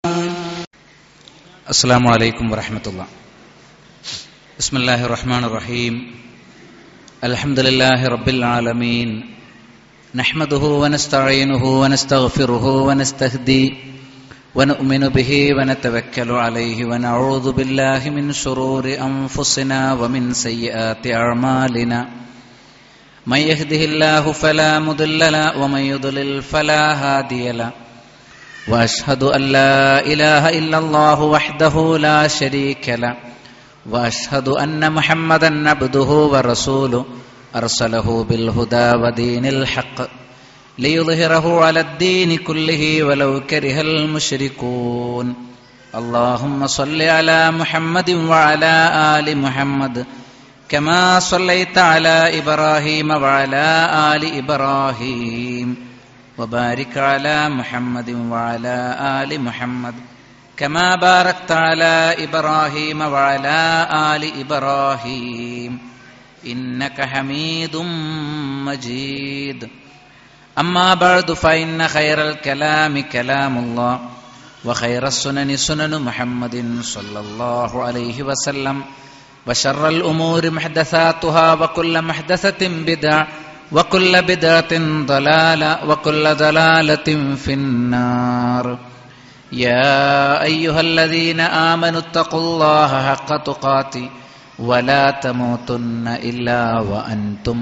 السلام عليكم ورحمة الله بسم الله الرحمن الرحيم الحمد لله رب العالمين نحمده ونستعينه ونستغفره ونستهدي ونؤمن به ونتوكل عليه ونعوذ بالله من شرور أنفسنا ومن سيئات أعمالنا من يهده الله فلا مضل له ومن يضلل فلا هادي له واشهد ان لا اله الا الله وحده لا شريك له واشهد ان محمدا عبده ورسوله ارسله بالهدى ودين الحق ليظهره على الدين كله ولو كره المشركون اللهم صل على محمد وعلى ال محمد كما صليت على ابراهيم وعلى ال ابراهيم وبارك على محمد وعلى آل محمد كما باركت على إبراهيم وعلى آل إبراهيم إنك حميد مجيد أما بعد فإن خير الكلام كلام الله وخير السنن سنن محمد صلى الله عليه وسلم وشر الأمور محدثاتها وكل محدثة بدعة وكل بدعة ضلالة وكل ضلالة في النار يا أيها الذين آمنوا اتقوا الله حق تقاته ولا تموتن إلا وأنتم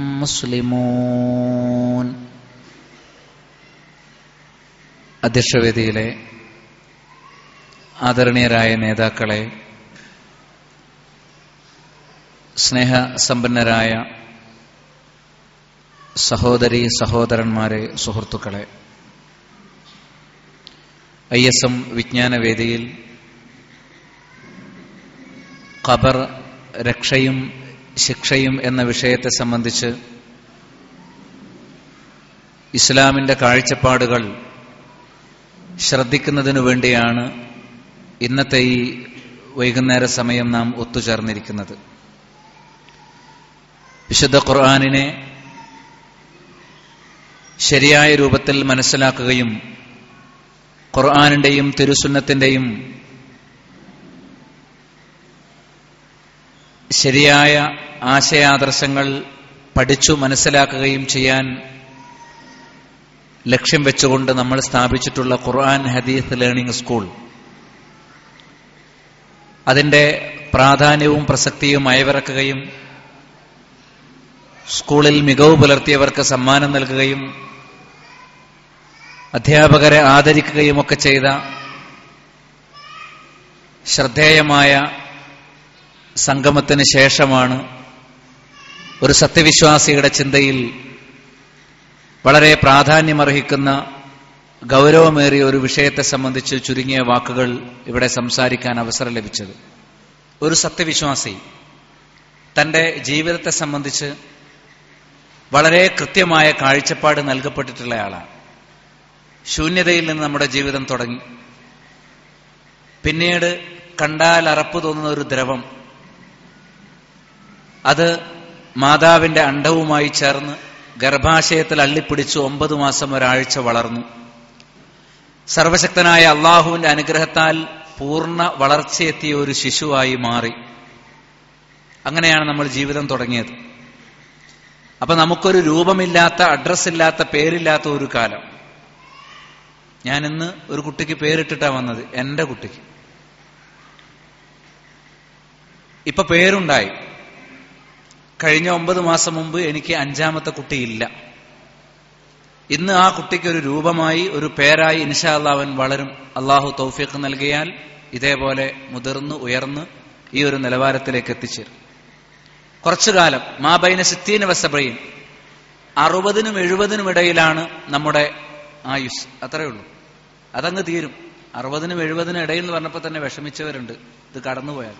مسلمون അധ്യക്ഷവേദിയിലെ ആദരണീയരായ നേതാക്കളെ സ്നേഹസമ്പന്നരായ സഹോദരി സഹോദരന്മാരെ സുഹൃത്തുക്കളെ ഐ എസ് എം വിജ്ഞാനവേദിയിൽ ഖബർ രക്ഷയും ശിക്ഷയും എന്ന വിഷയത്തെ സംബന്ധിച്ച് ഇസ്ലാമിന്റെ കാഴ്ചപ്പാടുകൾ ശ്രദ്ധിക്കുന്നതിനു വേണ്ടിയാണ് ഇന്നത്തെ ഈ വൈകുന്നേര സമയം നാം ഒത്തുചേർന്നിരിക്കുന്നത് വിശുദ്ധ ഖുർആാനിനെ ശരിയായ രൂപത്തിൽ മനസ്സിലാക്കുകയും ഖുർആാനിന്റെയും തിരുസുന്നത്തിന്റെയും ശരിയായ ആശയാദർശങ്ങൾ പഠിച്ചു മനസ്സിലാക്കുകയും ചെയ്യാൻ ലക്ഷ്യം വെച്ചുകൊണ്ട് നമ്മൾ സ്ഥാപിച്ചിട്ടുള്ള ഖുർആൻ ഹദീസ് ലേണിംഗ് സ്കൂൾ അതിന്റെ പ്രാധാന്യവും പ്രസക്തിയും അയവിറക്കുകയും സ്കൂളിൽ മികവ് പുലർത്തിയവർക്ക് സമ്മാനം നൽകുകയും അധ്യാപകരെ ആദരിക്കുകയും ഒക്കെ ചെയ്ത ശ്രദ്ധേയമായ സംഗമത്തിന് ശേഷമാണ് ഒരു സത്യവിശ്വാസിയുടെ ചിന്തയിൽ വളരെ പ്രാധാന്യമർഹിക്കുന്ന ഗൗരവമേറിയ ഒരു വിഷയത്തെ സംബന്ധിച്ച് ചുരുങ്ങിയ വാക്കുകൾ ഇവിടെ സംസാരിക്കാൻ അവസരം ലഭിച്ചത് ഒരു സത്യവിശ്വാസി തന്റെ ജീവിതത്തെ സംബന്ധിച്ച് വളരെ കൃത്യമായ കാഴ്ചപ്പാട് നൽകപ്പെട്ടിട്ടുള്ളയാളാണ് ശൂന്യതയിൽ നിന്ന് നമ്മുടെ ജീവിതം തുടങ്ങി പിന്നീട് കണ്ടാൽ അറപ്പ് തോന്നുന്ന ഒരു ദ്രവം അത് മാതാവിന്റെ അണ്ടവുമായി ചേർന്ന് ഗർഭാശയത്തിൽ അള്ളിപ്പിടിച്ച് ഒമ്പത് മാസം ഒരാഴ്ച വളർന്നു സർവശക്തനായ അള്ളാഹുവിന്റെ അനുഗ്രഹത്താൽ പൂർണ്ണ വളർച്ചയെത്തിയ ഒരു ശിശുവായി മാറി അങ്ങനെയാണ് നമ്മൾ ജീവിതം തുടങ്ങിയത് അപ്പൊ നമുക്കൊരു രൂപമില്ലാത്ത അഡ്രസ് ഇല്ലാത്ത പേരില്ലാത്ത ഒരു കാലം ഞാൻ ഇന്ന് ഒരു കുട്ടിക്ക് പേരിട്ടിട്ടാ വന്നത് എന്റെ കുട്ടിക്ക് ഇപ്പൊ പേരുണ്ടായി കഴിഞ്ഞ ഒമ്പത് മാസം മുമ്പ് എനിക്ക് അഞ്ചാമത്തെ കുട്ടിയില്ല ഇന്ന് ആ കുട്ടിക്ക് ഒരു രൂപമായി ഒരു പേരായി ഇൻഷാല്ല അവൻ വളരും അള്ളാഹു തൗഫീഖ് നൽകിയാൽ ഇതേപോലെ മുതിർന്ന് ഉയർന്ന് ഈ ഒരു നിലവാരത്തിലേക്ക് എത്തിച്ചേരും കുറച്ചു കാലം മാബൈന സിത്തീന വസബയും അറുപതിനും എഴുപതിനും ഇടയിലാണ് നമ്മുടെ ആയുസ് അത്രയേ ഉള്ളൂ അതങ്ങ് തീരും അറുപതിനും എഴുപതിനും ഇടയിൽ എന്ന് പറഞ്ഞപ്പോൾ തന്നെ വിഷമിച്ചവരുണ്ട് ഇത് കടന്നുപോയാൽ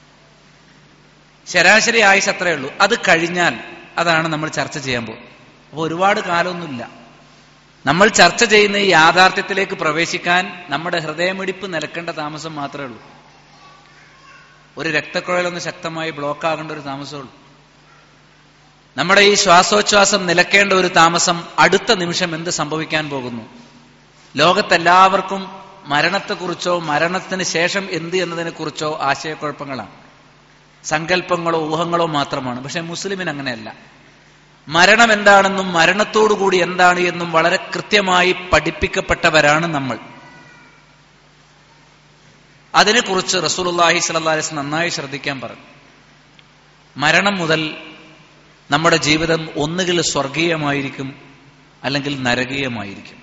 ശരാശരി ആയുസ് അത്രയേ ഉള്ളൂ അത് കഴിഞ്ഞാൽ അതാണ് നമ്മൾ ചർച്ച ചെയ്യാൻ പോകും അപ്പോൾ ഒരുപാട് കാലമൊന്നുമില്ല നമ്മൾ ചർച്ച ചെയ്യുന്ന ഈ യാഥാർത്ഥ്യത്തിലേക്ക് പ്രവേശിക്കാൻ നമ്മുടെ ഹൃദയമിടിപ്പ് നിലക്കേണ്ട താമസം മാത്രമേ ഉള്ളൂ ഒരു രക്തക്കുഴലൊന്ന് ശക്തമായി ബ്ലോക്ക് ആകേണ്ട ഒരു താമസമുള്ളൂ നമ്മുടെ ഈ ശ്വാസോച്ഛ്വാസം നിലക്കേണ്ട ഒരു താമസം അടുത്ത നിമിഷം എന്ത് സംഭവിക്കാൻ പോകുന്നു ലോകത്തെല്ലാവർക്കും മരണത്തെക്കുറിച്ചോ മരണത്തിന് ശേഷം എന്ത് എന്നതിനെക്കുറിച്ചോ ആശയക്കുഴപ്പങ്ങളാണ് സങ്കല്പങ്ങളോ ഊഹങ്ങളോ മാത്രമാണ് പക്ഷെ മുസ്ലിമിന് അങ്ങനെയല്ല മരണം എന്താണെന്നും മരണത്തോടുകൂടി എന്താണ് എന്നും വളരെ കൃത്യമായി പഠിപ്പിക്കപ്പെട്ടവരാണ് നമ്മൾ അതിനെക്കുറിച്ച് റസൂലുള്ളാഹി സ്വല്ലല്ലാഹി അലൈഹി വസല്ലം നന്നായി ശ്രദ്ധിക്കാൻ പറഞ്ഞു മരണം മുതൽ നമ്മുടെ ജീവിതം ഒന്നുകിൽ സ്വർഗീയമായിരിക്കും അല്ലെങ്കിൽ നരകീയമായിരിക്കും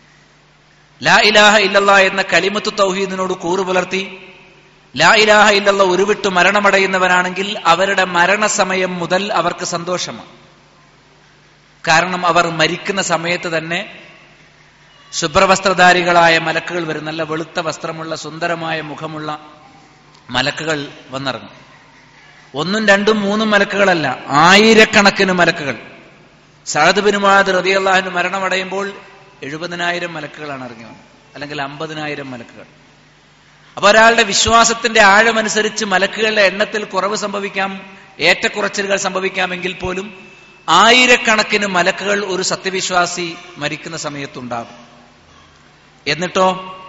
ലാ ഇലാഹ ഇല്ലല്ലാ എന്ന കലിമത്ത് തൗഹീദിനോട് കൂറു പുലർത്തി ലാ ഇലാഹ ഇല്ലല്ല ഉരുവിട്ട് മരണമടയുന്നവരാണെങ്കിൽ അവരുടെ മരണസമയം മുതൽ അവർക്ക് സന്തോഷമാണ് കാരണം അവർ മരിക്കുന്ന സമയത്ത് തന്നെ ശുഭ്രവസ്ത്രധാരികളായ മലക്കുകൾ വരും നല്ല വെളുത്ത വസ്ത്രമുള്ള സുന്ദരമായ മുഖമുള്ള മലക്കുകൾ വന്നിറങ്ങും ഒന്നും രണ്ടും മൂന്നും മലക്കുകളല്ല ആയിരക്കണക്കിന് മലക്കുകൾ സഹദ് ബിനുമാദ് റതിയല്ലാഹിന് മരണമടയുമ്പോൾ എഴുപതിനായിരം മലക്കുകളാണ് ഇറങ്ങി വന്നത് അല്ലെങ്കിൽ അമ്പതിനായിരം മലക്കുകൾ അപ്പൊ ഒരാളുടെ വിശ്വാസത്തിന്റെ ആഴമനുസരിച്ച് മലക്കുകളുടെ എണ്ണത്തിൽ കുറവ് സംഭവിക്കാം ഏറ്റക്കുറച്ചിലുകൾ സംഭവിക്കാമെങ്കിൽ പോലും ആയിരക്കണക്കിന് മലക്കുകൾ ഒരു സത്യവിശ്വാസി മരിക്കുന്ന സമയത്തുണ്ടാകും എന്നിട്ടോ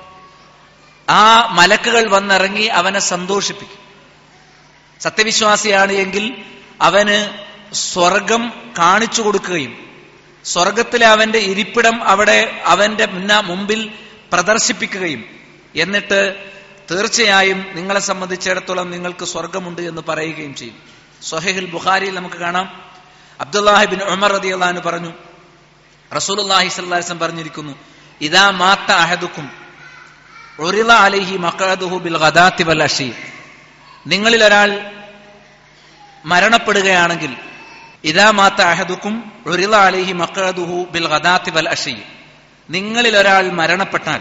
ആ മലക്കുകൾ വന്നിറങ്ങി അവനെ സന്തോഷിപ്പിക്കും സത്യവിശ്വാസിയാണ് എങ്കിൽ അവന് സ്വർഗം കാണിച്ചു കൊടുക്കുകയും സ്വർഗത്തിലെ അവന്റെ ഇരിപ്പിടം അവിടെ അവന്റെ മുന്ന മുമ്പിൽ പ്രദർശിപ്പിക്കുകയും എന്നിട്ട് തീർച്ചയായും നിങ്ങളെ സംബന്ധിച്ചിടത്തോളം നിങ്ങൾക്ക് സ്വർഗമുണ്ട് എന്ന് പറയുകയും ചെയ്യും സൊഹൈൽ ബുഖാരിയിൽ നമുക്ക് കാണാം അബ്ദുല്ലാഹിബിൻ ഉമർ റതി അള്ളഹാന് പറഞ്ഞു റസൂലുല്ലാഹി സ്വല്ലാസം പറഞ്ഞിരിക്കുന്നു ഇതാ മാത്ത അഹദുക്കും ഒരിള അലൈഹി മക്കഅദുഹു ബിൽ ഗദാത്തി വൽ അഷി നിങ്ങളിൽ ഒരാൾ മരണപ്പെടുകയാണെങ്കിൽ ഇതാ മാത്ത അഹദുക്കും ഒരിള അലൈഹി മക്കഅദുഹു ബിൽ ഗദാത്തി വൽ അഷി നിങ്ങളിൽ ഒരാൾ മരണപ്പെട്ടാൽ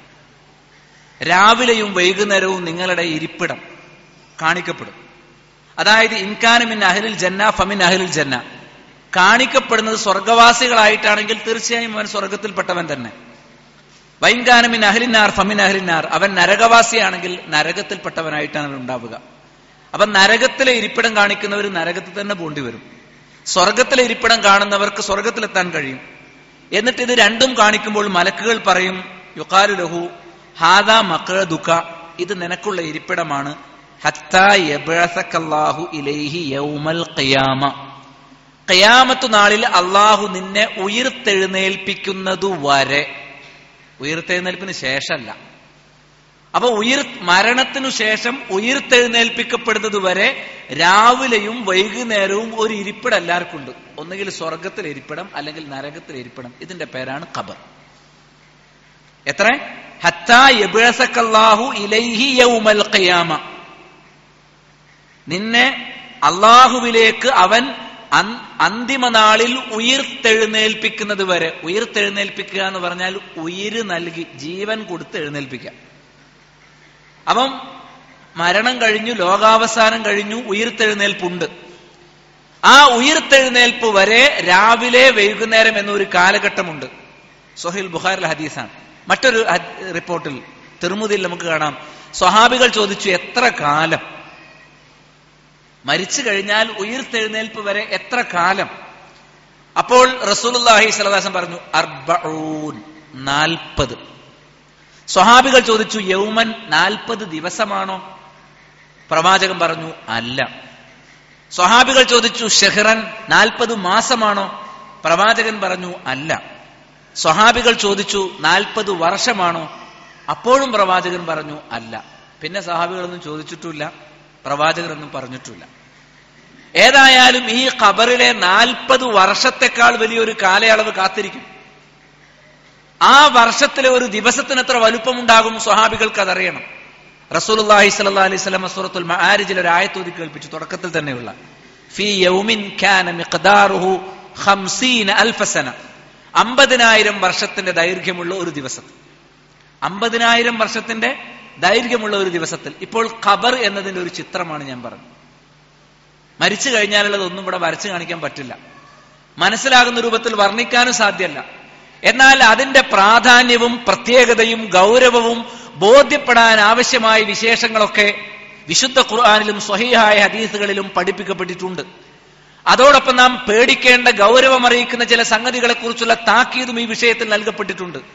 രാവിലെയും വൈകുന്നേരവും നിങ്ങളുടെ ഇരിപ്പിടം കാണിക്കപ്പെടും അതായത് ഇൻകാനുമിൻ അഹലിൽ ജന്ന ഫമിൻ അഹലിൽ ജന്ന കാണിക്കപ്പെടുന്നത് സ്വർഗവാസികളായിട്ടാണെങ്കിൽ തീർച്ചയായും അവൻ സ്വർഗത്തിൽപ്പെട്ടവൻ തന്നെ വൈൻകാനമിൻ അഹലിനാർ ഫമിൻ അഹലിനാർ അവൻ നരകവാസിയാണെങ്കിൽ നരകത്തിൽപ്പെട്ടവനായിട്ടാണ് അവൻ ഉണ്ടാവുക അപ്പൊ നരകത്തിലെ ഇരിപ്പിടം കാണിക്കുന്നവർ നരകത്തിൽ തന്നെ പോണ്ടി വരും സ്വർഗത്തിലെ ഇരിപ്പിടം കാണുന്നവർക്ക് സ്വർഗത്തിലെത്താൻ കഴിയും എന്നിട്ട് ഇത് രണ്ടും കാണിക്കുമ്പോൾ മലക്കുകൾ പറയും യുക്കാലു ലഹു ഹാദാ മക്ക ദുഃഖ ഇത് നിനക്കുള്ള ഇരിപ്പിടമാണ് ഹത്താഹു ഇലൈഹി യൗമൽ ഖിയാമ ഖിയാമത്തു നാളിൽ അള്ളാഹു നിന്നെ ഉയർത്തെഴുന്നേൽപ്പിക്കുന്നതു വരെ ഉയർത്തെഴുന്നേൽപ്പിന് ശേഷമല്ല അപ്പൊ ഉയർ മരണത്തിനു ശേഷം ഉയർത്തെഴുന്നേൽപ്പിക്കപ്പെടുന്നത് വരെ രാവിലെയും വൈകുന്നേരവും ഒരു ഇരിപ്പിടം എല്ലാവർക്കും ഉണ്ട് ഒന്നുകിൽ സ്വർഗത്തിലെ ഇരിപ്പിടം അല്ലെങ്കിൽ നരകത്തിലെ ഇരിപ്പിടം ഇതിന്റെ പേരാണ് ഖബർ എത്ര ഹത്താഹു ഇലൈഹി യൗമൽ ഖിയാമ നിന്നെ അള്ളാഹുവിലേക്ക് അവൻ അന്തിമ നാളിൽ ഉയർത്തെഴുന്നേൽപ്പിക്കുന്നത് വരെ ഉയർത്തെഴുന്നേൽപ്പിക്കുക എന്ന് പറഞ്ഞാൽ ഉയിര് നൽകി ജീവൻ കൊടുത്ത് എഴുന്നേൽപ്പിക്കുക അപ്പം മരണം കഴിഞ്ഞു ലോകാവസാനം കഴിഞ്ഞു ഉയർത്തെഴുന്നേൽപ്പുണ്ട് ആ ഉയർത്തെഴുന്നേൽപ്പ് വരെ രാവിലെ വൈകുന്നേരം എന്നൊരു കാലഘട്ടമുണ്ട് സൊഹൈൽ ബുഖാറിൽ ഹദീസാണ് മറ്റൊരു റിപ്പോർട്ടിൽ തിരുമുതിയിൽ നമുക്ക് കാണാം സ്വഹാബികൾ ചോദിച്ചു എത്ര കാലം മരിച്ചു കഴിഞ്ഞാൽ ഉയർത്തെഴുന്നേൽപ്പ് വരെ എത്ര കാലം അപ്പോൾ റസൂലുല്ലാഹി സ്വലാസം പറഞ്ഞു അർബഊൻ നാൽപ്പത് സ്വഹാബികൾ ചോദിച്ചു യൗമൻ നാൽപ്പത് ദിവസമാണോ പ്രവാചകൻ പറഞ്ഞു അല്ല സ്വഹാബികൾ ചോദിച്ചു ഷെഹ്റൻ നാൽപ്പത് മാസമാണോ പ്രവാചകൻ പറഞ്ഞു അല്ല സ്വഹാബികൾ ചോദിച്ചു നാൽപ്പത് വർഷമാണോ അപ്പോഴും പ്രവാചകൻ പറഞ്ഞു അല്ല പിന്നെ സഹാബികളൊന്നും ചോദിച്ചിട്ടില്ല പ്രവാചകരൊന്നും പറഞ്ഞിട്ടില്ല ഏതായാലും ഈ ഖബറിലെ നാൽപ്പത് വർഷത്തെക്കാൾ വലിയൊരു കാലയളവ് കാത്തിരിക്കും ആ വർഷത്തിലെ ഒരു ദിവസത്തിന് എത്ര വലുപ്പമുണ്ടാകും സ്വഹാബികൾക്ക് അതറിയണം റസൂലുള്ളാഹി സ്വല്ലല്ലാഹി അലൈഹി വസല്ലം സൂറത്തുൽ മആരിജിൽ ഒരു ആയത്ത് ഓതി കേൾപ്പിച്ചു തുടക്കത്തിൽ തന്നെയുള്ള ഫീ യൗമിൻ കാന മിഖ്ദാറുഹു 50 അൽഫ സന അമ്പതിനായിരം വർഷത്തിന്റെ ദൈർഘ്യമുള്ള ഒരു ദിവസം അമ്പതിനായിരം വർഷത്തിന്റെ ദൈർഘ്യമുള്ള ഒരു ദിവസത്തിൽ ഇപ്പോൾ ഖബർ എന്നതിന്റെ ഒരു ചിത്രമാണ് ഞാൻ പറഞ്ഞത് മരിച്ചു കഴിഞ്ഞാലുള്ളത് ഒന്നും ഇവിടെ വരച്ചു കാണിക്കാൻ പറ്റില്ല മനസ്സിലാകുന്ന രൂപത്തിൽ വർണ്ണിക്കാനും സാധ്യമല്ല എന്നാൽ അതിന്റെ പ്രാധാന്യവും പ്രത്യേകതയും ഗൗരവവും ബോധ്യപ്പെടാൻ ആവശ്യമായ വിശേഷങ്ങളൊക്കെ വിശുദ്ധ ഖുർആാനിലും സ്വഹീഹായ ഹദീസുകളിലും പഠിപ്പിക്കപ്പെട്ടിട്ടുണ്ട് അതോടൊപ്പം നാം പേടിക്കേണ്ട ഗൗരവമറിയിക്കുന്ന ചില സംഗതികളെക്കുറിച്ചുള്ള താക്കീതും ഈ വിഷയത്തിൽ നൽകപ്പെട്ടിട്ടുണ്ട്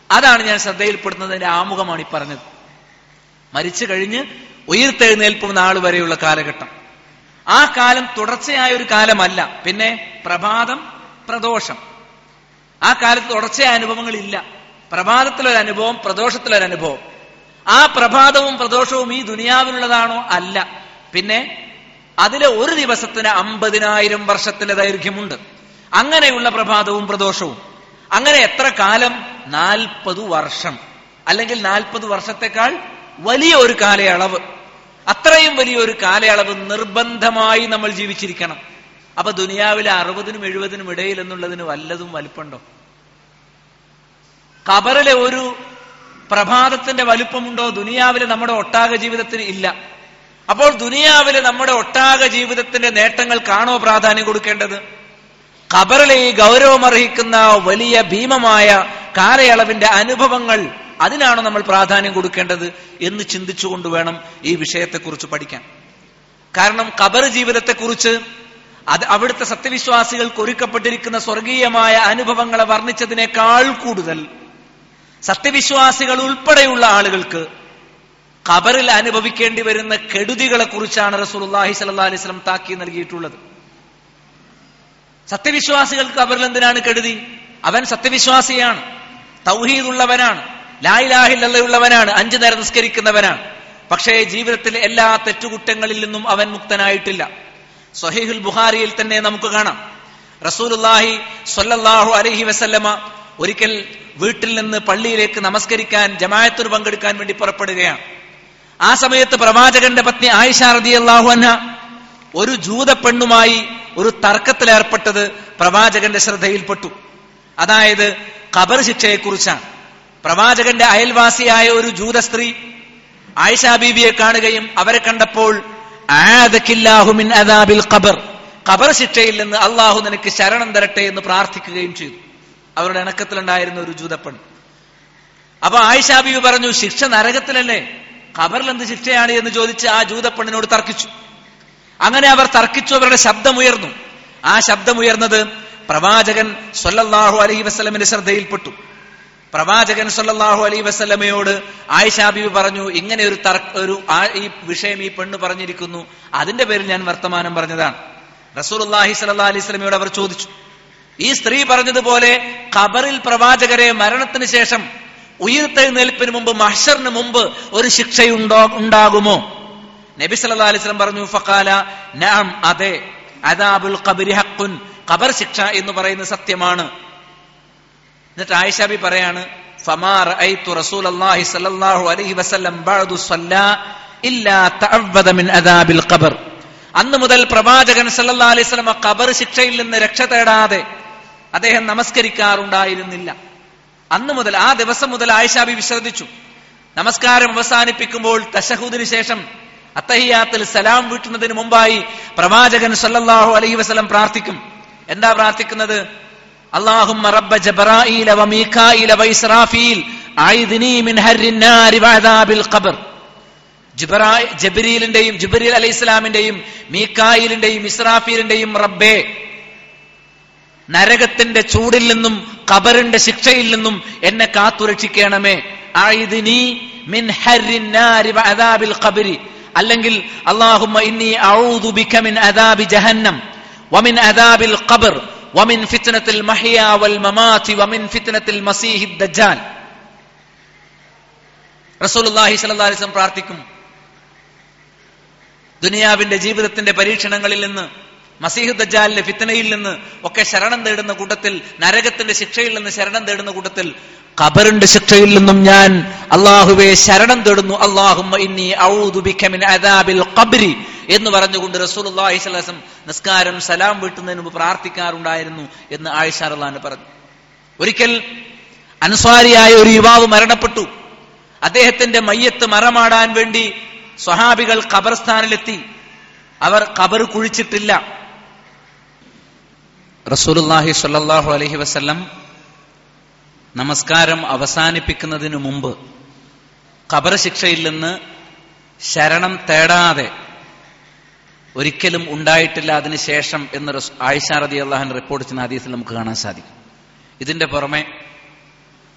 അതാണ് ഞാൻ ശ്രദ്ധയിൽപ്പെടുന്നതിന്റെ ആമുഖമാണ് ഈ പറഞ്ഞത് മരിച്ചു കഴിഞ്ഞ് ഉയർത്തെഴുന്നേൽപ്പും നാൾ വരെയുള്ള കാലഘട്ടം ആ കാലം തുടർച്ചയായ ഒരു കാലമല്ല പിന്നെ പ്രഭാതം പ്രദോഷം ആ കാലത്ത് തുടർച്ചയായ അനുഭവങ്ങളില്ല പ്രഭാതത്തിലൊരു അനുഭവം പ്രദോഷത്തിലൊരു അനുഭവം ആ പ്രഭാതവും പ്രദോഷവും ഈ ദുനിയാവിലുള്ളതാണോ അല്ല പിന്നെ അതിലെ ഒരു ദിവസത്തിന് അമ്പതിനായിരം വർഷത്തിന്റെ ദൈർഘ്യമുണ്ട് അങ്ങനെയുള്ള പ്രഭാതവും പ്രദോഷവും അങ്ങനെ എത്ര കാലം നാൽപ്പത് വർഷം അല്ലെങ്കിൽ നാൽപ്പത് വർഷത്തെക്കാൾ വലിയ ഒരു കാലയളവ് അത്രയും വലിയൊരു കാലയളവ് നിർബന്ധമായി നമ്മൾ ജീവിച്ചിരിക്കണം അപ്പൊ ദുനിയാവിലെ അറുപതിനും എഴുപതിനും ഇടയിൽ എന്നുള്ളതിന് വല്ലതും വലിപ്പുണ്ടോ കബറിലെ ഒരു പ്രഭാതത്തിന്റെ വലുപ്പമുണ്ടോ ദുനിയാവിലെ നമ്മുടെ ഒട്ടാക ജീവിതത്തിന് ഇല്ല അപ്പോൾ ദുനിയാവിലെ നമ്മുടെ ഒട്ടാക ജീവിതത്തിന്റെ നേട്ടങ്ങൾക്കാണോ പ്രാധാന്യം കൊടുക്കേണ്ടത് ഖബറിലെ ഈ ഗൗരവമർഹിക്കുന്ന വലിയ ഭീമമായ കാലയളവിന്റെ അനുഭവങ്ങൾ അതിനാണോ നമ്മൾ പ്രാധാന്യം കൊടുക്കേണ്ടത് എന്ന് ചിന്തിച്ചുകൊണ്ട് വേണം ഈ വിഷയത്തെക്കുറിച്ച് പഠിക്കാൻ കാരണം ഖബർ ജീവിതത്തെക്കുറിച്ച് അത് അവിടുത്തെ സത്യവിശ്വാസികൾക്ക് ഒരുക്കപ്പെട്ടിരിക്കുന്ന സ്വർഗീയമായ അനുഭവങ്ങളെ വർണ്ണിച്ചതിനേക്കാൾ കൂടുതൽ സത്യവിശ്വാസികൾ ഉൾപ്പെടെയുള്ള ആളുകൾക്ക് ഖബറിൽ അനുഭവിക്കേണ്ടി വരുന്ന കെടുതികളെ കുറിച്ചാണ് റസൂലുള്ളാഹി സ്വല്ലല്ലാഹി അലൈഹി വസല്ലം താക്കി നൽകിയിട്ടുള്ളത് സത്യവിശ്വാസികൾക്ക് ഖബറിൽ എന്തിനാണ് കെടുതി അവൻ സത്യവിശ്വാസിയാണ് തൗഹീദുള്ളവനാണ് ലായിലാഹില്ലയുള്ളവനാണ് അഞ്ചു നേരം നിസ്കരിക്കുന്നവനാണ് പക്ഷേ ജീവിതത്തിൽ എല്ലാ തെറ്റുകുറ്റങ്ങളിൽ നിന്നും അവൻ മുക്തനായിട്ടില്ല സ്വഹീഹുൽ ബുഖാരിയിൽ തന്നെ നമുക്ക് കാണാം റസൂലുല്ലാഹി സ്വല്ലല്ലാഹു അലൈഹി വസല്ലമ ഒരിക്കൽ വീട്ടിൽ നിന്ന് പള്ളിയിലേക്ക് നമസ്കരിക്കാൻ ജമായത്തിന് പങ്കെടുക്കാൻ വേണ്ടി പുറപ്പെടുകയാണ് ആ സമയത്ത് പ്രവാചകന്റെ പത്നി ആയിഷ റളിയല്ലാഹു അൻഹ ഒരു ജൂത പെണ്ണുമായി ഒരു തർക്കത്തിലേർപ്പെട്ടത് പ്രവാചകന്റെ ശ്രദ്ധയിൽപ്പെട്ടു അതായത് ഖബർ ശിക്ഷയെക്കുറിച്ചാണ് പ്രവാചകന്റെ അയൽവാസിയായ ഒരു ജൂത സ്ത്രീ ആയിഷ ബീബിയെ കാണുകയും അവരെ കണ്ടപ്പോൾ ആദക്കില്ലാഹു മിൻ അദാബിൽ ഖബർ ഖബർ ശിക്ഷയിൽ നിന്ന് അള്ളാഹു നിനക്ക് ശരണം തരട്ടെ എന്ന് പ്രാർത്ഥിക്കുകയും ചെയ്തു അവരുടെ ഇണക്കത്തിലുണ്ടായിരുന്ന ഒരു ജൂതപ്പെൺ അപ്പൊ ആയിഷ ബീബി പറഞ്ഞു ശിക്ഷ നരകത്തിലല്ലേ ഖബറിൽ എന്ത് ശിക്ഷയാണ് എന്ന് ചോദിച്ച് ആ ജൂതപ്പെണ്ണിനോട് തർക്കിച്ചു അങ്ങനെ അവർ തർക്കിച്ചു അവരുടെ ശബ്ദമുയർന്നു ആ ശബ്ദമുയർന്നത് പ്രവാചകൻ സൊല്ലാഹു അലൈഹി വസ്ലമിന്റെ ശ്രദ്ധയിൽപ്പെട്ടു പ്രവാചകൻ സൊല്ലാഹു അലൈഹി വസ്ലമയോട് ആയിഷ ബീബി പറഞ്ഞു ഇങ്ങനെ ഒരു തർക്ക ഒരു ആ- ഈ വിഷയം ഈ പെണ്ണ് പറഞ്ഞിരിക്കുന്നു അതിന്റെ പേരിൽ ഞാൻ വർത്തമാനം പറഞ്ഞതാണ് റസൂലുള്ളാഹി സ്വല്ലല്ലാഹി അലൈഹി വസല്ലമയോട് അവർ ചോദിച്ചു ഈ സ്ത്രീ പറഞ്ഞതുപോലെ ഖബറിൽ പ്രവാചകരെ മരണത്തിന് ശേഷം ഉയർത്തെഴുന്നേൽപ്പിന് മുമ്പ് മഹ്ഷറിന് മുമ്പ് ഒരു ശിക്ഷയുണ്ടോ ഉണ്ടാകുമോ നബി സല്ലല്ലാഹു അലൈഹി വസല്ലം പറഞ്ഞു ഫഖാല നഅം അതെ അദാബുൽ ഖബരി ഹഖ്ഖുൻ ഖബർ ശിക്ഷ എന്ന് പറയുന്നത് സത്യമാണ് എന്നിട്ട് ആയിഷാബി പറയാണ് ഫമാ റഅയ്തു റസൂലല്ലാഹി സ്വല്ലല്ലാഹു അലൈഹി വസല്ലം ബഅദു സ്വല്ലാ ഇല്ലാ തഅവ്വദ മിൻ അദാബിൽ ഖബർ അന്ന് മുതൽ പ്രവാചകൻ സല്ലല്ലാഹു അലൈഹി വസല്ലം ഖബർ ശിക്ഷയിൽ നിന്ന് രക്ഷ തേടാതെ അദ്ദേഹം നമസ്കരിക്കാറുണ്ടായിരുന്നില്ല അന്ന് മുതൽ ആ ദിവസം മുതൽ ആയിഷാബി വിശ്രദ്ധിച്ചു നമസ്കാരം അവസാനിപ്പിക്കുമ്പോൾ തശഹൂദിന് ശേഷം അത്തഹിയാത്തിൽ സലാം വീട്ടുന്നതിന് മുമ്പായി പ്രവാചകൻ സല്ലല്ലാഹു അലൈഹി വസല്ലം പ്രാർത്ഥിക്കും എന്താ പ്രാർത്ഥിക്കുന്നത് اللهم رب جبرائيل وميكائيل وإسرافيل أعذني من هر النار وعذاب القبر ജിബ്രാ- ജബരീലിന്റെയും ജിബ്രീൽ അലൈഹി ഇസ്ലാമിന്റെയും മീക്കായിലിന്റെയും ഇസ്രാഫീലിന്റെയും റബ്ബേ നരകത്തിന്റെ ചൂടിൽ നിന്നും ഖബറിന്റെ ശിക്ഷയിൽ നിന്നും എന്നെ കാത്തുരക്ഷിക്കണമേ ആയിദിനി മിൻ ഹർരിൻ നാരി വഅദാബിൽ ഖബരി അല്ലെങ്കിൽ അല്ലാഹുമ്മ ഇന്നി അഊദു ബിക മിൻ അദാബി ജഹന്നം വമിൻ അദാബിൽ ഖബർ വമിൻ ഫിത്നത്തിൽ മഹിയ വൽ മമാതി വമിൻ ഫിത്നത്തിൽ മസീഹിദ് ദജ്ജാൽ റസൂലുള്ളാഹി സ്വല്ലല്ലാഹി അലൈഹി വസല്ലം പ്രാർത്ഥിക്കും ദുനിയാവിന്റെ ജീവിതത്തിന്റെ പരീക്ഷണങ്ങളിൽ നിന്ന് മസീഹ് ദജ്ജാലിന്റെ ഫിത്തനയിൽ നിന്ന് ഒക്കെ ശരണം തേടുന്ന കൂട്ടത്തിൽ നരകത്തിന്റെ ശിക്ഷയിൽ നിന്ന് ശരണം തേടുന്ന കൂട്ടത്തിൽ ഖബറിന്റെ ശിക്ഷയിൽ നിന്നും ഞാൻ അള്ളാഹുവെ ശരണം തേടുന്നു അള്ളാഹുമ്മ ഇന്നി ഔദു ബിക മിൻ അദാബിൽ ഖബ്രി എന്ന് പറഞ്ഞുകൊണ്ട് റസൂലുള്ളാഹി സ്വല്ലല്ലാഹി അലൈഹി വസല്ലം നിസ്കാരം സലാം വീട്ടുന്നതിന് മുമ്പ് പ്രാർത്ഥിക്കാറുണ്ടായിരുന്നു എന്ന് ആയിഷ റളിയല്ലാഹു പറഞ്ഞു ഒരിക്കൽ അൻസ്വാരിയായ ഒരു യുവാവ് മരണപ്പെട്ടു അദ്ദേഹത്തിന്റെ മയ്യത്ത് മറമാടാൻ വേണ്ടി സ്വഹാബികൾ ഖബർസ്ഥാനിലെത്തി അവർ ഖബർ കുഴിച്ചിട്ടില്ല റസൂലുള്ളാഹി സ്വല്ലല്ലാഹു അലൈഹി വസല്ലം നമസ്കാരം അവസാനിപ്പിക്കുന്നതിന് മുമ്പ് ഖബർ ശിക്ഷയിൽ നിന്ന് ശരണം തേടാതെ ഒരിക്കലും ഉണ്ടായിട്ടില്ല അതിനുശേഷം എന്ന് റസ്- ആയിഷ റതി അള്ളാഹൻ റിപ്പോർട്ട് ചെയ്യുന്ന ഹദീസിൽ നമുക്ക് കാണാൻ സാധിക്കും ഇതിന്റെ പുറമെ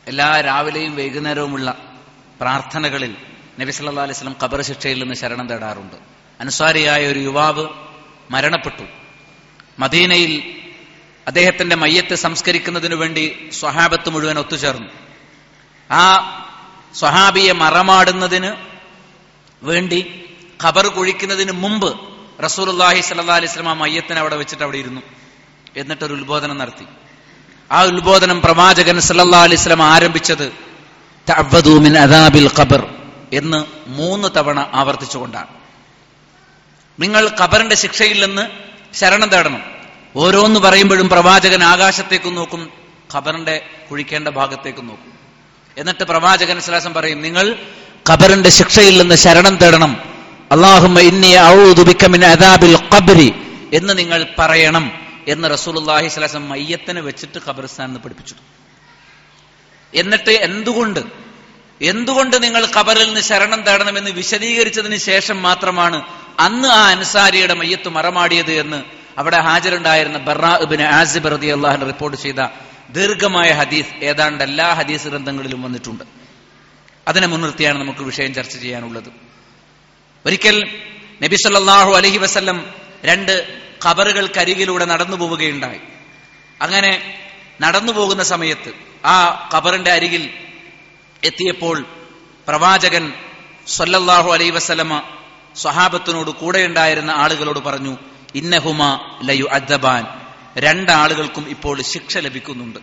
എല്ലാ രാവിലെയും വൈകുന്നേരവുമുള്ള പ്രാർത്ഥനകളിൽ നബി സല്ലാ അലൈഹി സ്വലം ഖബർ ശിക്ഷയിൽ നിന്ന് ശരണം തേടാറുണ്ട് അനുസാരിയായ ഒരു യുവാവ് മരണപ്പെട്ടു മദീനയിൽ അദ്ദേഹത്തിന്റെ മയ്യത്ത് സംസ്കരിക്കുന്നതിനു വേണ്ടി സ്വഹാബത്ത് മുഴുവൻ ഒത്തുചേർന്നു ആ സ്വഹാബിയെ മറമാടുന്നതിന് വേണ്ടി ഖബർ കുഴിക്കുന്നതിന് മുമ്പ് റസൂലുല്ലാഹി സല്ലാ അലൈഹി സ്വലം ആ മയ്യത്തിനെ അവിടെ വെച്ചിട്ട് അവിടെ ഇരുന്നു എന്നിട്ടൊരു ഉത്ബോധനം നടത്തി ആ ഉത്ബോധനം പ്രവാചകൻ സല്ലല്ലാഹു അലൈഹി വസല്ലം ആരംഭിച്ചത് തഅവ്വദൂ മിൻ അദാബിൽ ഖബർ എന്ന് മൂന്ന് തവണ ആവർത്തിച്ചുകൊണ്ടാണ് നിങ്ങൾ ഖബറിന്റെ ശിക്ഷയിൽ നിന്ന് ശരണം തേടണം ഓരോന്ന് പറയുമ്പോഴും പ്രവാചകൻ ആകാശത്തേക്കും നോക്കും ഖബറിന്റെ കുഴിക്കേണ്ട ഭാഗത്തേക്കും നോക്കും എന്നിട്ട് പ്രവാചകൻ സലാസം പറയും നിങ്ങൾ ഖബറിന്റെ ശിക്ഷയിൽ നിന്ന് ശരണം തേടണം അള്ളാഹുമ്മ ഇന്നി ഔദു ബിക മിൻ അദാബിൽ ഖബ്രി എന്ന് നിങ്ങൾ പറയണം എന്ന് റസൂലുള്ളാഹി സ്വലാസം മയ്യത്തിനെ വെച്ചിട്ട് ഖബർസ്ഥാനിൽ പഠിപ്പിച്ചു എന്നിട്ട് എന്തുകൊണ്ട് എന്തുകൊണ്ട് നിങ്ങൾ ഖബറിൽ നിന്ന് ശരണം തേടണമെന്ന് വിശദീകരിച്ചതിന് ശേഷം മാത്രമാണ് അന്ന് ആ അൻസാരിയുടെ മയ്യത്ത് മറമാടിയത് എന്ന് അവിടെ ഹാജരുണ്ടായിരുന്ന ബർറാ ഇബ്നു ആസിബ് റളിയല്ലാഹു അൻഹു റിപ്പോർട്ട് ചെയ്ത ദീർഘമായ ഹദീസ് ഏതാണ്ട് എല്ലാ ഹദീസ് ഗ്രന്ഥങ്ങളിലും വന്നിട്ടുണ്ട് അതിനെ മുൻനിർത്തിയാണ് നമുക്ക് വിഷയം ചർച്ച ചെയ്യാനുള്ളത് ഒരിക്കൽ നബി സല്ലല്ലാഹു അലൈഹി വസല്ലം രണ്ട് ഖബറുകൾക്കരികിലൂടെ നടന്നു പോവുകയുണ്ടായി അങ്ങനെ നടന്നു പോകുന്ന സമയത്ത് ആ ഖബറിന്റെ അരികിൽ എത്തിയപ്പോൾ പ്രവാചകൻ സല്ലല്ലാഹു അലൈഹി വസല്ലമ സ്വഹാബത്തിനോട് കൂടെയുണ്ടായിരുന്ന ആളുകളോട് പറഞ്ഞു ഇന്നഹുമ ലയു അദ്ദബാൻ രണ്ടാളുകൾക്കും ഇപ്പോൾ ശിക്ഷ ലഭിക്കുന്നുണ്ട്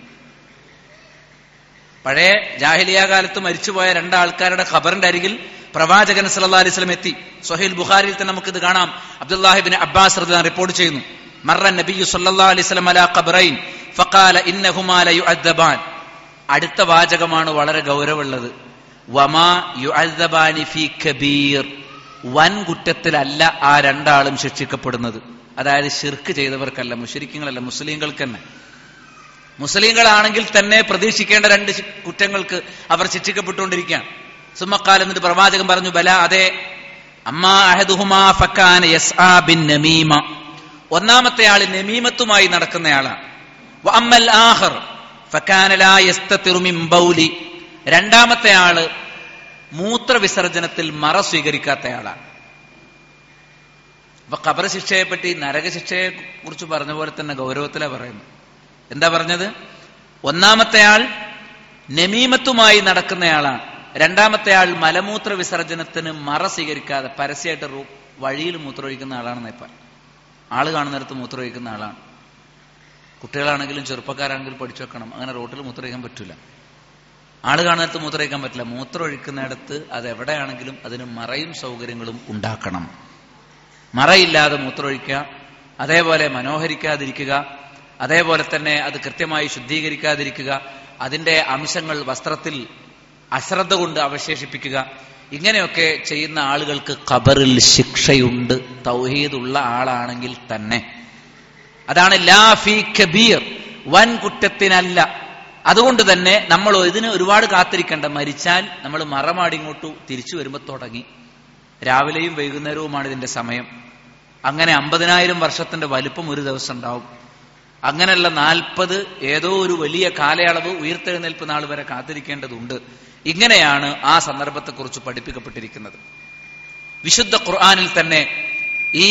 പഴയ ജാഹിലിയ കാലത്ത് മരിച്ചുപോയ രണ്ടാൾക്കാരുടെ ഖബറിന്റെ അരികിൽ പ്രവാചകൻ സല്ലല്ലാഹു അലൈഹി വസല്ലം എത്തി സ്വഹീൽ ബുഖാരിയിൽ തന്നെ നമുക്കിത് കാണാം അബ്ദുല്ലാഹിബിൻ അബ്ബാസ് റളിയല്ലാഹു റിപ്പോർട്ട് ചെയ്യുന്നു മറ നബിയു സല്ലല്ലാഹു അലൈഹി വസല്ലം അലാ ഖബറൈൻ ഫഖാല ഇന്നഹുമാ ലയുഅദ്ദബാൻ അടുത്ത വാചകമാണ് വളരെ ഗൗരവമുള്ളത് വമാ യുഅദ്ദബാനി ഫീ കബീർ വൻ കുറ്റത്തിലല്ല ആ രണ്ടാളും ശിക്ഷിക്കപ്പെടുന്നത് അതായത് ഷിർക്ക് ചെയ്തവർക്കല്ല മുഷരിക്കങ്ങളല്ല മുസ്ലിങ്ങൾക്ക് തന്നെ മുസ്ലിങ്ങളാണെങ്കിൽ തന്നെ പ്രതീക്ഷിക്കേണ്ട രണ്ട് ശി- കുറ്റങ്ങൾക്ക് അവർ ശിക്ഷിക്കപ്പെട്ടുകൊണ്ടിരിക്കുകയാണ് സുമ്മക്കാൽ എന്നിട്ട് പ്രവാചകൻ പറഞ്ഞു ബല അതെ അമ്മാ അഹദുഹുമാ ഫക്കാന യസ്ആ ബിൻ നമീമ ഒന്നാമത്തെ ആള് നമീമത്തുമായി നടക്കുന്നയാളാണ് വ അമ്മൽ ആഖർ ഫക്കാന ലാ യസ്തതിറു മിൻ ബൗലി രണ്ടാമത്തെ ആള് മൂത്രവിസർജനത്തിൽ മറ സ്വീകരിക്കാത്തയാളാണ് അപ്പൊ ഖബർ ശിക്ഷയെപ്പറ്റി നരകശിക്ഷയെ കുറിച്ച് പറഞ്ഞ പോലെ തന്നെ ഗൗരവത്തിലാ പറയുന്നത് എന്താ പറഞ്ഞത് ഒന്നാമത്തെ ആൾ നമീമത്തുമായി നടക്കുന്നയാളാണ് രണ്ടാമത്തെ ആൾ മലമൂത്ര വിസർജനത്തിന് മറ സ്വീകരിക്കാതെ പരസ്യമായിട്ട് റൂ- വഴിയിൽ മൂത്രമൊഴിക്കുന്ന ആളാണെന്ന് ഇപ്പം ആള് കാണുന്നിടത്ത് മൂത്രമൊഴിക്കുന്ന ആളാണ് കുട്ടികളാണെങ്കിലും ചെറുപ്പക്കാരാണെങ്കിലും പഠിച്ചു വെക്കണം അങ്ങനെ റോട്ടിൽ മൂത്രമൊഴിക്കാൻ പറ്റില്ല ആള് കാണുന്നിടത്ത് മൂത്രമൊഴിക്കാൻ പറ്റില്ല മൂത്രമൊഴിക്കുന്നിടത്ത് അത് എവിടെയാണെങ്കിലും അതിന് മറയും സൗകര്യങ്ങളും ഉണ്ടാക്കണം മറയില്ലാതെ മൂത്രമൊഴിക്കുക അതേപോലെ മനോഹരിക്കാതിരിക്കുക അതേപോലെ തന്നെ അത് കൃത്യമായി ശുദ്ധീകരിക്കാതിരിക്കുക അതിന്റെ അംശങ്ങൾ വസ്ത്രത്തിൽ അശ്രദ്ധ കൊണ്ട് അവശേഷിപ്പിക്കുക ഇങ്ങനെയൊക്കെ ചെയ്യുന്ന ആളുകൾക്ക് ഖബറിൽ ശിക്ഷയുണ്ട് തൗഹീദുള്ള ആളാണെങ്കിൽ തന്നെ അതാണ് ലാ ഫീ കബീർ വൻ കുറ്റത്തിനല്ല അതുകൊണ്ട് തന്നെ നമ്മൾ ഇതിന് ഒരുപാട് കാത്തിരിക്കേണ്ട മരിച്ചാൽ നമ്മൾ മറമാടി ഇങ്ങോട്ട് തിരിച്ചു വരുമ്പോൾ തുടങ്ങി രാവിലെയും വൈകുന്നേരവുമാണ് ഇതിന്റെ സമയം അങ്ങനെ അമ്പതിനായിരം വർഷത്തിന്റെ വലുപ്പം ഒരു ദിവസം ഉണ്ടാവും അങ്ങനെയുള്ള നാൽപ്പത് ഏതോ ഒരു വലിയ കാലയളവ് ഉയർത്തെഴുന്നേൽപ്പ് നാൾ വരെ കാത്തിരിക്കേണ്ടതുണ്ട് ഇങ്ങനെയാണ് ആ സന്ദർഭത്തെക്കുറിച്ച് പഠിപ്പിക്കപ്പെട്ടിരിക്കുന്നത് വിശുദ്ധ ഖുർആാനിൽ തന്നെ ഈ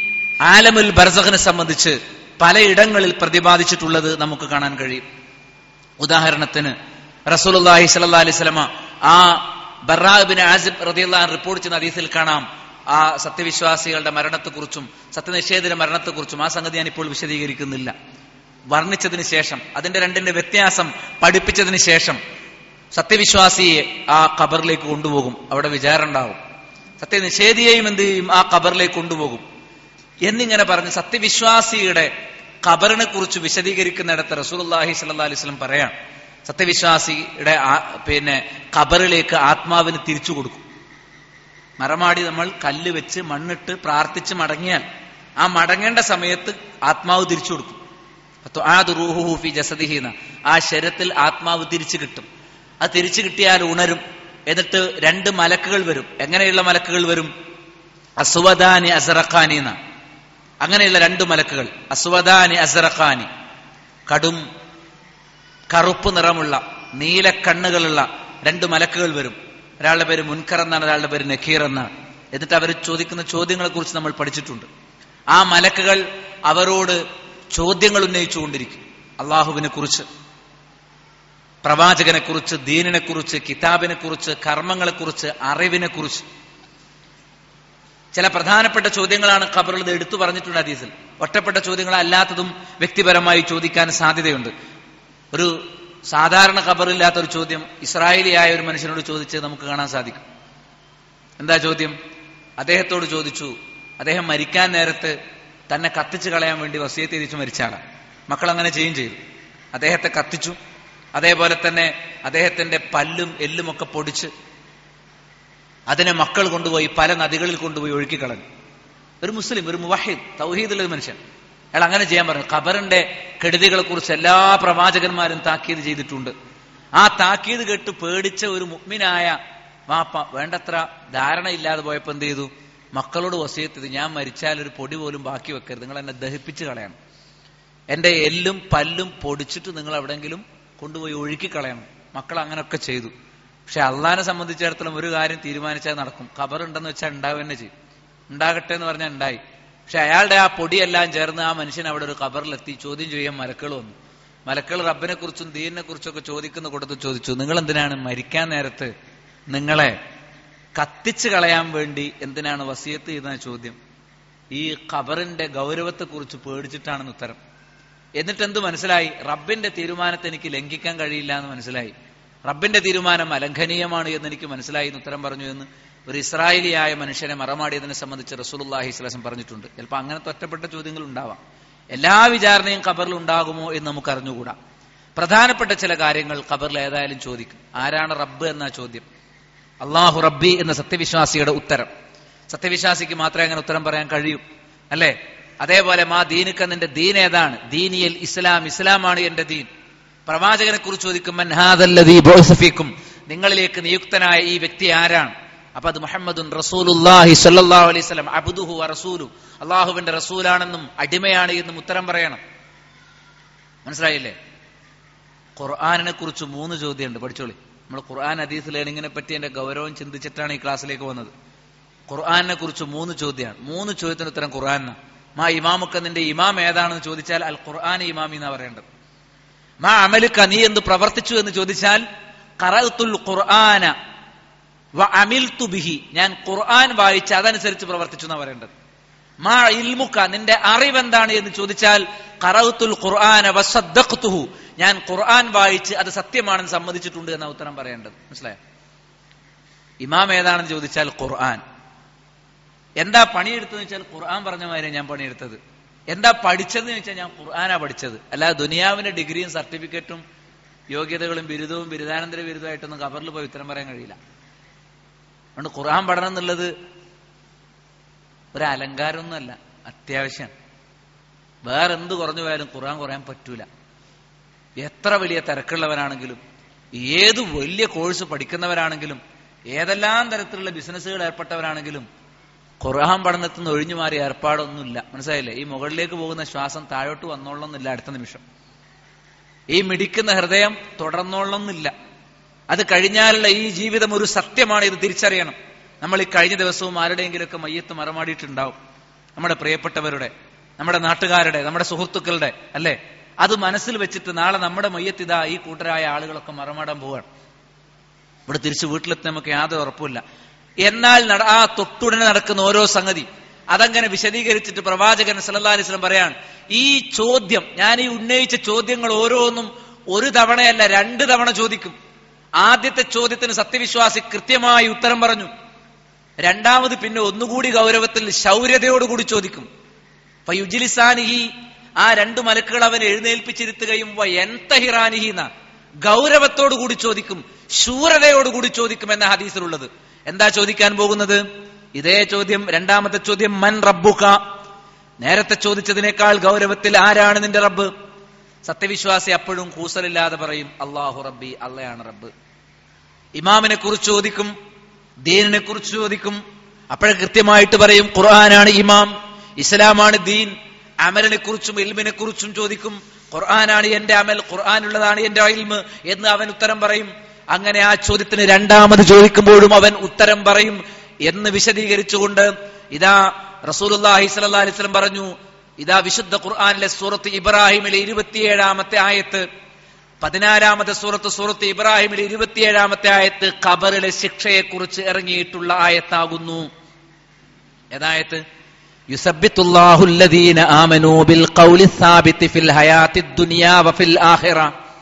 ആലമുൽ ബർസഖിനെ സംബന്ധിച്ച് പലയിടങ്ങളിൽ പ്രതിപാദിച്ചിട്ടുള്ളത് നമുക്ക് കാണാൻ കഴിയും ഉദാഹരണത്തിന് റസൂലുള്ളാഹി സ്വല്ലല്ലാഹി അലൈഹി വസല്ലമ ആ ബറാബിൻ ആസിബ് റളിയല്ലാഹു റിപ്പോർട്ട് ചെയ്യുന്ന ഹദീസിൽ കാണാം ആ സത്യവിശ്വാസികളുടെ മരണത്തെക്കുറിച്ചും സത്യനിഷേധയുടെ മരണത്തെക്കുറിച്ചും ആ സംഗതി ഞാനിപ്പോൾ വിശദീകരിക്കുന്നില്ല വർണ്ണിച്ചതിന് ശേഷം അതിന്റെ രണ്ടിന്റെ വ്യത്യാസം പഠിപ്പിച്ചതിന് ശേഷം സത്യവിശ്വാസിയെ ആ ഖബറിലേക്ക് കൊണ്ടുപോകും അവിടെ വിചാരം ഉണ്ടാവും സത്യനിഷേധിയെയും എന്ത് ചെയ്യും ആ ഖബറിലേക്ക് കൊണ്ടുപോകും എന്നിങ്ങനെ പറഞ്ഞ് സത്യവിശ്വാസിയുടെ ഖബറിനെ കുറിച്ച് വിശദീകരിക്കുന്നിടത്ത് റസൂലുള്ളാഹി സ്വല്ലല്ലാഹി അലൈഹി വസല്ലം പറയാം സത്യവിശ്വാസിയുടെ ആ- പിന്നെ ഖബറിലേക്ക് ആത്മാവിന് തിരിച്ചു കൊടുക്കും മറമാടി നമ്മൾ കല്ല് വെച്ച് മണ്ണിട്ട് പ്രാർത്ഥിച്ച് മടങ്ങിയാൽ ആ മടങ്ങേണ്ട സമയത്ത് ആത്മാവ് തിരിച്ചു കൊടുക്കും അപ്പൊ ആ ദുറൂഹു ഫി ജസദിഹി എന്ന ആ ശരീരത്തിൽ ആത്മാവ് തിരിച്ചു കിട്ടും അത് തിരിച്ചു കിട്ടിയാൽ ഉണരും എന്നിട്ട് രണ്ട് മലക്കുകൾ വരും എങ്ങനെയുള്ള മലക്കുകൾ വരും അസുവദാനി അസറഖാനി എന്ന അങ്ങനെയുള്ള രണ്ട് മലക്കുകൾ അസുവദാനി അസറഖാനി കടും കറുപ്പ് നിറമുള്ള നീല കണ്ണുകളുള്ള രണ്ട് മലക്കുകൾ വരും ഒരാളുടെ പേര് മുൻകർ എന്നാണ് ഒരാളുടെ പേര് നഖീർ എന്നാണ് എന്നിട്ട് അവർ ചോദിക്കുന്ന ചോദ്യങ്ങളെ കുറിച്ച് നമ്മൾ പഠിച്ചിട്ടുണ്ട് ആ മലക്കുകൾ അവരോട് ചോദ്യങ്ങൾ ഉന്നയിച്ചുകൊണ്ടിരിക്കും അള്ളാഹുവിനെ കുറിച്ച് പ്രവാചകനെ കുറിച്ച് ദീനിനെ കുറിച്ച് കിതാബിനെ കുറിച്ച് കർമ്മങ്ങളെ കുറിച്ച് അറിവിനെ കുറിച്ച് ചില പ്രധാനപ്പെട്ട ചോദ്യങ്ങളാണ് ഖബറുള്ളത് എടുത്തു പറഞ്ഞിട്ടുണ്ട് ഹദീസിൽ ഒറ്റപ്പെട്ട ചോദ്യങ്ങൾ അല്ലാത്തതും വ്യക്തിപരമായി ചോദിക്കാൻ സാധ്യതയുണ്ട് ഒരു സാധാരണ ഖബറില്ലാത്ത ഒരു ചോദ്യം ഇസ്രായേലിയായ ഒരു മനുഷ്യനോട് ചോദിച്ച് നമുക്ക് കാണാൻ സാധിക്കും എന്താ ചോദ്യം അദ്ദേഹത്തോട് ചോദിച്ചു അദ്ദേഹം മരിക്കാൻ നേരത്ത് തന്നെ കത്തിച്ചു കളയാൻ വേണ്ടി വസിയത്ത് തിരിച്ചു മരിച്ചാണ് മക്കൾ അങ്ങനെ ചെയ്യും ചെയ്തു അദ്ദേഹത്തെ കത്തിച്ചു അതേപോലെ തന്നെ അദ്ദേഹത്തിന്റെ പല്ലും എല്ലും ഒക്കെ പൊടിച്ച് അതിനെ മക്കൾ കൊണ്ടുപോയി പല നദികളിൽ കൊണ്ടുപോയി ഒഴുക്കിക്കളഞ്ഞു ഒരു മുസ്ലിം ഒരു മുവാഹിദ് തൗഹീദുള്ള ഒരു മനുഷ്യൻ അയാൾ അങ്ങനെ ചെയ്യാൻ പറഞ്ഞു ഖബറിന്റെ കെടുതികളെ കുറിച്ച് എല്ലാ പ്രവാചകന്മാരും താക്കീത് ചെയ്തിട്ടുണ്ട് ആ താക്കീത് കേട്ട് പേടിച്ച ഒരു മുഗ്മിനായ വാപ്പ വേണ്ടത്ര ധാരണയില്ലാതെ പോയപ്പോ എന്ത് ചെയ്തു മക്കളോട് വസീയത്ത് ചെയ്തു ഞാൻ മരിച്ചാൽ ഒരു പൊടി പോലും ബാക്കി വെക്കരുത് നിങ്ങൾ എന്നെ ദഹിപ്പിച്ച് കളയണം എന്റെ എല്ലും പല്ലും പൊടിച്ചിട്ട് നിങ്ങൾ എവിടെങ്കിലും കൊണ്ടുപോയി ഒഴുക്കി കളയണം മക്കൾ അങ്ങനെയൊക്കെ ചെയ്തു പക്ഷെ അള്ളഹാനെ സംബന്ധിച്ചിടത്തോളം ഒരു കാര്യം തീരുമാനിച്ചാൽ നടക്കും ഖബർ ഉണ്ടെന്ന് വെച്ചാൽ ഉണ്ടാവുക തന്നെ ചെയ്യും ഉണ്ടാകട്ടെ എന്ന് പറഞ്ഞാൽ ഉണ്ടായി പക്ഷെ അയാളുടെ ആ പൊടിയെല്ലാം ചേർന്ന് ആ മനുഷ്യൻ അവിടെ ഒരു ഖബറിലെത്തി ചോദ്യം ചെയ്യാൻ മലക്കൾ വന്നു മലക്കൾ റബ്ബിനെ കുറിച്ചും ദീനിനെ കുറിച്ചൊക്കെ ചോദിക്കുന്ന കൂട്ടത്തിൽ ചോദിച്ചു നിങ്ങൾ എന്തിനാണ് മരിക്കാൻ നേരത്ത് നിങ്ങളെ കത്തിച്ചു കളയാൻ വേണ്ടി എന്തിനാണ് വസിയത്ത് ചെയ്യുന്ന ചോദ്യം ഈ ഖബറിന്റെ ഗൗരവത്തെക്കുറിച്ച് പേടിച്ചിട്ടാണെന്ന് ഉത്തരം എന്നിട്ട് എന്ത് മനസ്സിലായി റബ്ബിന്റെ തീരുമാനത്തെ എനിക്ക് ലംഘിക്കാൻ കഴിയില്ല എന്ന് മനസ്സിലായി റബ്ബിന്റെ തീരുമാനം അലംഘനീയമാണ് എന്ന് എനിക്ക് മനസ്സിലായി എന്ന് ഉത്തരം പറഞ്ഞു എന്ന് ഒരു ഇസ്രായേലിയായ മനുഷ്യനെ മറമാടിയതിനെ സംബന്ധിച്ച് റസൂലുല്ലാഹി സ്വലം പറഞ്ഞിട്ടുണ്ട് ചിലപ്പോൾ അങ്ങനത്തെ ഒറ്റപ്പെട്ട ചോദ്യങ്ങൾ ഉണ്ടാവാം എല്ലാ വിചാരണയും ഖബറിൽ ഉണ്ടാകുമോ എന്ന് നമുക്ക് അറിഞ്ഞുകൂടാ പ്രധാനപ്പെട്ട ചില കാര്യങ്ങൾ ഖബറിൽ ഏതായാലും ചോദിക്കും ആരാണ് റബ്ബ് എന്ന ചോദ്യം അള്ളാഹു റബ്ബി എന്ന സത്യവിശ്വാസിയുടെ ഉത്തരം സത്യവിശ്വാസിക്ക് മാത്രമേ അങ്ങനെ ഉത്തരം പറയാൻ കഴിയൂ അല്ലേ അതേപോലെ മാ ദീനുക്ക നിന്റെ ദീൻ ഏതാണ് ദീനിയൽ ഇസ്ലാം ഇസ്ലാമാണ് എന്റെ ദീൻ പ്രവാചകനെ കുറിച്ച് ചോദിക്കും നിങ്ങളിലേക്ക് നിയുക്തനായ ഈ വ്യക്തി ആരാണ് അപ്പൊ അത് മുഹമ്മദുൻ റസൂലുല്ലാഹി സല്ലല്ലാഹു അലൈഹി വസല്ലം അബ്ദുഹു വ റസൂലു അള്ളാഹുവിന്റെ റസൂലാണെന്നും അടിമയാണ് എന്നും ഉത്തരം പറയണം മനസ്സിലായില്ലേ ഖുർആാനിനെ കുറിച്ച് മൂന്ന് ചോദ്യമുണ്ട് പഠിച്ചോളി നമ്മൾ ഖുർആൻ ഹദീസ് ലേണിങ്ങിനെ പറ്റി എന്റെ ഗൗരവം ചിന്തിച്ചിട്ടാണ് ഈ ക്ലാസ്സിലേക്ക് വന്നത് ഖുർആാനിനെ കുറിച്ച് മൂന്ന് ചോദ്യമാണ് മൂന്ന് ചോദ്യത്തിന് ഉത്തരം ഖുർആൻ മാ ഇമാമുക്ക നിന്റെ ഇമാം ഏതാണെന്ന് ചോദിച്ചാൽ അൽ ഖുർആൻ ഇമാമി എന്നാ പറയേണ്ടത് മാ അമലുക്ക നീ എന്ത് പ്രവർത്തിച്ചു എന്ന് ചോദിച്ചാൽ ഖറഅത്തുൽ ഖുർആന വ അമിൽതു ബിഹി ഞാൻ ഖുർആൻ വായിച്ച് അതനുസരിച്ച് പ്രവർത്തിച്ചു എന്നാ പറയേണ്ടത് മാ ഇൽമുക്ക നിന്റെ അറിവെന്താണ് എന്ന് ചോദിച്ചാൽ ഖറഅത്തുൽ ഖുർആന വസദ്ദഖ്തുഹു ഞാൻ ഖുർആൻ വായിച്ച് അത് സത്യമാണെന്ന് സമ്മതിച്ചിട്ടുണ്ട് എന്ന ഉത്തരം പറയേണ്ടത് മനസ്സിലായോ ഇമാം ഏതാണെന്ന് ചോദിച്ചാൽ ഖുർആൻ എന്താ പണിയെടുത്തതെന്ന് വെച്ചാൽ ഖുർആൻ പറഞ്ഞ മാതിരി ഞാൻ പണിയെടുത്തത് എന്താ പഠിച്ചതെന്ന് വെച്ചാൽ ഞാൻ ഖുർആനാ പഠിച്ചത് അല്ലാതെ ദുനിയാവിന്റെ ഡിഗ്രിയും സർട്ടിഫിക്കറ്റും യോഗ്യതകളും ബിരുദവും ബിരുദാനന്തര ബിരുദമായിട്ടൊന്നും കബറിൽ പോയി ഉത്തരം പറയാൻ കഴിയില്ല അതുകൊണ്ട് ഖുർആൻ പഠനം എന്നുള്ളത് ഒരു അലങ്കാരമൊന്നുമല്ല അത്യാവശ്യം വേറെ എന്ത് കുറഞ്ഞു പോയാലും ഖുർആൻ കുറയാൻ പറ്റൂല എത്ര വലിയ തിരക്കുള്ളവരാണെങ്കിലും ഏത് വലിയ കോഴ്സ് പഠിക്കുന്നവരാണെങ്കിലും ഏതെല്ലാം തരത്തിലുള്ള ബിസിനസ്സുകൾ ഏർപ്പെട്ടവരാണെങ്കിലും ഖുർആൻ പഠനത്തിൽ നിന്ന് ഒഴിഞ്ഞു മാറിയ ഏർപ്പാടൊന്നുമില്ല മനസ്സിലായില്ലേ ഈ മുകളിലേക്ക് പോകുന്ന ശ്വാസം താഴോട്ട് വന്നോളണമെന്നില്ല അടുത്ത നിമിഷം ഈ മിടിക്കുന്ന ഹൃദയം തുടർന്നോളണമെന്നില്ല അത് കഴിഞ്ഞാലുള്ള ഈ ജീവിതം ഒരു സത്യമാണ് ഇത് തിരിച്ചറിയണം നമ്മൾ ഈ കഴിഞ്ഞ ദിവസവും ആരുടെയെങ്കിലുമൊക്കെ മയ്യത്ത് മറമാടിയിട്ടുണ്ടാവും നമ്മുടെ പ്രിയപ്പെട്ടവരുടെ നമ്മുടെ നാട്ടുകാരുടെ നമ്മുടെ സുഹൃത്തുക്കളുടെ അല്ലേ അത് മനസ്സിൽ വെച്ചിട്ട് നാളെ നമ്മുടെ മയ്യത്ത് ഇതാ ഈ കൂട്ടരായ ആളുകളൊക്കെ മറമാടാൻ പോവാണ് ഇവിടെ തിരിച്ച് വീട്ടിലെത്തി നമുക്ക് യാതൊരു ഉറപ്പുമില്ല എന്നാൽ നട- ആ തൊട്ടുടനെ നടക്കുന്ന ഓരോ സംഗതി അതങ്ങനെ വിശദീകരിച്ചിട്ട് പ്രവാചകൻ സല്ലല്ലാഹു അലൈഹി വസല്ലം പറയാണ് ഈ ചോദ്യം ഞാൻ ഈ ഉന്നയിച്ച ചോദ്യങ്ങൾ ഓരോന്നും ഒരു തവണയല്ല രണ്ട് തവണ ചോദിക്കും ആദ്യത്തെ ചോദ്യത്തിന് സത്യവിശ്വാസി കൃത്യമായി ഉത്തരം പറഞ്ഞു രണ്ടാമത് പിന്നെ ഒന്നുകൂടി ഗൗരവത്തിൽ ശൗര്യതയോടുകൂടി ചോദിക്കും ഫയുജിലിസാനിഹി ആ രണ്ടു മലക്കുകൾ അവൻ എഴുന്നേൽപ്പിച്ചിരുത്തുകയും എന്തഹിറാനിഹി എന്ന ഗൗരവത്തോടുകൂടി ചോദിക്കും ശൂരതയോടുകൂടി ചോദിക്കും എന്ന ഹദീസിലുള്ളത് എന്താ ചോദിക്കാൻ പോകുന്നത് ഇതേ ചോദ്യം രണ്ടാമത്തെ ചോദ്യം മൻ റബ്ബുക നേരത്തെ ചോദിച്ചതിനേക്കാൾ ഗൗരവത്തിൽ ആരാണ് നിന്റെ റബ്ബ് സത്യവിശ്വാസി അപ്പോഴും കൂസലില്ലാതെ പറയും അള്ളാഹു റബ്ബി അള്ളയാണ് റബ്ബ് ഇമാമിനെ കുറിച്ച് ചോദിക്കും ദീനിനെ കുറിച്ച് ചോദിക്കും അപ്പോഴെ കൃത്യമായിട്ട് പറയും ഖുർആനാണ് ഇമാം ഇസ്ലാമാണ് ദീൻ അമലിനെ കുറിച്ചും ഇൽമിനെ കുറിച്ചും ചോദിക്കും ഖുർആനാണ് എന്റെ അമൽ ഖുർആാനുള്ളതാണ് എന്റെ ഇൽമ് എന്ന് അവൻ ഉത്തരം പറയും അങ്ങനെ ആ ചോദ്യത്തിന് രണ്ടാമത് ചോദിക്കുമ്പോഴും അവൻ ഉത്തരം പറയും എന്ന് വിശദീകരിച്ചുകൊണ്ട് ഇതാ റസൂലുല്ലാഹി സ്വല്ലല്ലാഹി അലൈഹി വസല്ലം പറഞ്ഞു ഇതാ വിശുദ്ധ ഖുർആനിലെ സൂറത്ത് ഇബ്രാഹിമിലെ ഇരുപത്തിയേഴാമത്തെ ആയത്ത് പതിനാറാമത്തെ സൂറത്ത് സൂറത്ത് ഇബ്രാഹിമിലെ ഇരുപത്തിയേഴാമത്തെ ആയത്ത് ഖബറിലെ ശിക്ഷയെക്കുറിച്ച് ഇറങ്ങിയിട്ടുള്ള ആയത്താകുന്നു ഏതായത്ത് يثبت الله الذين آمنوا بالقول الثابت في الحياة الدنيا وفي الآخرة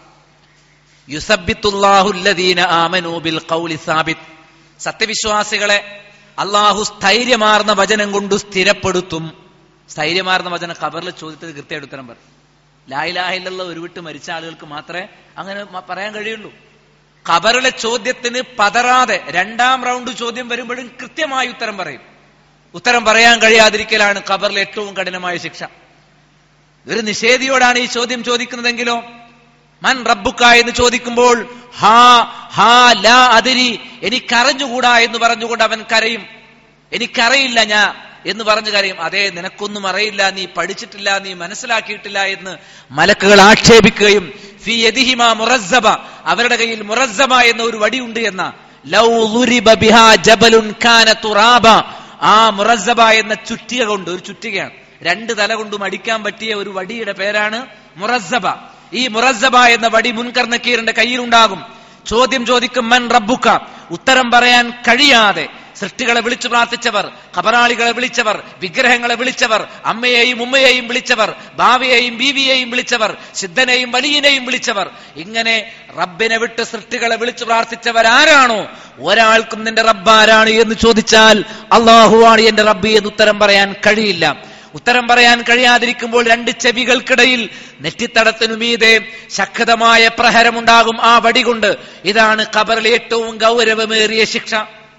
يثبت الله الذين آمنوا بالقول الثابت സത്യവിശ്വാസികളെ അള്ളാഹു സ്ഥൈര്യമാർന്ന വചനം കൊണ്ട് സ്ഥിരപ്പെടുത്തും സ്ഥൈര്യമാർന്ന വചനം ഖബറിൽ ചോദ്യത്തിന് കൃത്യമായിട്ട് ഉത്തരം പറയും ലായിലാഹിലുള്ള ഒരു വിട്ട് മരിച്ച ആളുകൾക്ക് മാത്രമേ അങ്ങനെ മ- പറയാൻ കഴിയുള്ളൂ ഖബറിലെ ചോദ്യത്തിന് പതറാതെ രണ്ടാം റൗണ്ട് ചോദ്യം വരുമ്പോഴും കൃത്യമായി ഉത്തരം പറയും ഉത്തരം പറയാൻ കഴിയാതിരിക്കലാണ് ഖബറിലെ ഏറ്റവും കഠിനമായ ശിക്ഷ ഒരു നിഷേധിയോടാണ് ഈ ചോദ്യം ചോദിക്കുന്നതെങ്കിലോ മൻ റബ്ബുക്ക എന്ന് ചോദിക്കുമ്പോൾ ഹാ ഹാ ലാ അതിരി എനിക്കറിഞ്ഞുകൂടാ എന്ന് പറഞ്ഞുകൊണ്ട് അവൻ കരയും എനിക്കറിയില്ല ഞാൻ എന്ന് പറഞ്ഞു കരയും അതെ നിനക്കൊന്നും അറിയില്ല നീ പഠിച്ചിട്ടില്ല നീ മനസ്സിലാക്കിയിട്ടില്ല എന്ന് മലക്കുകൾ ആക്ഷേപിക്കുകയും ഫി യദിഹിമ മുറസ്സബ അവരുടെ കയ്യിൽ മുറസ്സബ എന്ന ഒരു വടിയുണ്ട് എന്ന ലൗ ളുരിബ ബിഹാ ജബലുൻ കാന തുറാബ ആ മുറസ്സബ എന്ന ചുറ്റിക കൊണ്ട് ഒരു ചുറ്റികയാണ് രണ്ട് തല കൊണ്ടും അടിക്കാൻ പറ്റിയ ഒരു വടിയുടെ പേരാണ് മുറസ്സബ ഈ മുറസ്സബ എന്ന വടി മുൻകർ നക്കീറിന്റെ കയ്യിലുണ്ടാകും ചോദ്യം ചോദിക്കും മൻ റബ്ബുക്ക ഉത്തരം പറയാൻ കഴിയാതെ സൃഷ്ടികളെ വിളിച്ചു പ്രാർത്ഥിച്ചവർ ഖബറാളികളെ വിളിച്ചവർ വിഗ്രഹങ്ങളെ വിളിച്ചവർ അമ്മയെയും ഉമ്മയെയും വിളിച്ചവർ ഭാവിയെയും ബീവിയെയും വിളിച്ചവർ സിദ്ധനെയും വലിയനെയും വിളിച്ചവർ ഇങ്ങനെ റബ്ബിനെ വിട്ട് സൃഷ്ടികളെ വിളിച്ചു പ്രാർത്ഥിച്ചവർ ആരാണോ ഒരാൾക്കും നിന്റെ റബ്ബാരാണ് എന്ന് ചോദിച്ചാൽ അള്ളാഹുവാണ് എന്റെ റബ്ബി എന്ന് ഉത്തരം പറയാൻ കഴിയില്ല ഉത്തരം പറയാൻ കഴിയാതിരിക്കുമ്പോൾ രണ്ട് ചെവികൾക്കിടയിൽ നെറ്റിത്തടത്തിനു മീതെ ശക്തമായ പ്രഹരമുണ്ടാകും ആ വടി കൊണ്ട് ഇതാണ് ഖബറിലെ ഏറ്റവും ഗൗരവമേറിയ ശിക്ഷ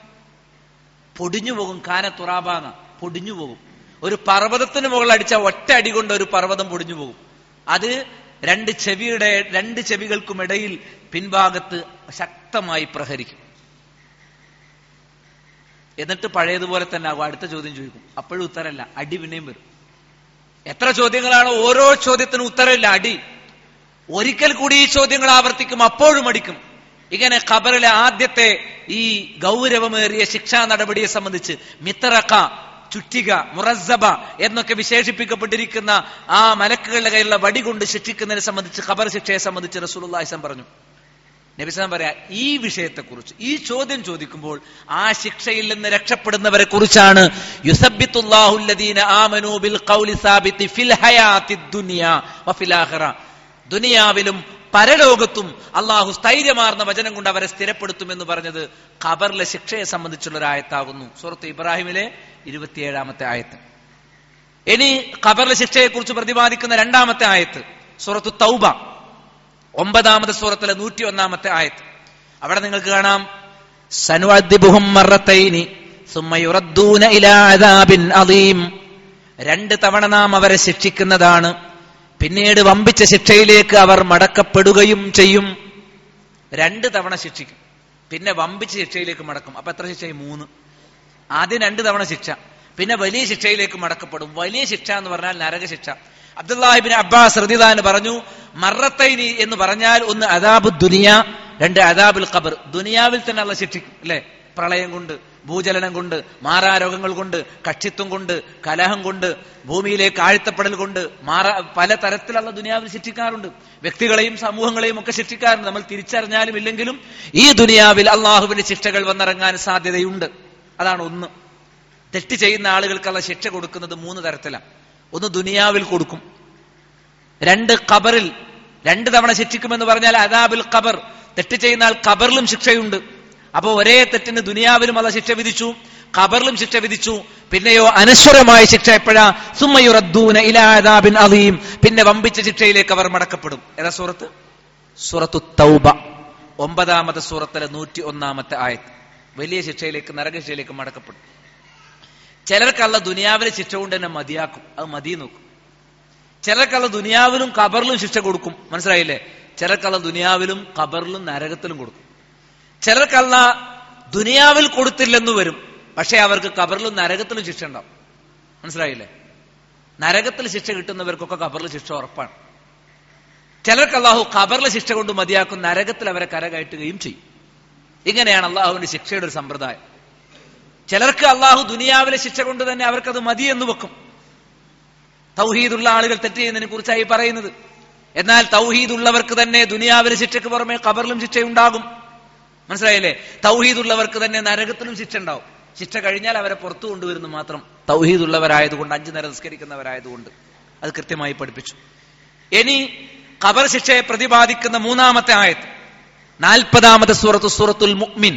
പൊടിഞ്ഞു പോകും കാന തുറാബാന്ന പൊടിഞ്ഞു പോകും ഒരു പർവ്വതത്തിന് മുകളിൽ അടിച്ച ഒറ്റ അടി കൊണ്ട് ഒരു പർവ്വതം പൊടിഞ്ഞു പോകും അത് രണ്ട് ചെവിയുടെ രണ്ട് ചെവികൾക്കും ഇടയിൽ പിൻഭാഗത്ത് ശക്തമായി പ്രഹരിക്കും എന്നിട്ട് പഴയതുപോലെ തന്നെ ആകും അടുത്ത ചോദ്യം ചോദിക്കും അപ്പോഴും ഉത്തരമല്ല അടി പിന്നെയും വരും എത്ര ചോദ്യങ്ങളാണോ ഓരോ ചോദ്യത്തിനും ഉത്തരമില്ല അടി ഒരിക്കൽ കൂടി ഈ ചോദ്യങ്ങൾ ആവർത്തിക്കും അപ്പോഴും അടിക്കും ഇങ്ങനെ ഖബറിലെ ആദ്യത്തെ ഈ ഗൗരവമേറിയ ശിക്ഷാ നടപടിയെ സംബന്ധിച്ച് മിത്രക്ക ചുറ്റിക മുറസ്സബ എന്നൊക്കെ വിശേഷിപ്പിക്കപ്പെട്ടിരിക്കുന്ന ആ മലക്കുകളുടെ കയ്യിലുള്ള വടി കൊണ്ട് ശിക്ഷിക്കുന്നതിനെ സംബന്ധിച്ച് ഖബർ ശിക്ഷയെ സംബന്ധിച്ച് റസൂലുള്ളാഹിസം പറഞ്ഞു നബിസ്ലാം പറയാ ഈ വിഷയത്തെക്കുറിച്ച് ഈ ചോദ്യം ചോദിക്കുമ്പോൾ ആ ശിക്ഷയിൽ നിന്ന് രക്ഷപ്പെടുന്നവരെ കുറിച്ചാണ് യുസബ്ബിത്തുല്ലാഹുല്ലദീന ആമനൂ ബിൽ ഖൗലി സാബിത്തി ഫിൽ ഹയാത്തി ദുനിയ വഫിൽ ആഖിറ ദുനിയാവിലും പരലോകത്തും അള്ളാഹു സ്ഥൈര്യമാർന്ന വചനം കൊണ്ട് അവരെ സ്ഥിരപ്പെടുത്തും എന്ന് പറഞ്ഞത് ഖബറിലെ ശിക്ഷയെ സംബന്ധിച്ചുള്ള ഒരു ആയത്താകുന്നു സുഹൃത്ത് ഇബ്രാഹിമിലെ ഇരുപത്തിയേഴാമത്തെ ആയത്ത് ഇനി ഖബറിലെ ശിക്ഷയെക്കുറിച്ച് പ്രതിപാദിക്കുന്ന രണ്ടാമത്തെ ആയത്ത് സൂറത്തു തൗബ ഒമ്പതാമത്തെ സൂറത്തിലെ നൂറ്റി ഒന്നാമത്തെ ആയത്ത് അവിടെ നിങ്ങൾക്ക് കാണാം സനുഅദ്ദിബുഹും മറത്തൈനി സുമ്മ യുറദ്ദൂന ഇലാ അദാബിൻ അദീം രണ്ട് തവണ നാം അവരെ ശിക്ഷിക്കുന്നതാണ് പിന്നീട് വമ്പിച്ച ശിക്ഷയിലേക്ക് അവർ മടക്കപ്പെടുകയും ചെയ്യും രണ്ട് തവണ ശിക്ഷിക്കും പിന്നെ വമ്പിച്ച ശിക്ഷയിലേക്ക് മടക്കും അപ്പൊ എത്ര ശിക്ഷയായി മൂന്ന് ആദ്യം രണ്ട് തവണ ശിക്ഷ പിന്നെ വലിയ ശിക്ഷയിലേക്ക് മടക്കപ്പെടും വലിയ ശിക്ഷ എന്ന് പറഞ്ഞാൽ നരകശിക്ഷ അബ്ദുല്ലാഹിബിൻ അബ്ബാസ് റദിദാൻ പറഞ്ഞു മറത്തൈനി എന്ന് പറഞ്ഞാൽ ഒന്ന് അദാബു ദുനിയ രണ്ട് അദാബുൽ ഖബർ ദുനിയാവിൽ തന്നെ അള്ള ശിക്ഷിക്കും അല്ലെ പ്രളയം കൊണ്ട് ഭൂചലനം കൊണ്ട് മാറാരോഗങ്ങൾ കൊണ്ട് കക്ഷിത്വം കൊണ്ട് കലഹം കൊണ്ട് ഭൂമിയിലേക്ക് ആഴ്ത്തപ്പെടൽ കൊണ്ട് മാറാ പല തരത്തിലുള്ള ദുനിയാവിൽ ശിക്ഷിക്കാറുണ്ട് വ്യക്തികളെയും സമൂഹങ്ങളെയും ഒക്കെ ശിക്ഷിക്കാറുണ്ട് നമ്മൾ തിരിച്ചറിഞ്ഞാലും ഇല്ലെങ്കിലും ഈ ദുനിയാവിൽ അള്ളാഹുവിന്റെ ശിക്ഷകൾ വന്നിറങ്ങാൻ സാധ്യതയുണ്ട് അതാണ് ഒന്ന് തെറ്റ് ചെയ്യുന്ന ആളുകൾക്കുള്ള ശിക്ഷ കൊടുക്കുന്നത് മൂന്ന് തരത്തിലാണ് ഒന്ന് ദുനിയാവിൽ കൊടുക്കും രണ്ട് ഖബറിൽ രണ്ട് തവണ ശിക്ഷിക്കുമെന്ന് പറഞ്ഞാൽ അദാബിൽ ഖബർ തെറ്റ് ചെയ്യുന്ന ആൾ ഖബറിലും ശിക്ഷയുണ്ട് അപ്പോ ഒരേ തെറ്റിന് ദുനിയാവിലും അല്ല ശിക്ഷ വിധിച്ചു ഖബറിലും ശിക്ഷ വിധിച്ചു പിന്നെയോ അനശ്വരമായ ശിക്ഷ എപ്പോഴാ സുമ്മയുറദ്ദൂന ഇലാദാബിൻ അലീം പിന്നെ വമ്പിച്ച ശിക്ഷയിലേക്ക് അവർ മടക്കപ്പെടും ഏതാ സൂറത്ത് സൂറത്തു തൗബ ഒമ്പതാമത്തെ സൂറത്തിലെ നൂറ്റി ഒന്നാമത്തെ ആയത്ത് വലിയ ശിക്ഷയിലേക്ക് നരകശിക്ഷയിലേക്ക് മടക്കപ്പെടും ചിലർക്കല്ല ദുനിയാവിലെ ശിക്ഷ കൊണ്ട് തന്നെ മതിയാക്കും അത് മതി നോക്കും ചിലർക്കല്ല ദുനിയാവിലും ഖബറിലും ശിക്ഷ കൊടുക്കും മനസ്സിലായില്ലേ ചിലർക്കല്ല ദുനിയാവിലും ഖബറിലും നരകത്തിലും കൊടുക്കും ചിലർക്കല്ല ദുനിയാവിൽ കൊടുത്തില്ലെന്ന് വരും പക്ഷെ അവർക്ക് ഖബറിലും നരകത്തിലും ശിക്ഷ ഉണ്ടാവും മനസ്സിലായില്ലേ നരകത്തിൽ ശിക്ഷ കിട്ടുന്നവർക്കൊക്കെ ഖബറിൽ ശിക്ഷ ഉറപ്പാണ് ചിലർക്ക് അള്ളാഹു ഖബറിലെ ശിക്ഷ കൊണ്ട് മതിയാക്കും നരകത്തിൽ അവരെ കരകയറ്റുകയും ചെയ്യും ഇങ്ങനെയാണ് അള്ളാഹുവിന്റെ ശിക്ഷയുടെ ഒരു സമ്പ്രദായം ചിലർക്ക് അള്ളാഹു ദുനിയാവിലെ ശിക്ഷ കൊണ്ട് തന്നെ അവർക്കത് മതി എന്ന് വെക്കും തൗഹീദുള്ള ആളുകൾ തെറ്റ് ചെയ്യുന്നതിനെ കുറിച്ചായി പറയുന്നത് എന്നാൽ തൗഹീദുള്ളവർക്ക് തന്നെ ദുനിയാവിലെ ശിക്ഷയ്ക്ക് പുറമെ ഖബറിലും ശിക്ഷയുണ്ടാകും മനസ്സിലായില്ലേ തൗഹീദുള്ളവർക്ക് തന്നെ നരകത്തിലും ശിക്ഷ ഉണ്ടാവും ശിക്ഷ കഴിഞ്ഞാൽ അവരെ പുറത്തു കൊണ്ടുവരുന്നു മാത്രം തൗഹീദുള്ളവരായതുകൊണ്ട് അഞ്ചു നേരം നിസ്കരിക്കുന്നവരായതുകൊണ്ട് അത് കൃത്യമായി പഠിപ്പിച്ചു ഇനി ഖബർ ശിക്ഷയെ പ്രതിപാദിക്കുന്ന മൂന്നാമത്തെ ആയത്ത് നാൽപ്പതാമത്തെ സൂറത്ത് സൂറത്തുൽ മുഅ്മിൻ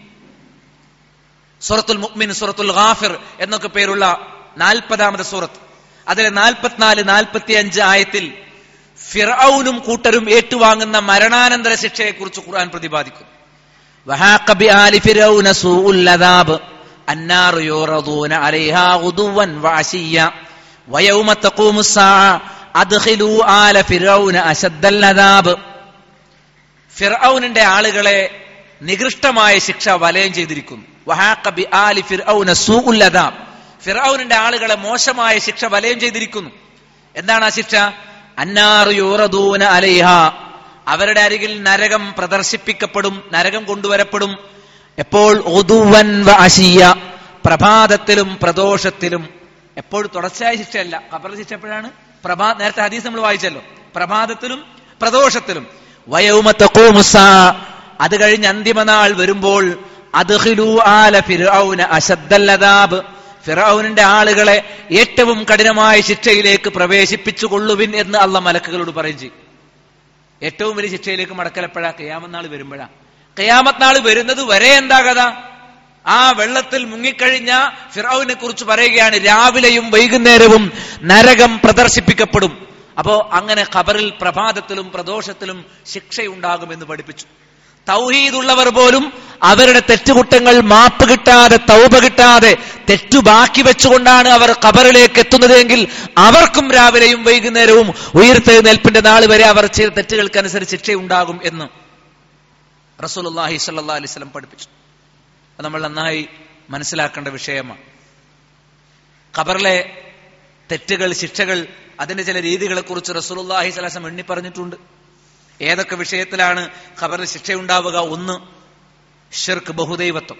സൂറത്തുൽ മുഅ്മിൻ സൂറത്തുൽ ഗാഫിർ എന്നൊക്കെ പേരുള്ള നാൽപ്പതാമത്തെ സൂറത്ത് അതിലെ നാൽപ്പത്തിനാല് നാൽപ്പത്തി അഞ്ച് ആയത്തിൽ ഫിറൌനും കൂട്ടരും ഏറ്റുവാങ്ങുന്ന മരണാനന്തര ശിക്ഷയെക്കുറിച്ച് ഖുർആൻ പ്രതിപാദിക്കുന്നു وحاق بآل فرعون سوء العذاب النار يعرضون عليها غدوا وعشيا ويوم تقوم الساعة أدخلوا آل فرعون أشد العذاب ഫിർഔനിന്റെ ആളുകളെ നികൃഷ്ടമായ ശിക്ഷ വലയം ചെയ്തിരിക്കുന്നു വഹാഖ ബി ആലി ഫിർഔന സൂഉൽ അദാബ് ഫിർഔനിന്റെ ആളുകളെ മോശമായ ശിക്ഷ വലയം ചെയ്തിരിക്കുന്നു എന്താണ് ആ ശിക്ഷ അന്നാർ യൂറദൂന അലൈഹ അവരുടെ അരികിൽ നരകം പ്രദർശിപ്പിക്കപ്പെടും നരകം കൊണ്ടുവരപ്പെടും എപ്പോൾ ഒതുവൻ വ അശിയ പ്രഭാതത്തിലും പ്രദോഷത്തിലും എപ്പോഴും തുടർച്ചയായ ശിക്ഷയല്ല ഖബർ ശിക്ഷ എപ്പോഴാണ് പ്രഭാ നേരത്തെ ഹദീസ് നമ്മൾ വായിച്ചല്ലോ പ്രഭാതത്തിലും പ്രദോഷത്തിലും വയൗമത്തൂമുസാ അത് കഴിഞ്ഞ് അന്തിമനാൾ വരുമ്പോൾ അദ്ഖിലൂ ആല ഫിർഔന അശദ്ദല്ലദാബ് ഫിറൌനിന്റെ ആളുകളെ ഏറ്റവും കഠിനമായ ശിക്ഷയിലേക്ക് പ്രവേശിപ്പിച്ചു കൊള്ളുവിൻ എന്ന് അള്ള മലക്കുകളോട് പറയും ചെയ്യും ഏറ്റവും വലിയ ശിക്ഷയിലേക്ക് മടക്കലപ്പോഴാ കയാമത്ത് വരുമ്പോഴാ കയാമത്ത് നാൾ വരുന്നത് വരെ എന്താ കഥ ആ വെള്ളത്തിൽ മുങ്ങിക്കഴിഞ്ഞ ഫിറൌവിനെ കുറിച്ച് പറയുകയാണ് രാവിലെയും വൈകുന്നേരവും നരകം പ്രദർശിപ്പിക്കപ്പെടും അപ്പോ അങ്ങനെ ഖബറിൽ പ്രഭാതത്തിലും പ്രദോഷത്തിലും ശിക്ഷയുണ്ടാകുമെന്ന് പഠിപ്പിച്ചു തൗഹീദുള്ളവർ പോലും അവരുടെ തെറ്റുകുറ്റങ്ങൾ മാപ്പ് കിട്ടാതെ തൗബ കിട്ടാതെ തെറ്റു ബാക്കി വെച്ചുകൊണ്ടാണ് അവർ ഖബറിലേക്ക് എത്തുന്നതെങ്കിൽ അവർക്കും രാവിലെയും വൈകുന്നേരവും ഉയർത്തെഴുന്നേൽപ്പിന്റെ നാൾ വരെ അവർ ചെയ്ത തെറ്റുകൾക്കനുസരിച്ച് ശിക്ഷയുണ്ടാകും എന്ന് റസൂലുള്ളാഹി സ്വല്ലല്ലാഹി അലൈഹി വസല്ലം പഠിപ്പിച്ചു അത് നമ്മൾ നന്നായി മനസ്സിലാക്കേണ്ട വിഷയമാണ് ഖബറിലെ തെറ്റുകൾ ശിക്ഷകൾ അതിന്റെ ചില രീതികളെ കുറിച്ച് റസൂലുള്ളാഹി സ്വല്ലല്ലാഹി അലൈഹി വസല്ലം എണ്ണി പറഞ്ഞിട്ടുണ്ട് ഏതൊക്കെ വിഷയത്തിലാണ് ഖബറിൽ ശിക്ഷയുണ്ടാവുക ഒന്ന് ഷിർക്ക് ബഹുദൈവത്വം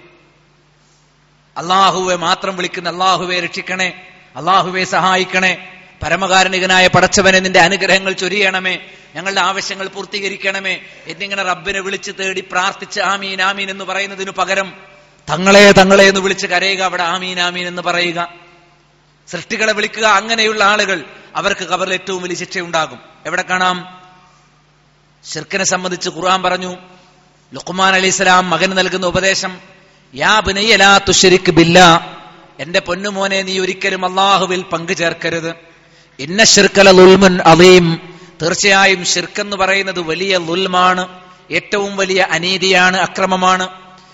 അള്ളാഹുവെ മാത്രം വിളിക്കുന്ന അള്ളാഹുവെ രക്ഷിക്കണേ അള്ളാഹുവെ സഹായിക്കണേ പരമകാരുണികനായ പടച്ചവനെ നിന്റെ അനുഗ്രഹങ്ങൾ ചൊരിയണമേ ഞങ്ങളുടെ ആവശ്യങ്ങൾ പൂർത്തീകരിക്കണമേ എന്നിങ്ങനെ റബ്ബിനെ വിളിച്ച് തേടി പ്രാർത്ഥിച്ച് ആമീൻ ആമീൻ എന്ന് പറയുന്നതിനു പകരം തങ്ങളെ തങ്ങളെ എന്ന് വിളിച്ച് കരയുക അവിടെ ആമീൻ ആമീൻ എന്ന് പറയുക സൃഷ്ടികളെ വിളിക്കുക അങ്ങനെയുള്ള ആളുകൾ അവർക്ക് ഖബറിൽ ഏറ്റവും വലിയ ശിക്ഷയുണ്ടാകും എവിടെ കാണാം ഷിർക്കിനെ സംബന്ധിച്ച് ഖുർആൻ പറഞ്ഞു ലുഖ്മാൻ അലി ഇസ്ലാം മകന് നൽകുന്ന ഉപദേശം യാ ബിനയ്യലാ തുഷരിക്ക് ബില്ല എന്റെ പൊന്നുമോനെ നീ ഒരിക്കലും അള്ളാഹുവിൽ പങ്കു ചേർക്കരുത് ഇന്ന ഷിർക്കല ലുൽമുൻ അലീം തീർച്ചയായും ഷിർക്ക് എന്ന് പറയുന്നത് വലിയ ലുൽമാണ് ഏറ്റവും വലിയ അനീതിയാണ് അക്രമമാണ്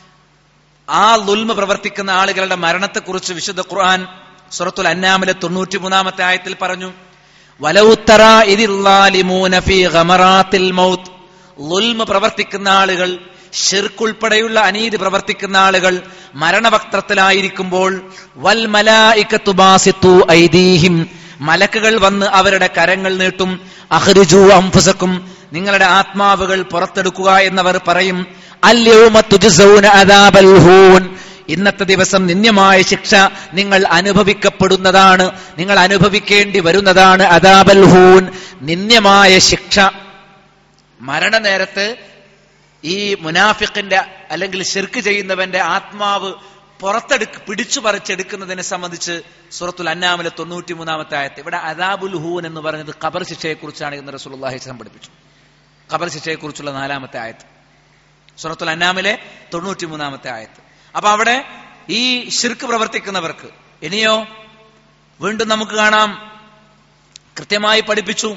ആ ലുൽമ പ്രവർത്തിക്കുന്ന ആളുകളുടെ മരണത്തെക്കുറിച്ച് വിശുദ്ധ ഖുർആൻ സുറത്തുൽ അന്നാമിലെ തൊണ്ണൂറ്റി മൂന്നാമത്തെ ആയത്തിൽ പറഞ്ഞു വലൗത്തറ ഇതില്ലാലിമൂന ഫീ ഗമറാത്തിൽ മൗത്ത് ലുൽമ പ്രവർത്തിക്കുന്ന ആളുകൾ ഷിർക്കുൾപ്പെടെയുള്ള അനീതി പ്രവർത്തിക്കുന്ന ആളുകൾ മരണവക്ത്രത്തിലായിരിക്കുമ്പോൾ വൽ മലായിക്കത്തു ബാസിത്തു ഐദീഹിം മലക്കുകൾ വന്ന് അവരുടെ കരങ്ങൾ നീട്ടും അഹ്രിജു അംഫുസക്കും നിങ്ങളുടെ ആത്മാവുകൾ പുറത്തെടുക്കുക എന്നവർ പറയും അല്യൗമ തുജ്സൗന അദാബൽ ഹൂൻ ഇന്നത്തെ ദിവസം നിന്ദ്യമായ ശിക്ഷ നിങ്ങൾ അനുഭവിക്കപ്പെടുന്നതാണ് നിങ്ങൾ അനുഭവിക്കേണ്ടി വരുന്നതാണ് അദാബൽ ഹൂൻ നിന്ദ്യമായ ശിക്ഷ മരണനേരത്ത് ഈ മുനാഫിക്കിന്റെ അല്ലെങ്കിൽ ഷിർക്ക് ചെയ്യുന്നവന്റെ ആത്മാവ് പുറത്തെടുക്ക് പിടിച്ചു പറിച്ചെടുക്കുന്നതിനെ സംബന്ധിച്ച് സൂറത്തുൽ അന്നാമിലെ തൊണ്ണൂറ്റി മൂന്നാമത്തെ ആയത്ത് ഇവിടെ അദാബുൽ ഹൂൻ എന്ന് പറഞ്ഞത് ഖബർ ശിക്ഷയെക്കുറിച്ചാണ് എന്ന് റസൂലുള്ളാഹി സ്വലം പഠിപ്പിച്ചു ഖബർ ശിക്ഷയെക്കുറിച്ചുള്ള നാലാമത്തെ ആയത്ത് സൂറത്തുൽ അന്നാമിലെ തൊണ്ണൂറ്റി മൂന്നാമത്തെ ആയത്ത് അപ്പൊ അവിടെ ഈ ഷിർക്ക് പ്രവർത്തിക്കുന്നവർക്ക് ഇനിയോ വീണ്ടും നമുക്ക് കാണാം കൃത്യമായി പഠിപ്പിച്ചു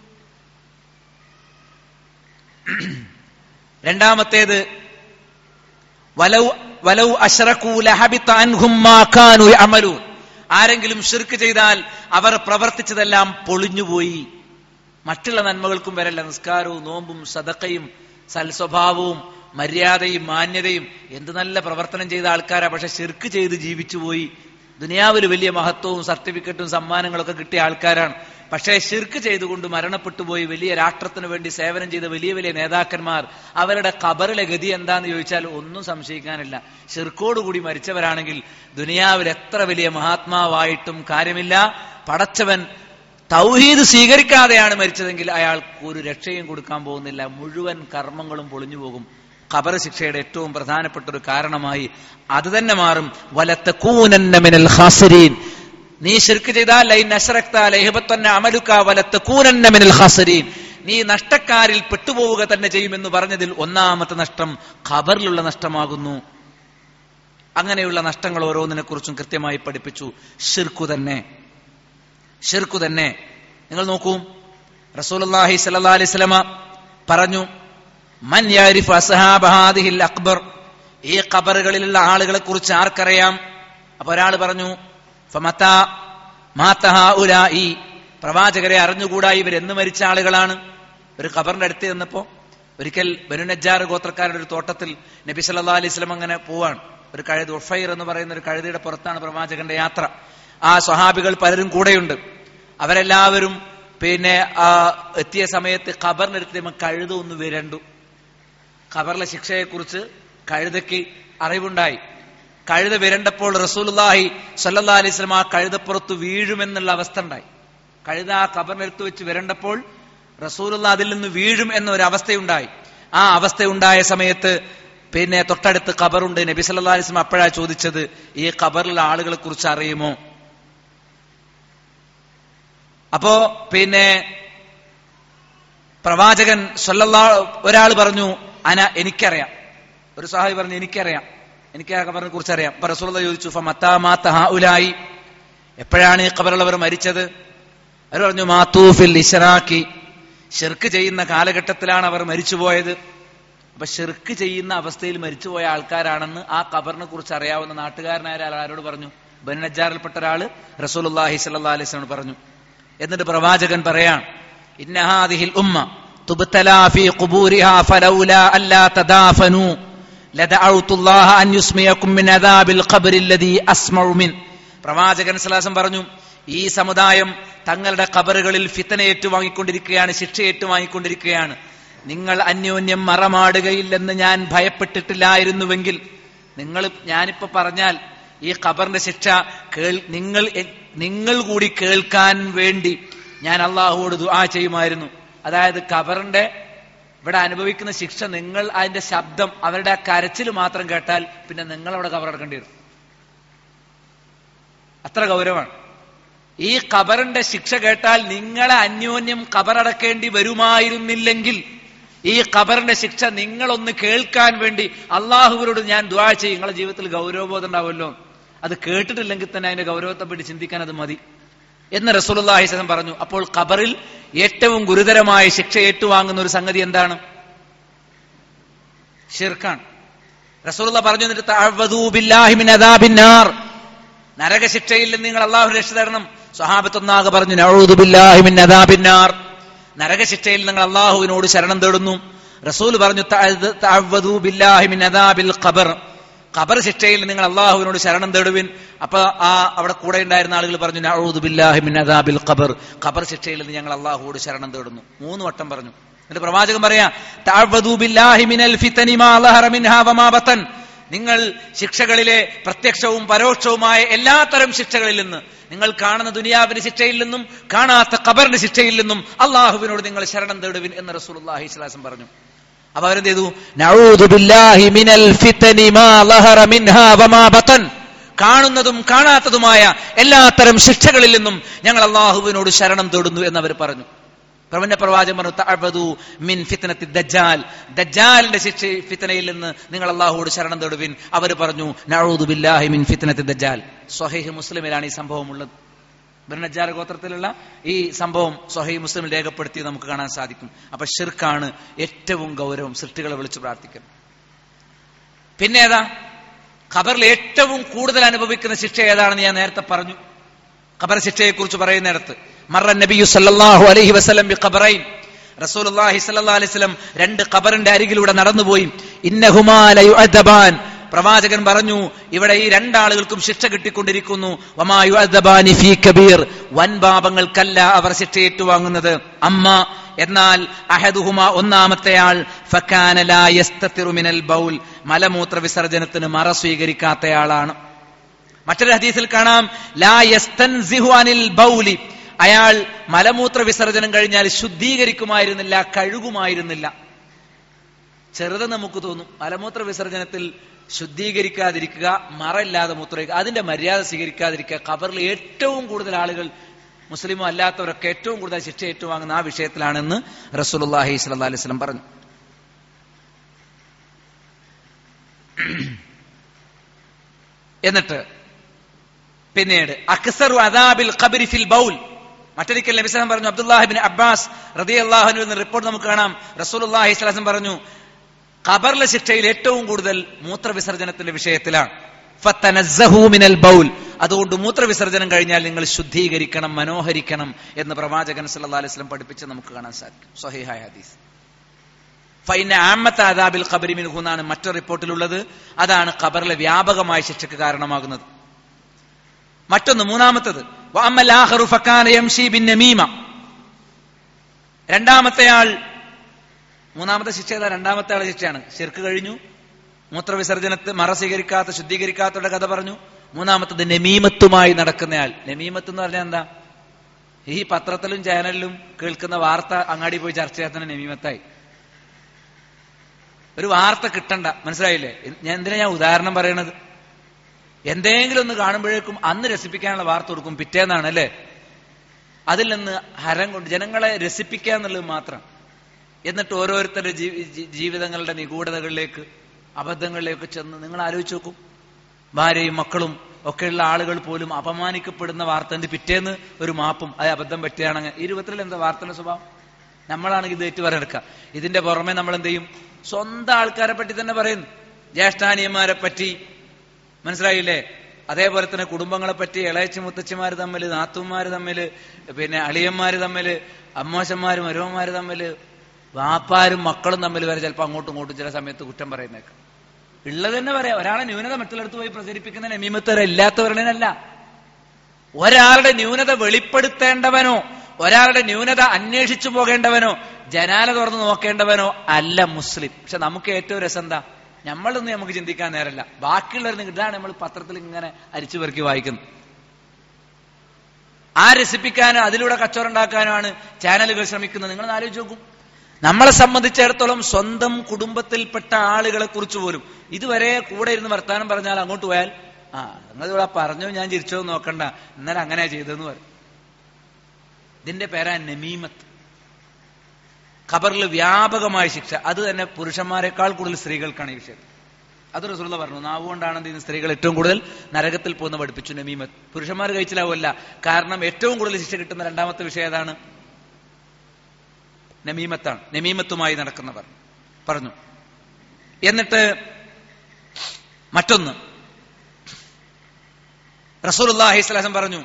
രണ്ടാമത്തേത് വലൗ വലൗ അഷ്റഖൂ ലഹബിത അൻഹും മാ കാനൂ യഅമലൂൻ ആരെങ്കിലും ഷിർക്ക് ചെയ്താൽ അവർ പ്രവർത്തിച്ചതെല്ലാം പൊളിഞ്ഞുപോയി മറ്റുള്ള നന്മകൾക്കും വരല്ല നിസ്കാരവും നോമ്പും സദക്കയും സൽസ്വഭാവവും മര്യാദയും മാന്യതയും എന്ത് നല്ല പ്രവർത്തനം ചെയ്ത ആൾക്കാരാ പക്ഷെ ഷിർക്ക് ചെയ്ത് ജീവിച്ചുപോയി ദുനിയാവിൽ വലിയ മഹത്വവും സർട്ടിഫിക്കറ്റും സമ്മാനങ്ങളൊക്കെ കിട്ടിയ ആൾക്കാരാണ് പക്ഷേ ഷിർക്ക് ചെയ്തുകൊണ്ട് മരണപ്പെട്ടു പോയി വലിയ രാഷ്ട്രത്തിന് വേണ്ടി സേവനം ചെയ്ത വലിയ വലിയ നേതാക്കന്മാർ അവരുടെ ഖബറിലെ ഗതി എന്താന്ന് ചോദിച്ചാൽ ഒന്നും സംശയിക്കാനില്ല ഷിർക്കോടുകൂടി മരിച്ചവരാണെങ്കിൽ ദുനിയാവിൽ എത്ര വലിയ മഹാത്മാവായിട്ടും കാര്യമില്ല പടച്ചവൻ തൗഹീദ് സ്വീകരിക്കാതെയാണ് മരിച്ചതെങ്കിൽ അയാൾക്ക് ഒരു രക്ഷയും കൊടുക്കാൻ പോകുന്നില്ല മുഴുവൻ കർമ്മങ്ങളും പൊളിഞ്ഞു പോകും ഖബർ ശിക്ഷയുടെ ഏറ്റവും പ്രധാനപ്പെട്ട ഒരു കാരണമായി അത് തന്നെ മാറും വലത്ത കൂനന്നമിനൽ ഖാസിരീൻ നീ ശിർക്ക് ചെയ്താൽ ലൈൻ അശ്രക്ത ലൈഹബത്തന്നെ അമലുക്ക വലത്ത കൂനന്നമിനൽ ഖാസിരീൻ നീ നഷ്ടക്കാരിൽ പെട്ടുപോവുക തന്നെ ചെയ്യുമെന്ന് പറഞ്ഞതിൽ ഒന്നാമത്തെ നഷ്ടം ഖബറിലുള്ള നഷ്ടമാകുന്നു അങ്ങനെയുള്ള നഷ്ടങ്ങൾ ഓരോന്നിനെ കുറിച്ചും കൃത്യമായി പഠിപ്പിച്ചു ഷിർക്കു തന്നെ ഷിർക്കു തന്നെ നിങ്ങൾ നോക്കൂ റസൂലുള്ളാഹി സ്വല്ലല്ലാഹി അലൈഹി വസല്ലമ പറഞ്ഞു മൻ യാരിഫ് അസ്ഹാബ ഹാദിഹിൽ അക്ബർ ഈ ഖബറുകളിലുള്ള ആളുകളെ കുറിച്ച് ആർക്കറിയാം അപ്പൊ ഒരാൾ പറഞ്ഞു ഫമതാ മാത ഹൗലായി പ്രവാചകരെ അറിഞ്ഞുകൂടാ ഇവർ എന്ന് മരിച്ച ആളുകളാണ് ഒരു ഖബറിന്റെ അടുത്ത് ചെന്നപ്പോ ഒരിക്കൽ ബനുനജ്ജാർ ഗോത്രക്കാരുടെ ഒരു തോട്ടത്തിൽ നബി സല്ലല്ലാഹു അലൈഹി വസല്ലം അങ്ങനെ പോവാണ് ഒരു കഴുത ഉഫൈർ എന്ന് പറയുന്ന ഒരു കഴുതയുടെ പുറത്താണ് പ്രവാചകന്റെ യാത്ര ആ സ്വഹാബികൾ പലരും കൂടെയുണ്ട് അവരെല്ലാവരും പിന്നെ ആ എത്തിയ സമയത്ത് ഖബറിനെടുത്ത് കഴുത ഒന്ന് വിരണ്ടു ഖബറിലെ ശിക്ഷയെക്കുറിച്ച് കഴുതയ്ക്ക് അറിവുണ്ടായി കഴുത വിരണ്ടപ്പോൾ റസൂലുള്ളാഹി സല്ലല്ലാഹു അലൈഹി വസല്ലം ആ കഴുതപ്പുറത്ത് വീഴുമെന്നുള്ള അവസ്ഥ ഉണ്ടായി കഴുത ആ ഖബറിനെടുത്ത് വെച്ച് വിരണ്ടപ്പോൾ റസൂലുള്ള അതിൽ നിന്ന് വീഴും എന്നൊരു അവസ്ഥയുണ്ടായി ആ അവസ്ഥയുണ്ടായ സമയത്ത് പിന്നെ തൊട്ടടുത്ത് ഖബറുണ്ട് നബി സല്ലല്ലാഹു അലൈഹി വസല്ലം അപ്പോഴാ ചോദിച്ചത് ഈ ഖബറിലെ ആളുകളെ കുറിച്ച് അറിയുമോ അപ്പോ പിന്നെ പ്രവാചകൻ സല്ലല്ലാ ഒരാൾ പറഞ്ഞു അന എനിക്കറിയാം ഒരു സഹാബി പറഞ്ഞു എനിക്കറിയാം എനിക്ക് ആ ഖബറിനെ കുറിച്ച് അറിയാം അപ്പൊ റസൂലുള്ള ചോദിച്ചു ഫമത്തായി എപ്പോഴാണ് ഈ ഖബറുള്ളവർ മരിച്ചത് അവർ പറഞ്ഞു മാത്തൂഫിൽ ഇഷറാക്കി ഷിർക്ക് ചെയ്യുന്ന കാലഘട്ടത്തിലാണ് അവർ മരിച്ചുപോയത് അപ്പൊ ഷിർക്ക് ചെയ്യുന്ന അവസ്ഥയിൽ മരിച്ചുപോയ ആൾക്കാരാണെന്ന് ആ ഖബറിനെ കുറിച്ച് അറിയാവുന്ന നാട്ടുകാരനായ ഒരാൾ ആരോട് പറഞ്ഞു ബനജാറിൽപ്പെട്ട ഒരാള് റസൂലുള്ളാഹി സ്വല്ലല്ലാഹി അലൈഹി വസല്ലം പറഞ്ഞു എന്നിട്ട് പ്രവാചകൻ പറയാൻ ഇന്നഹാദിഹിൽ ഉമ്മ തുബ്തലാ ഫീ ഖുബൂരിഹാ ഫലൗലാ അല്ലാ തദാഫനു ലദഅഉതുല്ലാഹ അൻ യുസ്മിയകും മിൻ അദാബിൽ ഖബ്രി അല്ലദീ അസ്മഉ മിൻ പ്രവാചകൻ സലാസം പറഞ്ഞു ഈ സമുദായം തങ്ങളുടെ ഖബറുകളിൽ ഫിത്തന ഏറ്റുവാങ്ങിക്കൊണ്ടിരിക്കുകയാണ് ശിക്ഷ ഏറ്റുവാങ്ങിക്കൊണ്ടിരിക്കുകയാണ് നിങ്ങൾ അന്യോന്യം മറമാടുകയില്ലെന്ന് ഞാൻ ഭയപ്പെട്ടിട്ടില്ലായിരുന്നുവെങ്കിൽ നിങ്ങൾ ഞാനിപ്പോ പറഞ്ഞാൽ ഈ ഖബറിന്റെ ശിക്ഷ കേൾ നിങ്ങൾ നിങ്ങൾ കൂടി കേൾക്കാൻ വേണ്ടി ഞാൻ അള്ളാഹുവോട് ദുആ ചെയ്യുമായിരുന്നു അതായത് ഖബറിന്റെ ഇവിടെ അനുഭവിക്കുന്ന ശിക്ഷ നിങ്ങൾ അതിന്റെ ശബ്ദം അവരുടെ ആ കരച്ചിൽ മാത്രം കേട്ടാൽ പിന്നെ നിങ്ങൾ അവിടെ ഖബറടക്കേണ്ടി വരും അത്ര ഗൗരവമാണ് ഈ ഖബറിന്റെ ശിക്ഷ കേട്ടാൽ നിങ്ങളെ അന്യോന്യം ഖബറടക്കേണ്ടി വരുമായിരുന്നില്ലെങ്കിൽ ഈ ഖബറിന്റെ ശിക്ഷ നിങ്ങളൊന്ന് കേൾക്കാൻ വേണ്ടി അള്ളാഹുവിനോട് ഞാൻ ദ്വാ ചെയ്യും നിങ്ങളുടെ ജീവിതത്തിൽ ഗൗരവബോധം ഉണ്ടാവുമല്ലോ അത് കേട്ടിട്ടില്ലെങ്കിൽ തന്നെ അതിന്റെ ഗൗരവത്തെ പറ്റി ചിന്തിക്കാൻ അത് മതി എന്ന് റസൂലുള്ളാഹി സ്വലം പറഞ്ഞു അപ്പോൾ ഖബറിൽ ഏറ്റവും ഗുരുതരമായ ശിക്ഷ ഏറ്റുവാങ്ങുന്ന ഒരു സംഗതി എന്താണ് ഷിർക്കാണ് റസൂലുള്ള പറഞ്ഞു എന്നിട്ട് തഅവ്വദൂ ബില്ലാഹി മിൻ അദാബിന്നാർ നരകശിക്ഷയിൽ നിന്ന് നിങ്ങൾ അള്ളാഹു രക്ഷ തരണം സ്വഹാബത്തൊന്നാകെ പറഞ്ഞു നഊദു ബില്ലാഹി മിൻ അദാബിന്നാർ നരകശിക്ഷയിൽ നിങ്ങൾ അള്ളാഹുവിനോട് ശരണം തേടുന്നു റസൂൽ പറഞ്ഞു തഅവ്വദൂ ബില്ലാഹി മിൻ അദാബിൽ ഖബർ ഖബർ ശിക്ഷയിൽ നിങ്ങൾ അള്ളാഹുവിനോട് ശരണം തേടുവിൻ അപ്പൊ ആ അവിടെ കൂടെ ഉണ്ടായിരുന്ന ആളുകൾ പറഞ്ഞു നഊദു ബില്ലാഹി മിൻ അദാബിൽ ഖബർ ഖബർ ശിക്ഷയിൽ നിന്ന് ഞങ്ങൾ അള്ളാഹുവോട് ശരണം തേടുന്നു മൂന്ന് വട്ടം പറഞ്ഞു എന്നിട്ട് പ്രവാചകൻ പറയാ തഅവ്വദൂ ബില്ലാഹി മിനൽ ഫിതനി മാ ലഹറ മിൻഹാ വമാ ബതൻ നിങ്ങൾ ശിക്ഷകളിലെ പ്രത്യക്ഷവും പരോക്ഷവുമായ എല്ലാത്തരം ശിക്ഷകളിൽ നിന്ന് നിങ്ങൾ കാണുന്ന ദുനിയാവിന്റെ ശിക്ഷയിൽ നിന്നും കാണാത്ത ഖബറിന്റെ ശിക്ഷയിൽ നിന്നും അള്ളാഹുവിനോട് നിങ്ങൾ ശരണം തേടുവിൻ എന്ന് റസൂലുള്ളാഹി സ്വലാസം പറഞ്ഞു അപ്പൊ അവരെന്ത് ചെയ്തു നഊദു ബില്ലാഹി മിനൽ ഫിതനി മാ ലഹറ മിൻഹാ വമാ ബതൻ കാണുന്നതും കാണാത്തതുമായ എല്ലാത്തരം ശിക്ഷകളിൽ നിന്നും ഞങ്ങൾ അള്ളാഹുവിനോട് ശരണം തേടുന്നു എന്ന് അവർ പറഞ്ഞു പ്രവന്റെ പ്രവാചകൻ പറഞ്ഞു തഅബദു മിൻ ഫിത്നത്തി ദജ്ജാൽ ദജ്ജാലിന്റെ ശിക്ഷ ഫിത്തനയിൽ നിന്ന് നിങ്ങൾ അള്ളാഹുവോട് ശരണം തേടുവിൻ അവർ പറഞ്ഞു നഊദു ബില്ലാഹി മിൻ ഫിത്നത്തി ദജ്ജാൽ സ്വഹീഹ് മുസ്ലിമിലാണ് ഈ സംഭവം ഉള്ളത് ബിർനജാർ ഗോത്രത്തിലുള്ള ഈ സംഭവം സ്വഹീ മുസ്ലിം രേഖപ്പെടുത്തി നമുക്ക് കാണാൻ സാധിക്കും അപ്പൊ ഷിർക്കാണ് ഏറ്റവും ഗൗരവം സൃഷ്ടികളെ വിളിച്ചു പ്രാർത്ഥിക്കുന്നത് പിന്നെ ഏതാ ഖബറിൽ ഏറ്റവും കൂടുതൽ അനുഭവിക്കുന്ന ശിക്ഷ ഏതാണെന്ന് ഞാൻ നേരത്തെ പറഞ്ഞു ഖബർ ശിക്ഷയെ കുറിച്ച് പറയുന്നിടത്ത് മറ നബിയു സല്ലല്ലാഹു അലൈഹി വസല്ലം ബി ഖബറൈൻ റസൂലുള്ളാഹി സ്വല്ലല്ലാഹു അലൈഹി വസല്ലം രണ്ട് ഖബറിന്റെ അരികിലൂടെ നടന്നുപോയി ഇന്നഹുമാ ലയുഅദബാൻ പ്രവാചകൻ പറഞ്ഞു ഇവിടെ ഈ രണ്ടാളുകൾക്കും ശിക്ഷ കിട്ടിക്കൊണ്ടിരിക്കുന്നു വമായു അദ്ദബാനി ഫീ കബീർ വൻ പാപങ്ങൾക്കല്ല അവർ ശിക്ഷ ഏറ്റുവാങ്ങുന്നത് അമ്മ എന്നാൽ അഹദുഹുമ ഒന്നാമത്തെ ആൾ ഫക്കാന ലാ യസ്തതിറു മിനൽ ബൗൽ മലമൂത്ര വിസർജനത്തിന് മറ സ്വീകരിക്കാത്തയാളാണ് മറ്റൊരു ഹദീസിൽ കാണാം ലാ യസ്തൻസിഹു അനിൽ ബൗലി അയാൾ മലമൂത്ര വിസർജനം കഴിഞ്ഞാൽ ശുദ്ധീകരിക്കുമായിരുന്നില്ല കഴുകുമായിരുന്നില്ല ചെറുത് നമുക്ക് തോന്നും മലമൂത്ര വിസർജനത്തിൽ ശുദ്ധീകരിക്കാതിരിക്കുക മറയില്ലാതെ മൂത്രയിക്കുക അതിന്റെ മര്യാദ സ്വീകരിക്കാതിരിക്കുക ഖബറിൽ ഏറ്റവും കൂടുതൽ ആളുകൾ മുസ്ലിമോ അല്ലാത്തവരൊക്കെ ഏറ്റവും കൂടുതൽ ശിക്ഷ ഏറ്റുവാങ്ങുന്ന ആ വിഷയത്തിലാണെന്ന് റസൂലുള്ളാഹി സ്വല്ലല്ലാഹി അലൈഹി വസല്ലം പറഞ്ഞു എന്നിട്ട് പിന്നീട് അക്സറു അദാബിൽ ഖബരി ഫിൽ ബൗൽ മറ്റൊരിക്കൽ നബി സല്ലല്ലാഹു പറഞ്ഞു അബ്ദുല്ലാഹിബിൻ അബ്ബാസ് റളിയല്ലാഹു അൻഹു എന്ന റിപ്പോർട്ട് നമുക്ക് കാണാം റസൂലുള്ളാഹി സ്വല്ലല്ലാഹു അലൈഹി വസല്ലം പറഞ്ഞു ഖബറിലെ ശിക്ഷയിൽ ഏറ്റവും കൂടുതൽ മൂത്രവിസർജനത്തിന്റെ വിഷയത്തിലാണ് ഫത്തനസ്സഹു മിനൽ ബൗൽ അതുകൊണ്ട് മൂത്രവിസർജനം കഴിഞ്ഞാൽ നിങ്ങൾ ശുദ്ധീകരിക്കണം മനോഹരിക്കണം എന്ന് പ്രവാചകൻ സല്ലല്ലാഹു അലൈഹി വസല്ലം പഠിപ്പിച്ച് നമുക്ക് കാണാൻ സാധിക്കും സ്വഹീഹായ ഹദീസ് ഫൈന ആമത്ത് ആദാബിൽ ഖബരി മിൻഹു എന്നാണ് മറ്റൊരു റിപ്പോർട്ടിലുള്ളത് അതാണ് ഖബറിലെ വ്യാപകമായ ശിക്ഷയ്ക്ക് കാരണമാകുന്നത് മറ്റൊന്ന് മൂന്നാമത്തത് വഅമ്മൽ ആഖറു ഫകാന യംശി ബിൻ നമീമ രണ്ടാമത്തെ ആൾ മൂന്നാമത്തെ ശിക്ഷ ഏതാ രണ്ടാമത്തെ ആളെ ശിക്ഷയാണ് ശിർക്ക് കഴിഞ്ഞു മൂത്രവിസർജനത്തെ മറ സ്വീകരിക്കാത്ത ശുദ്ധീകരിക്കാത്തവരുടെ കഥ പറഞ്ഞു മൂന്നാമത്തത് നമീമത്തുമായി നടക്കുന്നയാൾ നമീമത്ത് എന്ന് പറഞ്ഞാൽ എന്താ ഈ പത്രത്തിലും ചാനലിലും കേൾക്കുന്ന വാർത്ത അങ്ങാടി പോയി ചർച്ച ചെയ്യാൻ തന്നെ നമീമത്തായി ഒരു വാർത്ത കിട്ടണ്ട മനസ്സിലായില്ലേ ഞാൻ എന്തിനാ ഞാൻ ഉദാഹരണം പറയണത് എന്തെങ്കിലും ഒന്ന് കാണുമ്പോഴേക്കും അന്ന് രസിപ്പിക്കാനുള്ള വാർത്ത കൊടുക്കും പിറ്റേന്നാണ് അല്ലേ അതിൽ നിന്ന് ഹരം കൊണ്ട് ജനങ്ങളെ രസിപ്പിക്കുക എന്നുള്ളത് മാത്രം എന്നിട്ട് ഓരോരുത്തരുടെ ജീ- ജീ- ജീവിതങ്ങളുടെ നിഗൂഢതകളിലേക്ക് അബദ്ധങ്ങളിലേക്ക് ചെന്ന് നിങ്ങൾ ആലോചിച്ച് നോക്കും ഭാര്യയും മക്കളും ഒക്കെയുള്ള ആളുകൾ പോലും അപമാനിക്കപ്പെടുന്ന വാർത്തന്റെ പിറ്റേന്ന് ഒരു മാപ്പും അത് അബദ്ധം പറ്റിയാണെങ്കിൽ ഈ രൂപത്തിൽ എന്താ വാർത്തയുടെ സ്വഭാവം നമ്മളാണെങ്കിൽ ഇത് ഏറ്റു പറയാനെടുക്കുക ഇതിന്റെ പുറമെ നമ്മൾ എന്ത് ചെയ്യും സ്വന്തം ആൾക്കാരെ പറ്റി തന്നെ പറയുന്നു ജ്യേഷ്ഠാനിയന്മാരെ പറ്റി മനസ്സിലായില്ലേ അതേപോലെ തന്നെ കുടുംബങ്ങളെ പറ്റി ഇളയച്ചി മുത്തച്ഛിമാര് തമ്മിൽ നാത്തുമാര് തമ്മിൽ പിന്നെ അളിയന്മാര് തമ്മിൽ അമ്മോശന്മാരും മരുവന്മാര് തമ്മിൽ വാപ്പാരും മക്കളും തമ്മിൽ വരെ ചിലപ്പോൾ അങ്ങോട്ടും ഇങ്ങോട്ടും ചില സമയത്ത് കുറ്റം പറയുന്നേക്കാം ഉള്ളത് തന്നെ പറയാം ഒരാളെ ന്യൂനത മറ്റുള്ളടത്ത് പോയി പ്രചരിപ്പിക്കുന്ന നമീമത്തവരെ ഇല്ലാത്തവരുടേനല്ല ഒരാളുടെ ന്യൂനത വെളിപ്പെടുത്തേണ്ടവനോ ഒരാളുടെ ന്യൂനത അന്വേഷിച്ചു പോകേണ്ടവനോ ജനാല തുറന്ന് നോക്കേണ്ടവനോ അല്ല മുസ്ലിം പക്ഷെ നമുക്ക് ഏറ്റവും രസം എന്താ നമ്മളൊന്നും നമുക്ക് ചിന്തിക്കാൻ നേരല്ല ബാക്കിയുള്ളവർ ഇതാണ് നമ്മൾ പത്രത്തിൽ ഇങ്ങനെ അരിച്ചു പെറുക്കി വായിക്കുന്നത് ആ രസിപ്പിക്കാനോ അതിലൂടെ കച്ചവടം ഉണ്ടാക്കാനോ ആണ് ചാനലുകൾ ശ്രമിക്കുന്നത് നിങ്ങൾ ആലോചിച്ച് നോക്കും നമ്മളെ സംബന്ധിച്ചിടത്തോളം സ്വന്തം കുടുംബത്തിൽപ്പെട്ട ആളുകളെ കുറിച്ച് പോലും ഇതുവരെ കൂടെ ഇരുന്ന് വർത്താനം പറഞ്ഞാൽ അങ്ങോട്ട് പോയാൽ ആ നിങ്ങൾ ഇവിടെ പറഞ്ഞു ഞാൻ ചിരിച്ചോ എന്ന് നോക്കണ്ട ഇന്നലെ അങ്ങനെ ചെയ്തെന്ന് പറയും ഇതിന്റെ പേരാ നമീമത്ത് ഖബറിൽ വ്യാപകമായ ശിക്ഷ അത് തന്നെ പുരുഷന്മാരെക്കാൾ കൂടുതൽ സ്ത്രീകൾക്കാണ് ഈ വിഷയം അത് റസൂള്ള പറഞ്ഞു നാവുകൊണ്ടാണ് എന്ത് ചെയ്യുന്നത് സ്ത്രീകൾ ഏറ്റവും കൂടുതൽ നരകത്തിൽ പോകുന്ന പഠിപ്പിച്ചു നമീമത്ത് പുരുഷന്മാർ കഴിച്ചിലാവുമല്ല കാരണം ഏറ്റവും കൂടുതൽ ശിക്ഷ കിട്ടുന്ന രണ്ടാമത്തെ വിഷയം ഏതാണ് നമീമത്താണ് നമീമത്തുമായി നടക്കുന്നവർ പറഞ്ഞു എന്നിട്ട് മറ്റൊന്ന് റസൂലുള്ളാഹി സ്വലാസം പറഞ്ഞു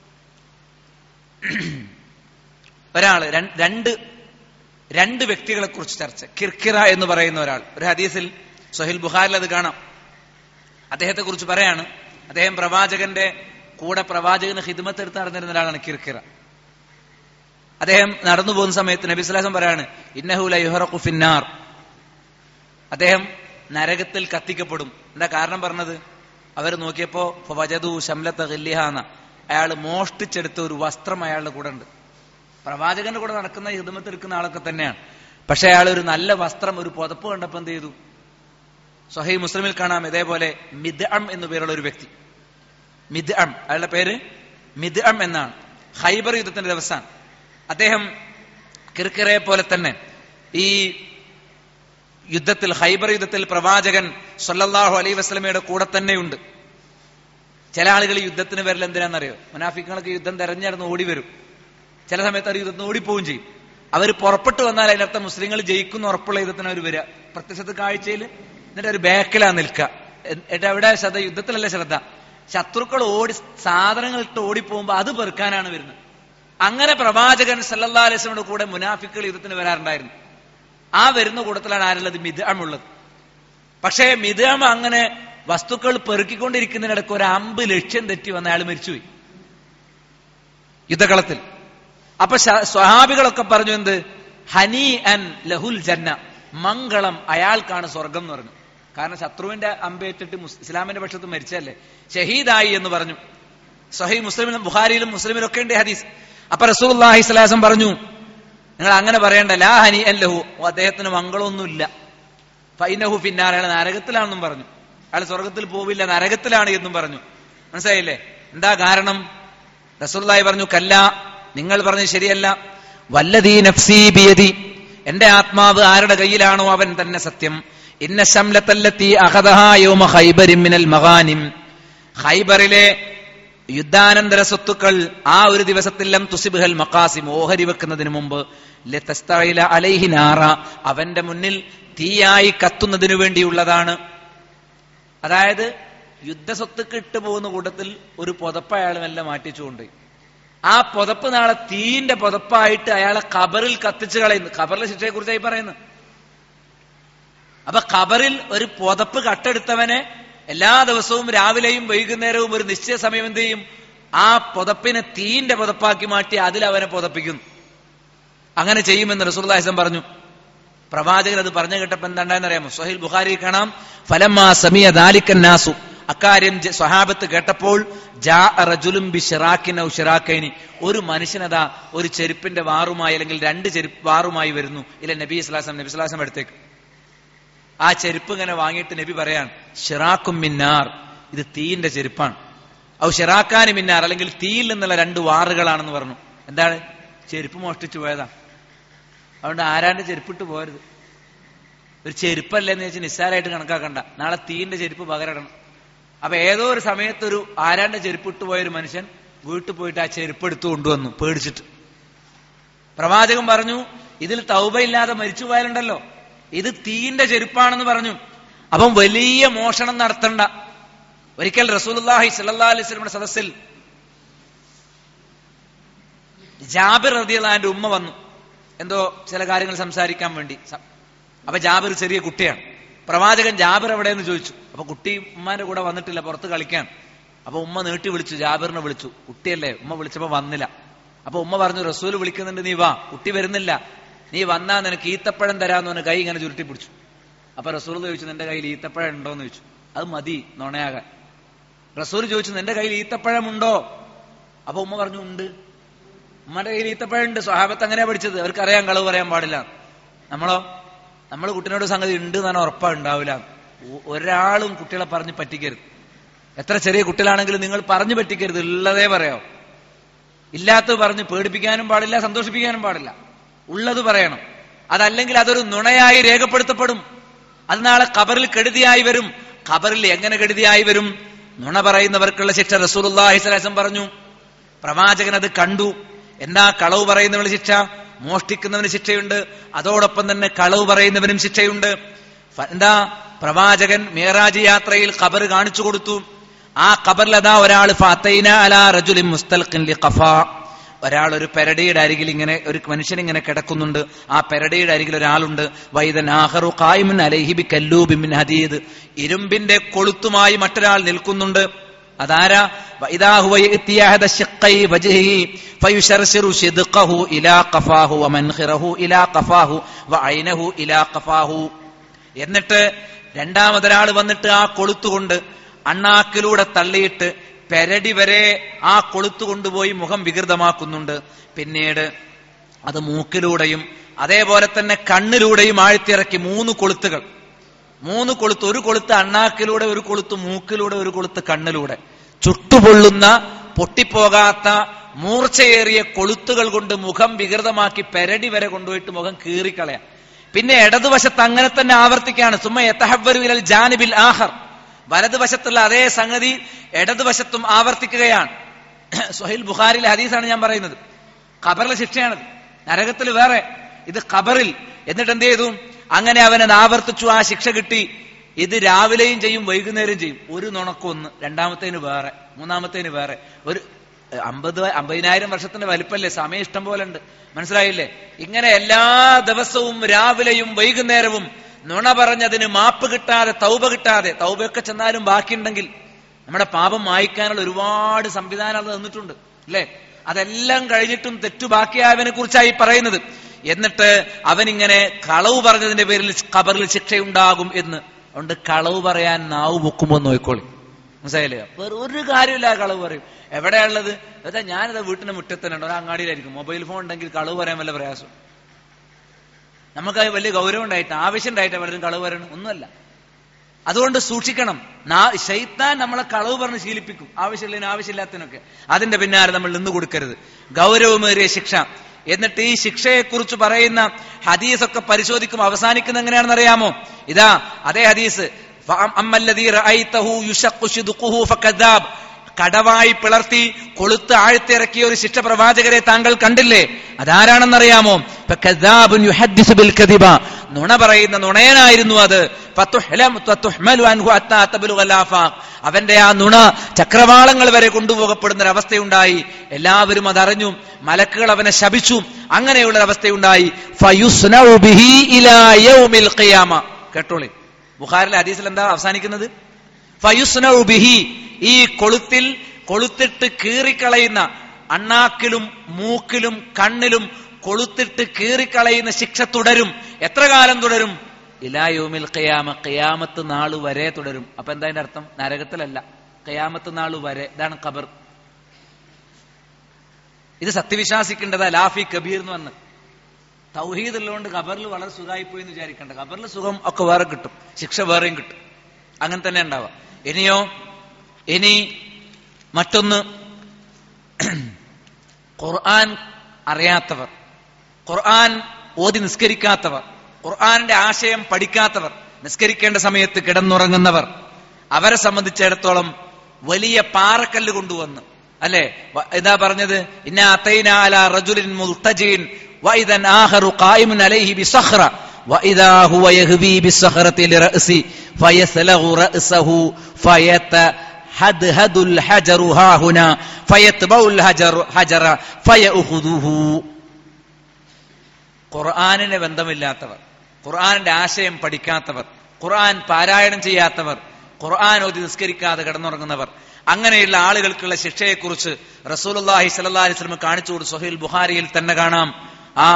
ഒരാള് രൺ- രണ്ട് രണ്ട് വ്യക്തികളെ കുറിച്ച് ചർച്ച കിർക്കിറ എന്ന് പറയുന്ന ഒരാൾ ഒരു ഹദീസിൽ സൊഹിൽ ബുഖാരിൽ അത് കാണാം അദ്ദേഹത്തെ കുറിച്ച് പറയാണ് അദ്ദേഹം പ്രവാചകന്റെ കൂടെ പ്രവാചകന് ഹിദ്മത്ത് എടുത്ത് നടന്നിരുന്ന ഒരാളാണ് കിർക്കിറ അദ്ദേഹം നടന്നു പോകുന്ന സമയത്ത് നബി സ്വലാസം പറയാണ് ഇന്നഹുല യുഹറഖു ഫിന്നാർ അദ്ദേഹം നരകത്തിൽ കത്തിക്കപ്പെടും എന്താ കാരണം പറഞ്ഞത് അവർ നോക്കിയപ്പോ വജതു ശംലത്ത ഗല്ലിഹാന്ന അയാൾ മോഷ്ടിച്ചെടുത്ത ഒരു വസ്ത്രം അയാളുടെ കൂടെ ഉണ്ട് പ്രവാചകന്റെ കൂടെ നടക്കുന്ന ഹിദമത്ത് എടുക്കുന്ന ആളൊക്കെ തന്നെയാണ് പക്ഷെ അയാൾ ഒരു നല്ല വസ്ത്രം ഒരു പുതപ്പ് കണ്ടപ്പോ എന്ത് ചെയ്തു സൊഹൈ മുസ്ലിമിൽ കാണാം ഇതേപോലെ മിദ്അം എന്നു പേരുള്ള ഒരു വ്യക്തി മിദ്അം അയാളുടെ പേര് മിദ്അം എന്നാണ് ഹൈബർ യുദ്ധത്തിന്റെ ദിവസമാണ് അദ്ദേഹം കിർക്കിറയെ പോലെ തന്നെ ഈ യുദ്ധത്തിൽ ഹൈബർ യുദ്ധത്തിൽ പ്രവാചകൻ സല്ലല്ലാഹു അലൈ വസ്ലമയുടെ കൂടെ തന്നെയുണ്ട് ചില ആളുകൾ ഈ യുദ്ധത്തിന് വരൽ എന്തിനാണെന്നറിയോ മുനാഫിക്കുകളൊക്കെ യുദ്ധം തെരഞ്ഞെടുന്ന് ഓടി വരും ചില സമയത്ത് അവർ യുദ്ധത്തിന് ഓടിപ്പോവുകയും ചെയ്യും അവർ പുറപ്പെട്ടു വന്നാൽ അതിനർത്ഥം മുസ്ലിങ്ങൾ ജയിക്കുന്ന ഉറപ്പുള്ള യുദ്ധത്തിന് അവർ വരിക പ്രത്യക്ഷത്ത് കാഴ്ചയിൽ എന്നിട്ട് ഒരു ബാക്കിലാ നിൽക്കുക എന്നിട്ട് എവിടെ ശ്രദ്ധ യുദ്ധത്തിലല്ല ശ്രദ്ധ ശത്രുക്കൾ ഓടി സാധനങ്ങൾ ഇട്ട് ഓടിപ്പോകുമ്പോൾ അത് പെറുക്കാനാണ് വരുന്നത് അങ്ങനെ പ്രവാചകൻ സല്ലല്ലാ അലൈസ്മയുടെ കൂടെ മുനാഫിക്കുകൾ യുദ്ധത്തിന് വരാറുണ്ടായിരുന്നു ആ വരുന്ന കൂട്ടത്തിലാണ് ആരുള്ളത് മിതാമുള്ളത് പക്ഷേ മിതാം അങ്ങനെ വസ്തുക്കൾ പെറുക്കിക്കൊണ്ടിരിക്കുന്നതിനിടയ്ക്ക് ഒരു അമ്പ് ലക്ഷ്യം തെറ്റി വന്ന അയാൾ മരിച്ചുപോയി യുദ്ധകളത്തിൽ അപ്പൊ ശ- സ്വഹാബികളൊക്കെ പറഞ്ഞു എന്ത് ഹനി അൻ ലഹുൽ ജന്ന മംഗളം അയാൾക്കാണ് സ്വർഗം എന്ന് പറഞ്ഞു കാരണം ശത്രുവിന്റെ അമ്പേറ്റിട്ട് മുസ്- ഇസ്ലാമിന്റെ പക്ഷത്ത് മരിച്ചല്ലേ ഷഹീദായി എന്ന് പറഞ്ഞു സഹി മുസ്ലിമിലും ബുഖാരിയിലും മുസ്ലിമിലും ഒക്കെ ഉണ്ട് ഹദീസ് അപ്പൊ റസൂൽ സ്വലാസം പറഞ്ഞു നിങ്ങൾ അങ്ങനെ പറയണ്ട ലാ ഹനി അൻ ലഹു ഓ, അദ്ദേഹത്തിന് മംഗളമൊന്നുമില്ല ഫൈനഹു ഫിന്നാർ അയാൾ നരകത്തിലാണെന്നും പറഞ്ഞു അയാൾ സ്വർഗത്തിൽ പോവില്ല നരകത്തിലാണ് എന്നും പറഞ്ഞു മനസ്സിലായില്ലേ എന്താ കാരണം റസൂല്ലായി പറഞ്ഞു കല്ല നിങ്ങൾ പറഞ്ഞത് ശരിയല്ല വല്ലതീ നഫ്സീ ബിയതി എന്റെ ആത്മാവ് ആരുടെ കയ്യിലാണോ അവൻ തന്നെ സത്യം ഇന്ന ശംലത്തല്ലത്തി അഹദഹായോമ ഹൈബരിൻ മിനൽ മഹാനിം ഹൈബറിലെ യുദ്ധാനന്തര സ്വത്തുക്കൾ ആ ഒരു ദിവസത്തിലും തുസിബുഹൽ മക്കാസിം ഓഹരി വെക്കുന്നതിന് മുമ്പ് ലതസ്തഇല അലൈഹി നാറ അവന്റെ മുന്നിൽ തീയായി കത്തുന്നതിനു വേണ്ടിയുള്ളതാണ് അതായത് യുദ്ധസ്വത്തുക്ക് ഇട്ടു പോകുന്ന കൂട്ടത്തിൽ ഒരു പുതപ്പ് അയാൾ മെല്ലെ മാറ്റിച്ചുകൊണ്ട് ആ പുതപ്പ് നാളെ തീന്റെ പുതപ്പായിട്ട് അയാളെ കബറിൽ കത്തിച്ച് കളയുന്നു കബറിലെ ശിക്ഷയെ കുറിച്ചായി പറയുന്നു അപ്പൊ കബറിൽ ഒരു പുതപ്പ് കട്ടെടുത്തവനെ എല്ലാ ദിവസവും രാവിലെയും വൈകുന്നേരവും ഒരു നിശ്ചയ സമയം എന്ത് ചെയ്യും ആ പുതപ്പിനെ തീന്റെ പുതപ്പാക്കി മാറ്റി അതിൽ അവനെ പുതപ്പിക്കുന്നു അങ്ങനെ ചെയ്യുമെന്ന് റസൂർദാസം പറഞ്ഞു പ്രവാചകൻ അത് പറഞ്ഞു കേട്ടപ്പോ എന്താണെന്ന് അറിയാമോ സഹിൽ ബുഖാരി കാണാം ഫലമാ സമിയ ദാലിക്കൻ നാസു അക്കാര്യം ജ- സ്വഹാബത്ത് കേട്ടപ്പോൾ ജാ റജുലും ബി ഷിറാക്കിനൗ ഷിറാക്കൈനി ഒരു മനുഷ്യനതാ ഒരു ചെരുപ്പിന്റെ വാറുമായി അല്ലെങ്കിൽ രണ്ട് ചെരുപ്പ് വാറുമായി വരുന്നു ഇല്ല നബി ഇസ്ലാസം നബി ഇസ്ലാസം അടുത്തേക്ക് ആ ചെരുപ്പ് ഇങ്ങനെ വാങ്ങിയിട്ട് നബി പറയാൻ ഷിറാക്കും മിന്നാർ ഇത് തീയിന്റെ ചെരുപ്പാണ് ഔ ഷിറാക്കാനും മിന്നാർ അല്ലെങ്കിൽ തീയിൽ നിന്നുള്ള രണ്ട് വാറുകളാണെന്ന് പറഞ്ഞു എന്താണ് ചെരുപ്പ് മോഷ്ടിച്ചു പോയതാ അതുകൊണ്ട് ആരാണ്ട് ചെരുപ്പിട്ട് പോരുത് ഒരു ചെരുപ്പല്ലേന്ന് വെച്ച് നിസ്സാരമായിട്ട് കണക്കാക്കണ്ട നാളെ തീന്റെ ചെരുപ്പ് പകരടണം അപ്പൊ ഏതോ ഒരു സമയത്ത് ഒരു ആരാണ്ട് ചെരുപ്പിട്ട് പോയ ഒരു മനുഷ്യൻ വീട്ടിൽ പോയിട്ട് ആ ചെരുപ്പ് എടുത്തു കൊണ്ടുവന്നു പേടിച്ചിട്ട് പ്രവാചകൻ പറഞ്ഞു ഇതിൽ തൗബയില്ലാതെ മരിച്ചു പോയാലുണ്ടല്ലോ ഇത് തീന്റെ ചെരുപ്പാണെന്ന് പറഞ്ഞു അപ്പം വലിയ മോഷണം നടത്തണ്ട ഒരിക്കൽ റസൂലുള്ളാഹി സല്ലല്ലാഹു അലൈഹി വസല്ലമയുടെ സദസ്സിൽ ജാബിർ റളിയല്ലാഹുവിന്റെ ഉമ്മ വന്നു എന്തോ ചില കാര്യങ്ങൾ സംസാരിക്കാൻ വേണ്ടി സ- അപ്പൊ ജാബിർ ചെറിയ കുട്ടിയാണ് പ്രവാചകൻ ജാബിർ എവിടെയെന്ന് ചോദിച്ചു അപ്പൊ കുട്ടി ഉമ്മാന്റെ കൂടെ വന്നിട്ടില്ല പുറത്ത് കളിക്കാൻ അപ്പൊ ഉമ്മ നീട്ടി വിളിച്ചു ജാബിറിനെ വിളിച്ചു കുട്ടിയല്ലേ ഉമ്മ വിളിച്ചപ്പോ വന്നില്ല അപ്പൊ ഉമ്മ പറഞ്ഞു റസൂൽ വിളിക്കുന്നുണ്ട് നീ വാ കുട്ടി വരുന്നില്ല നീ വന്നാ നിനക്ക് ഈത്തപ്പഴം തരാന്ന് പറഞ്ഞ കൈ ഇങ്ങനെ ചുരുട്ടി പിടിച്ചു അപ്പൊ റസൂൽ ചോദിച്ചു നിന്റെ കയ്യിൽ ഈത്തപ്പഴം ഉണ്ടോന്ന് ചോദിച്ചു അത് മതി നുണയാകാൻ റസൂൽ ചോദിച്ചു നിന്റെ കയ്യിൽ ഈത്തപ്പഴം ഉണ്ടോ അപ്പൊ ഉമ്മ പറഞ്ഞു ഉണ്ട് ഉമ്മയുടെ കയ്യിൽ ഈത്തപ്പഴുണ്ട് സ്വഹാബത്ത് അങ്ങനെയാ പഠിച്ചത് അവർക്ക് അറിയാൻ കളവ് പറയാൻ പാടില്ല നമ്മളോ നമ്മൾ കുട്ടീനോട് സംഗതി ഉണ്ട് എന്നാണ് ഉറപ്പാ ഉണ്ടാവില്ല ഒ- ഒരാളും കുട്ടികളെ പറഞ്ഞ് പറ്റിക്കരുത് എത്ര ചെറിയ കുട്ടികളാണെങ്കിലും നിങ്ങൾ പറഞ്ഞു പറ്റിക്കരുത് ഉള്ളതേ പറയോ ഇല്ലാത്തത് പറഞ്ഞ് പേടിപ്പിക്കാനും പാടില്ല സന്തോഷിപ്പിക്കാനും പാടില്ല ഉള്ളത് പറയണം അതല്ലെങ്കിൽ അതൊരു നുണയായി രേഖപ്പെടുത്തപ്പെടും അത് നാളെ കബറിൽ കെടുതിയായി വരും ഖബറിൽ എങ്ങനെ കെടുതിയായി വരും നുണ പറയുന്നവർക്കുള്ള ശിക്ഷ റസൂലുള്ളാഹി സ്വല്ലല്ലാഹു അലൈഹി വസല്ലം പറഞ്ഞു പ്രവാചകൻ അത് കണ്ടു എന്താ കളവ് പറയുന്നവന് ശിക്ഷ മോഷ്ടിക്കുന്നവന് ശിക്ഷയുണ്ട് അതോടൊപ്പം തന്നെ കളവ് പറയുന്നവനും ശിക്ഷയുണ്ട് ഫ- എന്താ പ്രവാചകൻ മേറാജ് യാത്രയിൽ ഖബർ കാണിച്ചു കൊടുത്തു ആ ഖബറിൽ അതാ ഒരാൾ ഫാത്തൈന അലാ റജുലിൻ മുസ്തൽഖിൻ ലിഖഫാ ഒരാൾ ഒരു പെരടിയുടെ അരികിൽ ഇങ്ങനെ ഒരു മനുഷ്യൻ ഇങ്ങനെ കിടക്കുന്നുണ്ട് ആ പെരടിയുടെ അരികിൽ ഒരാളുണ്ട് വൈദനാഹറു ഖായിമുൻ അലൈഹി ബി കല്ലൂബി മിൻ ഹദീദ് ഇരുമ്പിന്റെ കൊളുത്തുമായി മറ്റൊരാൾ നിൽക്കുന്നുണ്ട് അതാരാ വഇദാ ഹുവ യഅതി അഹദ ശഖൈ വജ്ഹിഹി ഫയുശർശിറു ശിദ്ഖഹു ഇലാ ഖഫാഹു വമൻഖിറഹു ഇലാ ഖഫാഹു വഅൈനഹു ഇലാ ഖഫാഹു എന്നിട്ട് രണ്ടാമതൊരാൾ വന്നിട്ട് ആ കൊളുത്തുകൊണ്ട് അണ്ണാക്കിലൂടെ തള്ളിയിട്ട് പെരടി വരെ ആ കൊളുത്തു കൊണ്ടുപോയി മുഖം വികൃതമാക്കുന്നുണ്ട് പിന്നീട് അത് മൂക്കിലൂടെയും അതേപോലെ തന്നെ കണ്ണിലൂടെയും ആഴ്ത്തിയിറക്കി മൂന്ന് കൊളുത്തുകൾ മൂന്ന് കൊളുത്ത് ഒരു കൊളുത്ത് അണ്ണാക്കിലൂടെ ഒരു കൊളുത്ത് മൂക്കിലൂടെ ഒരു കൊളുത്ത് കണ്ണിലൂടെ ചുട്ടുപൊള്ളുന്ന പൊട്ടിപ്പോകാത്ത മൂർച്ചയേറിയ കൊളുത്തുകൾ കൊണ്ട് മുഖം വികൃതമാക്കി പെരടി വരെ കൊണ്ടുപോയിട്ട് മുഖം കീറിക്കളയാം പിന്നെ ഇടതുവശത്ത് അങ്ങനെ തന്നെ ആവർത്തിക്കുകയാണ് സുമ യതഹവ്വരു ഇലൽ ജാനിബിൽ ആഹർ വലതുവശത്തുള്ള അതേ സംഗതി ഇടതുവശത്തും ആവർത്തിക്കുകയാണ് സുഹൈൽ ബുഖാരിലെ ഹദീസാണ് ഞാൻ പറയുന്നത് ഖബറിലെ ശിക്ഷയാണത് നരകത്തിൽ വേറെ ഇത് ഖബറിൽ എന്നിട്ട് എന്ത് ചെയ്തു അങ്ങനെ അവനത് ആവർത്തിച്ചു ആ ശിക്ഷ കിട്ടി ഇത് രാവിലെയും ചെയ്യും വൈകുന്നേരം ചെയ്യും ഒരു നുണക്കൊന്ന് രണ്ടാമത്തേന് വേറെ മൂന്നാമത്തേന് വേറെ ഒരു ഏഹ്, അമ്പത് അമ്പതിനായിരം വർഷത്തിന്റെ വലിപ്പല്ലേ സമയം ഇഷ്ടം പോലെ ഉണ്ട് മനസ്സിലായില്ലേ ഇങ്ങനെ എല്ലാ ദിവസവും രാവിലെയും വൈകുന്നേരവും നുണ പറഞ്ഞതിന് മാപ്പ് കിട്ടാതെ തൗബ കിട്ടാതെ തൗബയൊക്കെ ചെന്നാലും ബാക്കിയുണ്ടെങ്കിൽ നമ്മുടെ പാപം മായ്ക്കാനുള്ള ഒരുപാട് സംവിധാനം അത് തന്നിട്ടുണ്ട് അല്ലേ അതെല്ലാം കഴിഞ്ഞിട്ടും തെറ്റു ബാക്കിയായവനെ കുറിച്ചായി പറയുന്നത് എന്നിട്ട് അവനിങ്ങനെ കളവ് പറഞ്ഞതിന്റെ പേരിൽ ഖബറിൽ ശിക്ഷയുണ്ടാകും എന്ന് അതുകൊണ്ട് കളവ് പറയാൻ നാവ് പൊക്കുമ്പോ നോക്കിക്കോളി മനസ്സിലായില്ലേ വേറെ ഒരു കാര്യമില്ല ആ കളവ് പറയും എവിടെയുള്ളത് അതാ ഞാനിതാ വീട്ടിന്റെ മുറ്റത്തന്നെ ഉണ്ട് ഒരു അങ്ങാടിയിലായിരിക്കും മൊബൈൽ ഫോൺ ഉണ്ടെങ്കിൽ കളവ് പറയാൻ വല്ല പ്രയാസം നമുക്ക് അത് വലിയ ഗൗരവം ഉണ്ടായിട്ട് ആവശ്യം ഉണ്ടായിട്ട് പലരും കളവ് പറയണം ഒന്നുമല്ല അതുകൊണ്ട് സൂക്ഷിക്കണം നാ- ശൈത്താൻ നമ്മളെ കളവ് പറഞ്ഞ് ശീലിപ്പിക്കും ആവശ്യമില്ലതിന് ആവശ്യമില്ലാത്തതിനൊക്കെ അതിന്റെ പിന്നാലെ നമ്മൾ നിന്ന് കൊടുക്കരുത് ഗൗരവമേറിയ ശിക്ഷ എന്നിട്ട് ഈ ശിക്ഷയെക്കുറിച്ച് പറയുന്ന ഹദീസൊക്കെ പരിശോധിക്കും അവസാനിക്കുന്ന എങ്ങനെയാണെന്ന് അറിയാമോ ഇതാ അതേ ഹദീസ് ഫഅം- അമ്മല്ലദീ റഅയ്തഹു യുശഖ്ഖു ശുദ്ഖുഹു ഫകദ്ദാബ് കടവായി പിളർത്തി കൊളുത്ത് ആഴ്ത്തിറക്കിയ ഒരു ശിക്ഷ പ്രവാചകരെ താങ്കൾ കണ്ടില്ലേ അതാരാണെന്നറിയാമോ ഫകദ്ദാബുൻ യുഹദ്ദിസു ബിൽ കദിബ നുണ പറയുന്ന നുണയനായിരുന്നു അത് ഫതുഹ്ലം ഫതുഹ്മലു അൻഹു ഹത്താ തബ്ലുഗൽ ആഫാഖ്. അവന്റെ ആ നുണ ചക്രവാളങ്ങൾ വരെ കൊണ്ടുപോകപ്പെടുന്ന ഒരു അവസ്ഥയുണ്ടായി എല്ലാവരും അതറിഞ്ഞു മലക്കുകൾ അവനെ ശപിച്ചു അങ്ങനെയുള്ള ഒരു അവസ്ഥയുണ്ടായി ഫയുസ്നഉ ബിഹി ഇലാ യൗമിൽ ഖിയാമ കേട്ടോളി ബുഖാരിലെ ഹദീസിൽ എന്താ അവസാനിക്കുന്നത് ഫയുസ്നഉ ബിഹി ഈ കൊളുത്തിൽ കൊളുത്തിട്ട് കീറിക്കളയുന്ന അണ്ണാക്കിലും മൂക്കിലും കണ്ണിലും കൊളുത്തിട്ട് കീറിക്കളയുന്ന ശിക്ഷ തുടരും എത്ര കാലം തുടരും ഇലായോമിൽ ഖിയാമ ഖിയാമത്ത് നാള് വരെ തുടരും അപ്പൊ എന്താ അതിന്റെ അർത്ഥം നരകത്തിലല്ല ഖിയാമത്ത് നാള് വരെ ഇതാണ് ഖബർ ഇത് സത്യവിശ്വാസിക്കേണ്ടതാ ലാഫി കബീർ എന്ന് പറഞ്ഞത് തൗഹീദ് ഉള്ളതുകൊണ്ട് ഖബറിൽ വളരെ സുഖമായി പോയി എന്ന് വിചാരിക്കണ്ട ഖബറിൽ സുഖം ഒക്കെ വേറെ കിട്ടും ശിക്ഷ വേറെയും കിട്ടും അങ്ങനെ തന്നെ ഉണ്ടാവാം ഇനിയോ ഇനി മറ്റൊന്ന് ഖുർആൻ അറിയാത്തവർ ഖുർആൻ ഓതി നിസ്കരിക്കാത്തവർ ഖുർആന്റെ ആശയം പഠിക്കാത്തവർ നിസ്കരിക്കേണ്ട സമയത്ത് കിടന്നുറങ്ങുന്നവർ അവരെ സംബന്ധിച്ചിടത്തോളം വലിയ പാറക്കല്ല് കൊണ്ടുവന്ന് അല്ലെ വ- ഇതാ പറഞ്ഞത് ഇന്ന അത്തൈന അല റജുലിൻ മുൽത്തജീൻ വൈദൻ ആഹറു ഖായിമുൻ അലൈഹി ബിസഖ്റ وإذا هو يهوي بالصخرة لرأسي فيسلغ رأسه فيتهدهد الحجر ها هنا فيتبع الحجر حجر فيأخذه ഖുർആാനിന് ബന്ധമില്ലാത്തവർ ഖുർആാനിന്റെ ആശയം പഠിക്കാത്തവർ ഖുർആൻ പാരായണം ചെയ്യാത്തവർ ഖുർആൻ ഓതി നിസ്കരിക്കാതെ കിടന്നുറങ്ങുന്നവർ അങ്ങനെയുള്ള ആളുകൾക്കുള്ള ശിക്ഷയെക്കുറിച്ച് റസൂലുള്ളാഹി സ്വല്ലല്ലാഹി അലൈഹി വസല്ലം കാണിച്ചു കൊടുത്തു സുഹൈൽ ബുഖാരിയിൽ തന്നെ കാണാം ആ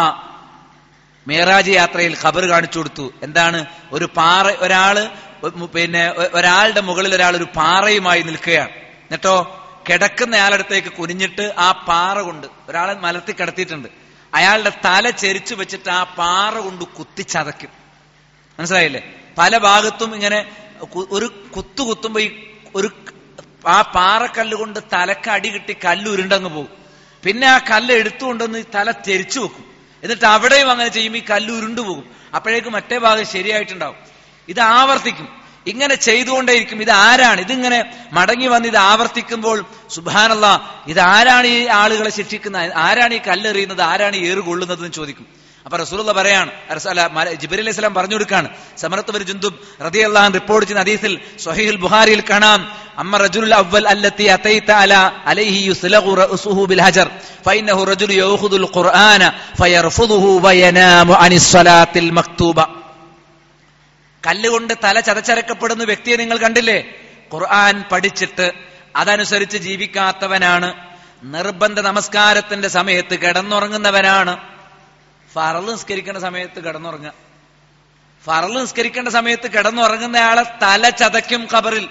മേറാജ് യാത്രയിൽ ഖബർ കാണിച്ചു കൊടുത്തു എന്താണ് ഒരു പാറ ഒരാള് ഒ- പിന്നെ ഒ- ഒരാളുടെ മുകളിൽ ഒരാൾ ഒരു പാറയുമായി നിൽക്കുകയാണ് എന്നിട്ടോ കിടക്കുന്ന ആളടുത്തേക്ക് കുനിഞ്ഞിട്ട് ആ പാറ കൊണ്ട് ഒരാളെ മലർത്തി കിടത്തിയിട്ടുണ്ട് അയാളുടെ തല ചെരിച്ചു വെച്ചിട്ട് ആ പാറ കൊണ്ട് കുത്തിച്ചതയ്ക്കും മനസ്സിലായില്ലേ പല ഭാഗത്തും ഇങ്ങനെ കു- ഒരു കുത്തു കുത്തുമ്പോ ഈ ഒരു ആ പാറക്കല്ല് കൊണ്ട് തലക്ക് അടി കിട്ടി കല്ല് ഉരുണ്ടങ്ങ് പോകും പിന്നെ ആ കല്ല് എടുത്തുകൊണ്ടൊന്ന് ഈ തല തെരിച്ചു വെക്കും എന്നിട്ട് അവിടെയും അങ്ങനെ ചെയ്യും ഈ കല്ല് ഉരുണ്ടു പോകും അപ്പോഴേക്ക് മറ്റേ ഭാഗം ശരിയായിട്ടുണ്ടാവും ഇത് ആവർത്തിക്കും ഇങ്ങനെ ചെയ്തുകൊണ്ടേയിരിക്കും ഇത് ആരാണ് ഇതിങ്ങനെ മടങ്ങി വന്ന് ഇത് ആവർത്തിക്കുമ്പോൾ സുബാനല്ല ഇത് ആരാണ് ഈ ആളുകളെ ശിക്ഷിക്കുന്നത് ആരാണ് ഈ കല്ലെറിയുന്നത് ആരാണ് ഈ ഏറ് കൊള്ളുന്നത് എന്ന് ചോദിക്കും അപ്പൊ റസൂലുള്ള പറയാണ് റസ- അല്ല, മല- ജിബ്രീൽ അലൈഹി സ്വലാം പറഞ്ഞു കൊടുക്കാണ് സമരത്ത് ഒരു ജുന്തുബ് റതി അള്ളാഹൻ റിപ്പോർട്ട് ചെയ്യുന്ന ഹദീസിൽ സ്വഹീൽ ബുഹാരിയിൽ കാണാം അമ്മ റജുൽ അവൽ അല്ലത്തി അതൈത അല അലൈഹി യുസ്ലഖു റഅസുഹു ബിൽ ഹജർ ഫഇന്നഹു റജുൽ യഖുദുൽ ഖുർആന ഫയർഫുദുഹു വയനാമു അനിസ് സ്വലാത്തിൽ മക്തൂബ കല്ലുകൊണ്ട് തല ചതച്ചരക്കപ്പെടുന്ന വ്യക്തിയെ നിങ്ങൾ കണ്ടില്ലേ ഖുർആൻ പഠിച്ചിട്ട് അതനുസരിച്ച് ജീവിക്കാത്തവനാണ് നിർബന്ധ നമസ്കാരത്തിന്റെ സമയത്ത് കിടന്നുറങ്ങുന്നവനാണ് ഫറല് നിസ്കരിക്കേണ്ട സമയത്ത് കിടന്നുറങ്ങുക ഫറല് നിസ്കരിക്കേണ്ട സമയത്ത് കിടന്നുറങ്ങുന്നയാളെ തല ചതയ്ക്കും ഖബറിൽ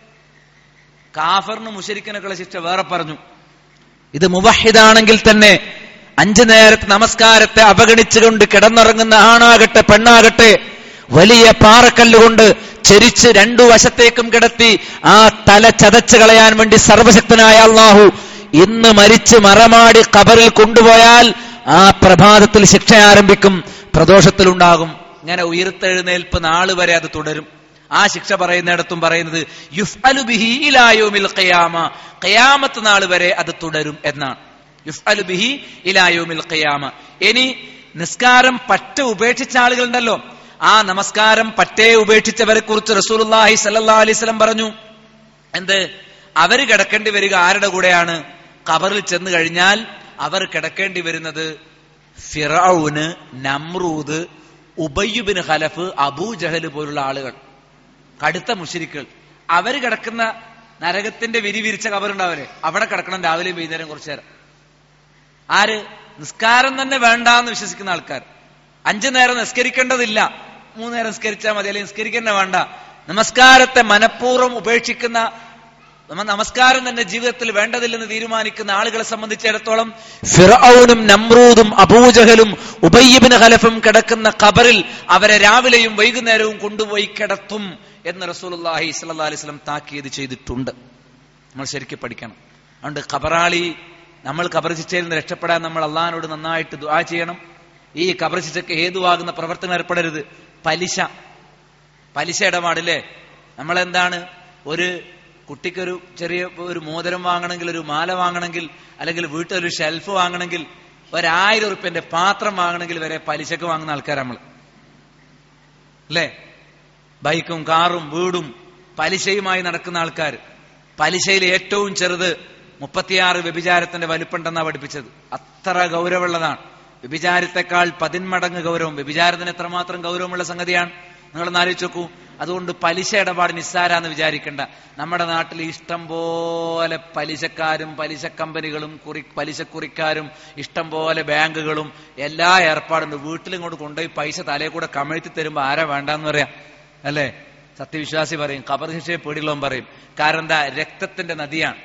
കാഫറിന് മുഷരിക്കനൊക്കെയുള്ള ശിക്ഷ വേറെ പറഞ്ഞു ഇത് മുവഹിദാണെങ്കിൽ തന്നെ അഞ്ചു നേരത്തെ നമസ്കാരത്തെ അവഗണിച്ചുകൊണ്ട് കിടന്നുറങ്ങുന്ന ആണാകട്ടെ പെണ്ണാകട്ടെ വലിയ പാറക്കല്ലുകൊണ്ട് ചെരിച്ച് രണ്ടു വശത്തേക്കും കിടത്തി ആ തല ചതച്ചു കളയാൻ വേണ്ടി സർവശക്തനായ അള്ളാഹു ഇന്ന് മരിച്ച് മറമാടി കബറിൽ കൊണ്ടുപോയാൽ ആ പ്രഭാതത്തിൽ ശിക്ഷ ആരംഭിക്കും പ്രദോഷത്തിലുണ്ടാകും ഇങ്ങനെ ഉയർത്തെഴുന്നേൽപ്പ് നാള് വരെ അത് തുടരും ആ ശിക്ഷ പറയുന്നിടത്തും പറയുന്നത് യുഫ്അലു ബിഹി ഇലാ യൗമിൽ ഖിയാമ ഖിയാമത്ത് നാൾ വരെ അത് തുടരും എന്നാണ് യുഫ്അലു ബിഹി ഇലാ യൗമിൽ ഖിയാമ ഇനി നിസ്കാരം പറ്റ ഉപേക്ഷിച്ച ആളുകളുണ്ടല്ലോ ആ നമസ്കാരം പറ്റേ ഉപേക്ഷിച്ചവരെ കുറിച്ച് റസൂലുള്ളാഹി സല്ലല്ലാഹു അലൈഹി വസല്ലം പറഞ്ഞു എന്ത് അവര് കിടക്കേണ്ടി വരിക ആരുടെ കൂടെയാണ് ഖബറിൽ ചെന്ന് കഴിഞ്ഞാൽ അവർ കിടക്കേണ്ടി വരുന്നത് ഫിറൌന് നമ്രൂദ് ഉബയ്യുബിന് ഖലഫ് അബൂ ജഹൽ പോലുള്ള ആളുകൾ കടുത്ത മുഷിരിക്കൾ അവര് കിടക്കുന്ന നരകത്തിന്റെ വിരി വിരിച്ച കബറുണ്ടാവരെ അവിടെ കിടക്കണം രാവിലെയും വൈകുന്നേരം കുറച്ചു നേരം ആര് നിസ്കാരം തന്നെ വേണ്ടാന്ന് വിശ്വസിക്കുന്ന ആൾക്കാർ അഞ്ചു നേരം നിസ്കരിക്കേണ്ടതില്ല മൂന്ന് നേരം നിസ്കരിച്ചാൽ മതി അല്ലെങ്കിൽ നിസ്കരിക്കുന്ന വേണ്ട നമസ്കാരത്തെ മനഃപൂർവ്വം ഉപേക്ഷിക്കുന്ന നമ്മ നമസ്കാരം തന്നെ ജീവിതത്തിൽ വേണ്ടതില്ലെന്ന് തീരുമാനിക്കുന്ന ആളുകളെ സംബന്ധിച്ചിടത്തോളം ഫിറൌനും നമ്രൂദും അബൂജഹലും ഉബയ്യബിന് ഖലഫും കിടക്കുന്ന ഖബറിൽ അവരെ രാവിലെയും വൈകുന്നേരവും കൊണ്ടുപോയി കിടത്തും എന്ന് റസൂലുള്ളാഹി സ്വല്ലല്ലാഹി അലൈഹി വസല്ലം താക്കീത് ചെയ്തിട്ടുണ്ട് നമ്മൾ ശരിക്കും പഠിക്കണം അതുകൊണ്ട് ഖബറാളി നമ്മൾ ഖബർ ശിക്ഷയിൽ നിന്ന് രക്ഷപ്പെടാൻ നമ്മൾ അള്ളഹാനോട് നന്നായിട്ട് ദുആ ചെയ്യണം ഈ ഖബർ ശിക്ഷയ്ക്ക് ഹേതുവാകുന്ന പ്രവർത്തനം ഏർപ്പെടരുത് പലിശ പലിശ ഇടപാടില്ലേ നമ്മളെന്താണ് ഒരു കുട്ടിക്കൊരു ചെറിയ ഒരു മോതിരം വാങ്ങണമെങ്കിൽ ഒരു മാല വാങ്ങണമെങ്കിൽ അല്ലെങ്കിൽ വീട്ടിലൊരു ഷെൽഫ് വാങ്ങണമെങ്കിൽ ഒരായിരം ഉറുപ്പ്യന്റെ പാത്രം വാങ്ങണമെങ്കിൽ വരെ പലിശക്ക് വാങ്ങുന്ന ആൾക്കാർ നമ്മൾ അല്ലേ ബൈക്കും കാറും വീടും പലിശയുമായി നടക്കുന്ന ആൾക്കാർ പലിശയിൽ ഏറ്റവും ചെറുത് മുപ്പത്തിയാറ് വ്യഭിചാരത്തിന്റെ വലിപ്പുണ്ടെന്നാ പഠിപ്പിച്ചത് അത്ര ഗൗരവമുള്ളതാണ് വ്യഭിചാരത്തെക്കാൾ പതിന്മടങ്ങ് ഗൗരവം വ്യഭിചാരത്തിന് എത്രമാത്രം ഗൗരവമുള്ള സംഗതിയാണ് നിങ്ങളൊന്ന് ആലോചിച്ച് നോക്കൂ അതുകൊണ്ട് പലിശ ഇടപാട് നിസ്സാരാന്ന് വിചാരിക്കേണ്ട നമ്മുടെ നാട്ടിൽ ഇഷ്ടം പോലെ പലിശക്കാരും പലിശ കമ്പനികളും കുറി പലിശക്കുറിക്കാരും ഇഷ്ടം പോലെ ബാങ്കുകളും എല്ലാ ഏർപ്പാടുണ്ട് വീട്ടിലിങ്ങോട്ട് കൊണ്ടുപോയി പൈസ തലയെ കൂടെ കമഴ്ത്തി തരുമ്പോ ആരാ വേണ്ടെന്ന് പറയാം അല്ലേ സത്യവിശ്വാസി പറയും ഖബർ ശിക്ഷയെ പേടിയുള്ളവൻ പറയും കാരണം എന്താ രക്തത്തിന്റെ നദിയാണ്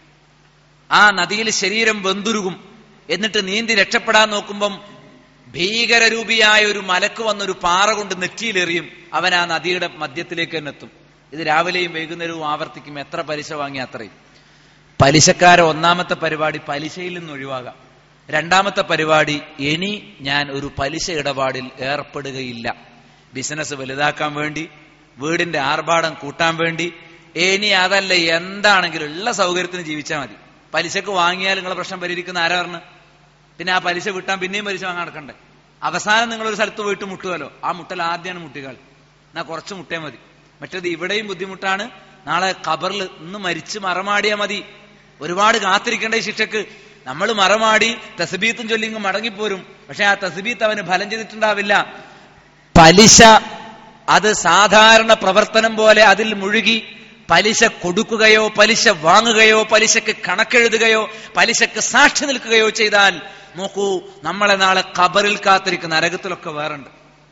ആ നദിയിൽ ശരീരം വെന്തുരുകും എന്നിട്ട് നീന്തി രക്ഷപ്പെടാൻ നോക്കുമ്പം ഭീകരരൂപിയായ ഒരു മലക്ക് വന്നൊരു പാറ കൊണ്ട് നെറ്റിയിലെറിയും അവൻ ആ നദിയുടെ മധ്യത്തിലേക്ക് തന്നെ എത്തും ഇത് രാവിലെയും വൈകുന്നേരവും ആവർത്തിക്കും എത്ര പലിശ വാങ്ങി അത്രയും പലിശക്കാരെ ഒന്നാമത്തെ പരിപാടി പലിശയിൽ നിന്ന് ഒഴിവാകാം രണ്ടാമത്തെ പരിപാടി ഇനി ഞാൻ ഒരു പലിശ ഇടപാടിൽ ഏർപ്പെടുകയില്ല ബിസിനസ് വലുതാക്കാൻ വേണ്ടി വീടിന്റെ ആർഭാടം കൂട്ടാൻ വേണ്ടി ഇനി അതല്ല എന്താണെങ്കിലും ഉള്ള സൗകര്യത്തിന് ജീവിച്ചാൽ മതി പലിശക്ക് വാങ്ങിയാൽ നിങ്ങളെ പ്രശ്നം പരിഹരിക്കുന്ന ആരാ പറഞ്ഞു പിന്നെ ആ പലിശ വിട്ടാൻ പിന്നെയും പലിശ വാങ്ങാൻ നടക്കണ്ടേ അവസാനം നിങ്ങൾ ഒരു സ്ഥലത്ത് പോയിട്ട് മുട്ടുമല്ലോ ആ മുട്ടൽ ആദ്യമാണ് മുട്ടികൾ എന്നാ കുറച്ച് മുട്ടേ മതി മറ്റേത് ഇവിടെയും ബുദ്ധിമുട്ടാണ് നാളെ ഖബറിൽ ഇന്ന് മരിച്ച് മറമാടിയാ മതി ഒരുപാട് കാത്തിരിക്കേണ്ട ഈ ശിക്ഷക്ക് നമ്മൾ മറമാടി തസ്ബീത്തും ചൊല്ലിങ്ങ് മടങ്ങിപ്പോരും പക്ഷെ ആ തസ്ബീത്ത് അവന് ഫലം ചെയ്തിട്ടുണ്ടാവില്ല പലിശ അത് സാധാരണ പ്രവർത്തനം പോലെ അതിൽ മുഴുകി പലിശ കൊടുക്കുകയോ പലിശ വാങ്ങുകയോ പലിശക്ക് കണക്കെഴുതുകയോ പലിശക്ക് സാക്ഷി നിൽക്കുകയോ ചെയ്താൽ നോക്കൂ നമ്മളെ നാളെ ഖബറിൽ കാത്തിരിക്കുന്ന നരകത്തിലൊക്കെ വേറുണ്ട്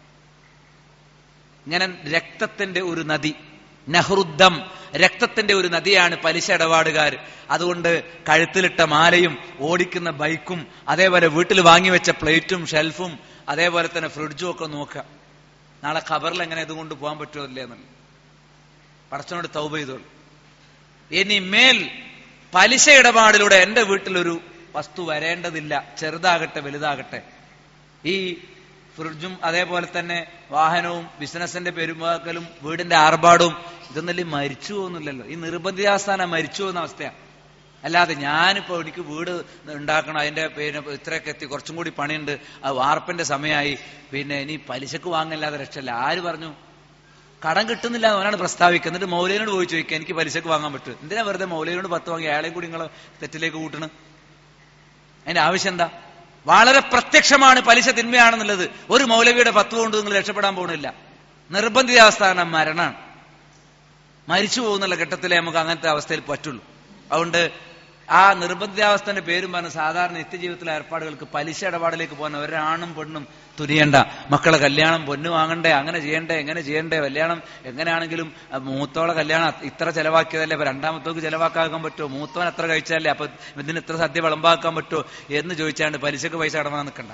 ഇങ്ങനെ രക്തത്തിന്റെ ഒരു നദി നഹ്റുദ്ദം രക്തത്തിന്റെ ഒരു നദിയാണ് പലിശ ഇടപാടുകാർ അതുകൊണ്ട് കഴുത്തിലിട്ട മാലയും ഓടിക്കുന്ന ബൈക്കും അതേപോലെ വീട്ടിൽ വാങ്ങിവെച്ച പ്ലേറ്റും ഷെൽഫും അതേപോലെ തന്നെ ഫ്രിഡ്ജും ഒക്കെ നോക്കുക നാളെ ഖബറിൽ എങ്ങനെ ഇതുകൊണ്ട് പോകാൻ പറ്റുമോ ഇല്ലേ എന്നുള്ളത് പടച്ചനോട് തൗബ ചെയ്തോളൂ ഇനി മേൽ പലിശ ഇടപാടിലൂടെ എന്റെ വീട്ടിലൊരു വസ്തു വരേണ്ടതില്ല ചെറുതാകട്ടെ വലുതാകട്ടെ ഈ ഫ്രിഡ്ജും അതേപോലെ തന്നെ വാഹനവും ബിസിനസിന്റെ പെരുമാക്കലും വീടിന്റെ ആർഭാടവും ഇതൊന്നല്ലേ മരിച്ചു പോകുന്നില്ലല്ലോ ഈ നിർബന്ധിതാസ്ഥാനം മരിച്ചു പോകുന്ന അവസ്ഥയാണ് അല്ലാതെ ഞാനിപ്പോ എനിക്ക് വീട് ഉണ്ടാക്കണം അതിന്റെ പിന്നെ ഇത്രയൊക്കെ എത്തി കുറച്ചും കൂടി പണിയുണ്ട് ആ വാർപ്പിന്റെ സമയമായി പിന്നെ ഇനി പലിശക്ക് വാങ്ങല്ലാതെ രക്ഷയില്ല ആര് പറഞ്ഞു കടം കിട്ടുന്നില്ല എന്ന് അവനാണ് പ്രസ്താവിക്കുന്നത് എന്നിട്ട് മൗലയോട് പോയി ചോദിക്കുക എനിക്ക് പലിശക്ക് വാങ്ങാൻ പറ്റും എന്തിനാ വെറുതെ മൗലയോട് പത്ത് വാങ്ങി അയാളെയും കൂടി നിങ്ങൾ തെറ്റിലേക്ക് കൂട്ടണം അതിന്റെ ആവശ്യം എന്താ വളരെ പ്രത്യക്ഷമാണ് പലിശ തിന്മയാണെന്നുള്ളത് ഒരു മൗലവിയുടെ പത്ത് കൊണ്ട് നിങ്ങൾ രക്ഷപ്പെടാൻ പോകുന്നില്ല നിർബന്ധിതാവസ്ഥാന മരണാണ് മരിച്ചു പോകുന്നുള്ള ഘട്ടത്തിലേ നമുക്ക് അങ്ങനത്തെ അവസ്ഥയിൽ പറ്റുള്ളൂ അതുകൊണ്ട് ആ നിർബന്ധിതാവസ്ഥന്റെ പേരും പറഞ്ഞ് സാധാരണ നിത്യജീവിതത്തിലെ ഏർപ്പാടുകൾക്ക് പലിശ ഇടപാടിലേക്ക് പോകുന്ന ഒരാണും പെണ്ണും തുനിയണ്ട മക്കളെ കല്യാണം പൊന്നു വാങ്ങണ്ടേ അങ്ങനെ ചെയ്യണ്ടേ എങ്ങനെ ചെയ്യണ്ടേ കല്യാണം എങ്ങനെയാണെങ്കിലും മൂത്തോളെ കല്യാണം ഇത്ര ചെലവാക്കിയതല്ലേ അപ്പൊ രണ്ടാമത്തോക്ക് ചെലവാക്കാൻ പറ്റുമോ മൂത്തോൻ എത്ര കഴിച്ചാലേ അപ്പൊ ഇതിന് ഇത്ര സദ്യ വിളമ്പാക്കാൻ പറ്റുമോ എന്ന് ചോദിച്ചാണ്ട് പലിശക്ക് പൈസ അടവാൻ നിൽക്കണ്ട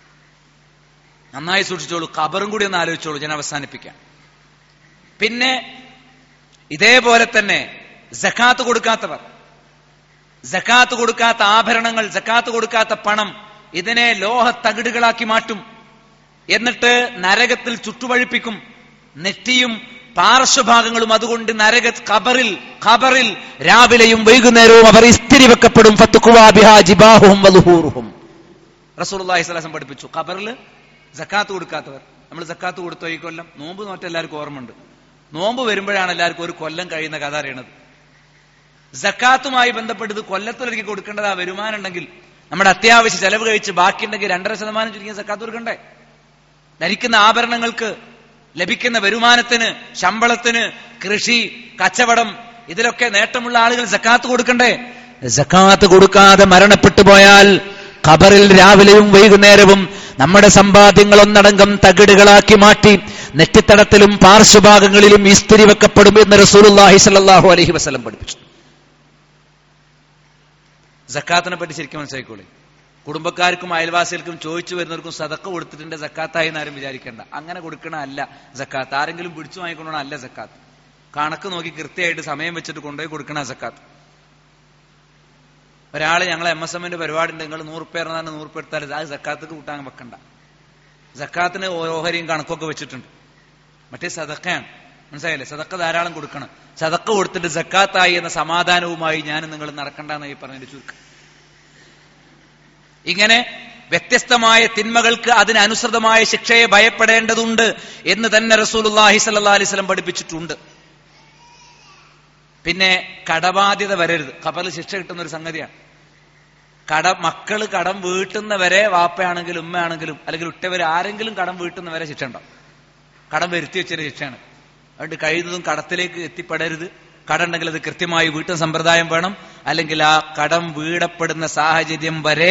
നന്നായി സൂക്ഷിച്ചോളൂ കബറും കൂടി ഒന്ന് ആലോചിച്ചോളൂ ഞാൻ അവസാനിപ്പിക്കാം പിന്നെ ഇതേപോലെ തന്നെ ജക്കാത്ത് കൊടുക്കാത്തവർ ജക്കാത്ത് കൊടുക്കാത്ത ആഭരണങ്ങൾ ജക്കാത്ത് കൊടുക്കാത്ത പണം ഇതിനെ ലോഹ തകിടുകളാക്കി മാറ്റും എന്നിട്ട് നരകത്തിൽ ചുട്ടുവഴിപ്പിക്കും നെറ്റിയും പാർശ്വഭാഗങ്ങളും അതുകൊണ്ട് നരക ഖബറിൽ ഖബറിൽ രാവിലെയും വൈകുന്നേരവും അവർ ഇസ്തിരി വെക്കപ്പെടും ജിബാഹും വലുഹൂറുഹും റസൂലുള്ളാഹി സ്വലാസം പഠിപ്പിച്ചു ഖബറിൽ ജക്കാത്ത് കൊടുക്കാത്തവർ നമ്മൾ ജക്കാത്ത് കൊടുത്തോ ഈ കൊല്ലം നോമ്പ് നോറ്റ എല്ലാവർക്കും ഓർമ്മയുണ്ട് നോമ്പ് വരുമ്പോഴാണ് എല്ലാവർക്കും ഒരു കൊല്ലം കഴിയുന്ന കഥ അറിയണത് ജക്കാത്തുമായി ബന്ധപ്പെട്ട് കൊല്ലത്തിലൊരുക്കി കൊടുക്കേണ്ടത് ആ വരുമാനം ഉണ്ടെങ്കിൽ നമ്മുടെ അത്യാവശ്യ ചെലവ് കഴിച്ച് ബാക്കിയുണ്ടെങ്കിൽ രണ്ടര ശതമാനം ചുരുങ്ങിയ സക്കാത്ത് കൊടുക്കണ്ടേ ധരിക്കുന്ന ആഭരണങ്ങൾക്ക് ലഭിക്കുന്ന വരുമാനത്തിന് ശമ്പളത്തിന് കൃഷി കച്ചവടം ഇതിലൊക്കെ നേട്ടമുള്ള ആളുകൾ സക്കാത്ത് കൊടുക്കണ്ടേ സക്കാത്ത് കൊടുക്കാതെ മരണപ്പെട്ടു പോയാൽ ഖബറിൽ രാവിലെയും വൈകുന്നേരവും നമ്മുടെ സമ്പാദ്യങ്ങൾ ഒന്നടങ്കം തകിടുകളാക്കി മാറ്റി നെറ്റിത്തടത്തിലും പാർശ്വഭാഗങ്ങളിലും ഇസ്തിരി വെക്കപ്പെടും എന്ന് റസൂലുള്ളാഹി സ്വല്ലല്ലാഹു അലൈഹി വസല്ലം പഠിപ്പിച്ചു സക്കാത്തിനെ പറ്റി ശരിക്കും മനസ്സിലാക്കിക്കോളി കുടുംബക്കാർക്കും അയൽവാസികൾക്കും ചോദിച്ചു വരുന്നവർക്കും സതക്ക കൊടുത്തിട്ടുണ്ട് സക്കാത്തായി എന്ന് ആരും വിചാരിക്കേണ്ട അങ്ങനെ കൊടുക്കണ അല്ല സക്കാത്ത് ആരെങ്കിലും പിടിച്ചു വാങ്ങിക്കൊണ്ടോ അല്ല സക്കാത്ത് കണക്ക് നോക്കി കൃത്യമായിട്ട് സമയം വെച്ചിട്ട് കൊണ്ടുപോയി കൊടുക്കണ സക്കാത്ത് ഒരാള് ഞങ്ങൾ എം എസ് എമ്മിന്റെ പരിപാടി ഉണ്ട് നിങ്ങൾ നൂറുപ്പേർ തന്നെ നൂറുപ്പ എടുത്താൽ അത് സക്കാത്തക്ക് കൂട്ടാൻ വെക്കണ്ട സക്കാത്തിന് ഓഹരിയും കണക്കൊക്കെ വെച്ചിട്ടുണ്ട് മറ്റേ സതക്കയാണ് മനസ്സിലായില്ലേ സതക്ക ധാരാളം കൊടുക്കണം സതക്ക കൊടുത്തിട്ട് സക്കാത്തായി എന്ന സമാധാനവുമായി ഞാൻ നിങ്ങൾ നടക്കണ്ടെന്നായി പറഞ്ഞതിന്റെ ചുരുക്കം ഇങ്ങനെ വ്യത്യസ്തമായ തിന്മകൾക്ക് അതിനനുസൃതമായ ശിക്ഷയെ ഭയപ്പെടേണ്ടതുണ്ട് എന്ന് തന്നെ റസൂലുള്ളാഹി സ്വല്ലല്ലാഹി അലൈഹി വസല്ലം പഠിപ്പിച്ചിട്ടുണ്ട് പിന്നെ കടബാധ്യത വരരുത് ഖബറിൽ ശിക്ഷ കിട്ടുന്ന ഒരു സംഗതിയാണ് കട മക്കള് കടം വീട്ടുന്നവരെ വാപ്പയാണെങ്കിലും ഉമ്മയാണെങ്കിലും അല്ലെങ്കിൽ ഉറ്റവർ ആരെങ്കിലും കടം വീട്ടുന്നവരെ ശിക്ഷ ഉണ്ടാവും കടം വരുത്തി വെച്ചൊരു ശിക്ഷയാണ് അതുകൊണ്ട് കഴിയുന്നതും കടത്തിലേക്ക് എത്തിപ്പെടരുത് കട ഉണ്ടെങ്കിൽ അത് കൃത്യമായി വീട്ടുന്ന സമ്പ്രദായം വേണം അല്ലെങ്കിൽ ആ കടം വീടപ്പെടുന്ന സാഹചര്യം വരെ